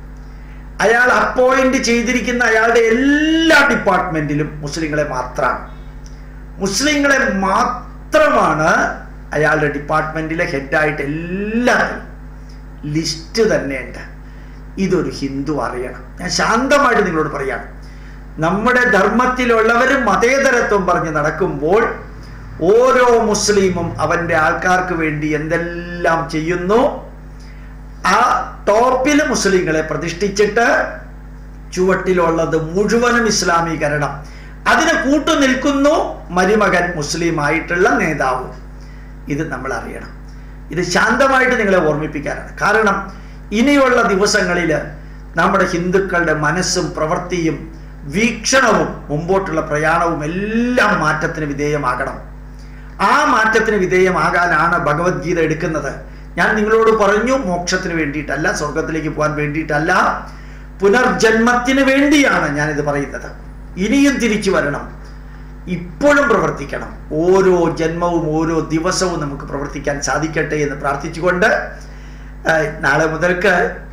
അയാൾ അപ്പോയിന്റ് ചെയ്തിരിക്കുന്ന അയാളുടെ എല്ലാ ഡിപ്പാർട്ട്മെന്റിലും മുസ്ലിങ്ങളെ മാത്രമാണ് മുസ്ലിങ്ങളെ മാത്രമാണ് അയാളുടെ ഡിപ്പാർട്ട്മെന്റിലെ ഹെഡായിട്ട് എല്ലാത്തിനും ലിസ്റ്റ് തന്നെയുണ്ട് ഇതൊരു ഹിന്ദു അറിയണം ഞാൻ ശാന്തമായിട്ട് നിങ്ങളോട് പറയാണ് നമ്മുടെ ധർമ്മത്തിലുള്ളവർ മതേതരത്വം പറഞ്ഞ് നടക്കുമ്പോൾ ഓരോ മുസ്ലിമും അവന്റെ ആൾക്കാർക്ക് വേണ്ടി എന്തെല്ലാം ചെയ്യുന്നു ആ ടോപ്പിൽ മുസ്ലിങ്ങളെ പ്രതിഷ്ഠിച്ചിട്ട് ചുവട്ടിലുള്ളത് മുഴുവനും ഇസ്ലാമീകരണം അതിന് കൂട്ടു നിൽക്കുന്നു മരുമകൻ മുസ്ലിം ആയിട്ടുള്ള നേതാവ് ഇത് നമ്മൾ അറിയണം ഇത് ശാന്തമായിട്ട് നിങ്ങളെ ഓർമ്മിപ്പിക്കാനാണ് കാരണം ഇനിയുള്ള ദിവസങ്ങളിൽ നമ്മുടെ ഹിന്ദുക്കളുടെ മനസ്സും പ്രവൃത്തിയും വീക്ഷണവും മുമ്പോട്ടുള്ള പ്രയാണവും എല്ലാം മാറ്റത്തിന് വിധേയമാകണം ആ മാറ്റത്തിന് വിധേയമാകാനാണ് ഭഗവത്ഗീത എടുക്കുന്നത് ഞാൻ നിങ്ങളോട് പറഞ്ഞു മോക്ഷത്തിന് വേണ്ടിയിട്ടല്ല സ്വർഗത്തിലേക്ക് പോകാൻ വേണ്ടിയിട്ടല്ല പുനർജന്മത്തിന് വേണ്ടിയാണ് ഞാനിത് പറയുന്നത് ഇനിയും തിരിച്ചു വരണം ഇപ്പോഴും പ്രവർത്തിക്കണം ഓരോ ജന്മവും ഓരോ ദിവസവും നമുക്ക് പ്രവർത്തിക്കാൻ സാധിക്കട്ടെ എന്ന് പ്രാർത്ഥിച്ചുകൊണ്ട് നാളെ മുതൽക്ക്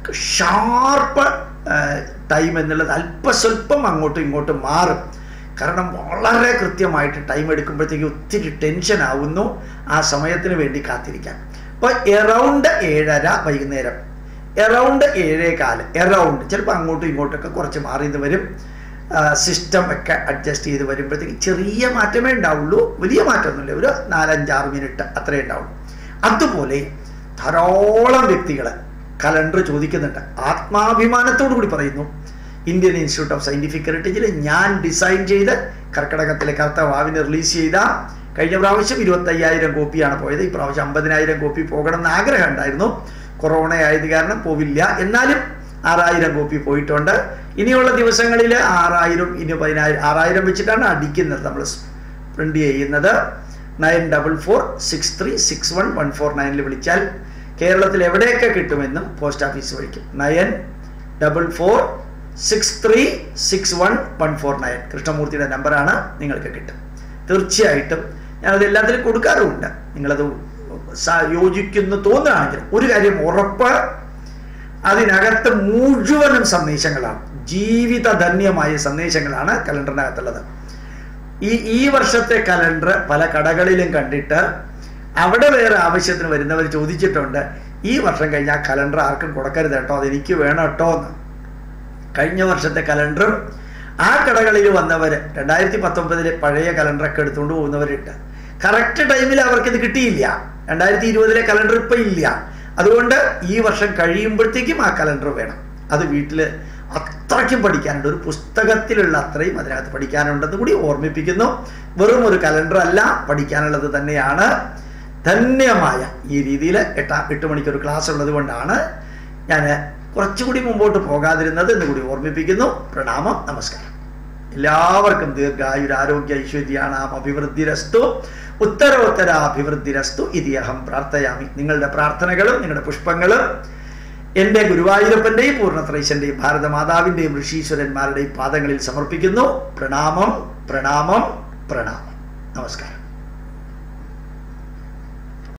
ഷാർപ്പ് ടൈം എന്നുള്ളത് അല്പസ്വല്പം അങ്ങോട്ടും ഇങ്ങോട്ടും മാറും കാരണം വളരെ കൃത്യമായിട്ട് ടൈം എടുക്കുമ്പോഴത്തേക്ക് ഒത്തിരി ടെൻഷൻ ആവുന്നു ആ സമയത്തിന് വേണ്ടി കാത്തിരിക്കാം അപ്പോൾ എറൗണ്ട് ഏഴര വൈകുന്നേരം എറൗണ്ട് ഏഴേ കാല് എറൗണ്ട് ചിലപ്പോൾ അങ്ങോട്ടും ഇങ്ങോട്ടൊക്കെ കുറച്ച് മാറി ഇത് വരും സിസ്റ്റം ഒക്കെ അഡ്ജസ്റ്റ് ചെയ്ത് വരുമ്പോഴത്തേക്ക് ചെറിയ മാറ്റമേ ഉണ്ടാവുള്ളൂ വലിയ മാറ്റമൊന്നുമില്ല ഒരു നാലഞ്ചാറ് മിനിറ്റ് അത്രേ ഉണ്ടാവുള്ളൂ അതുപോലെ ധാരാളം വ്യക്തികൾ കലണ്ടർ ചോദിക്കുന്നുണ്ട് ആത്മാഭിമാനത്തോടു കൂടി പറയുന്നു ഇന്ത്യൻ ഇൻസ്റ്റിറ്റ്യൂട്ട് ഓഫ് സയന്റിഫിക് ഹെറിറ്റേജിൽ ഞാൻ ഡിസൈൻ ചെയ്ത് കർക്കിടകത്തിലെ കറുത്ത വാവിന് റിലീസ് ചെയ്ത കഴിഞ്ഞ പ്രാവശ്യം ഇരുപത്തയ്യായിരം കോപ്പിയാണ് പോയത് ഈ പ്രാവശ്യം അമ്പതിനായിരം കോപ്പി പോകണം എന്ന് ആഗ്രഹം ഉണ്ടായിരുന്നു കൊറോണ ആയത് കാരണം പോവില്ല എന്നാലും ആറായിരം കോപ്പി പോയിട്ടുണ്ട് ഇനിയുള്ള ദിവസങ്ങളിൽ ആറായിരം ഇനി പതിനായിരം ആറായിരം വെച്ചിട്ടാണ് അടിക്കുന്നത് നമ്മൾ പ്രിന്റ് ചെയ്യുന്നത് nine double four six three six one one four നയനിൽ വിളിച്ചാൽ കേരളത്തിൽ എവിടെയൊക്കെ കിട്ടുമെന്നും പോസ്റ്റ് ഓഫീസ് വഴിക്കും nine double four six three six one one four nine കൃഷ്ണമൂർത്തിയുടെ നമ്പറാണ് നിങ്ങൾക്ക് കിട്ടും തീർച്ചയായിട്ടും ഞാനത് എല്ലാത്തിലും കൊടുക്കാറുമുണ്ട് നിങ്ങളത് യോജിക്കുന്നു തോന്നുകയാണെങ്കിൽ ഒരു കാര്യം ഉറപ്പ് അതിനകത്ത് മുഴുവനും സന്ദേശങ്ങളാണ് ജീവിതധന്യമായ സന്ദേശങ്ങളാണ് കലണ്ടറിനകത്തുള്ളത് ഈ ഈ വർഷത്തെ കലണ്ടർ പല കടകളിലും കണ്ടിട്ട് അവിടെ വേറെ ആവശ്യത്തിന് വരുന്നവർ ചോദിച്ചിട്ടുണ്ട് ഈ വർഷം കഴിഞ്ഞാൽ കലണ്ടർ ആർക്കും കൊടുക്കരുത് കേട്ടോ അതെനിക്ക് വേണം കേട്ടോ എന്ന് കഴിഞ്ഞ വർഷത്തെ കലണ്ടറും ആ കടകളിൽ വന്നവർ രണ്ടായിരത്തി പത്തൊമ്പതിലെ പഴയ കലണ്ടറൊക്കെ എടുത്തുകൊണ്ട് പോകുന്നവരുണ്ട് കറക്റ്റ് ടൈമിൽ അവർക്ക് ഇത് കിട്ടിയില്ല രണ്ടായിരത്തി ഇരുപതിലെ കലണ്ടർ ഇപ്പം ഇല്ല അതുകൊണ്ട് ഈ വർഷം കഴിയുമ്പോഴത്തേക്കും ആ കലണ്ടർ വേണം അത് വീട്ടിൽ അത്രയ്ക്കും പഠിക്കാനുണ്ട് ഒരു പുസ്തകത്തിലുള്ള അത്രയും അതിനകത്ത് പഠിക്കാനുണ്ടെന്ന് കൂടി ഓർമ്മിപ്പിക്കുന്നു വെറും ഒരു കലണ്ടർ അല്ല പഠിക്കാനുള്ളത് തന്നെയാണ് ധന്യമായ ഈ രീതിയിൽ എട്ടാം എട്ട് മണിക്കൊരു ക്ലാസ് ഉള്ളത് കൊണ്ടാണ് ഞാൻ കുറച്ചുകൂടി മുമ്പോട്ട് പോകാതിരുന്നത് എന്ന് കൂടി ഓർമ്മിപ്പിക്കുന്നു പ്രണാമം നമസ്കാരം എല്ലാവർക്കും ദീർഘായുരാരോഗ്യ ഐശ്വര്യാണാം അഭിവൃദ്ധിരസ്തു ഉത്തരോത്തര അഭിവൃദ്ധിരസ്തു ഇതി അഹം പ്രാർത്ഥയാമി നിങ്ങളുടെ പ്രാർത്ഥനകളും നിങ്ങളുടെ പുഷ്പങ്ങളും എൻ്റെ ഗുരുവായൂരപ്പൻ്റെയും പൂർണ്ണത്രൈശൻ്റെയും ഭാരതമാതാവിൻ്റെയും ഋഷീശ്വരന്മാരുടെയും പാദങ്ങളിൽ സമർപ്പിക്കുന്നു പ്രണാമം പ്രണാമം പ്രണാമം നമസ്കാരം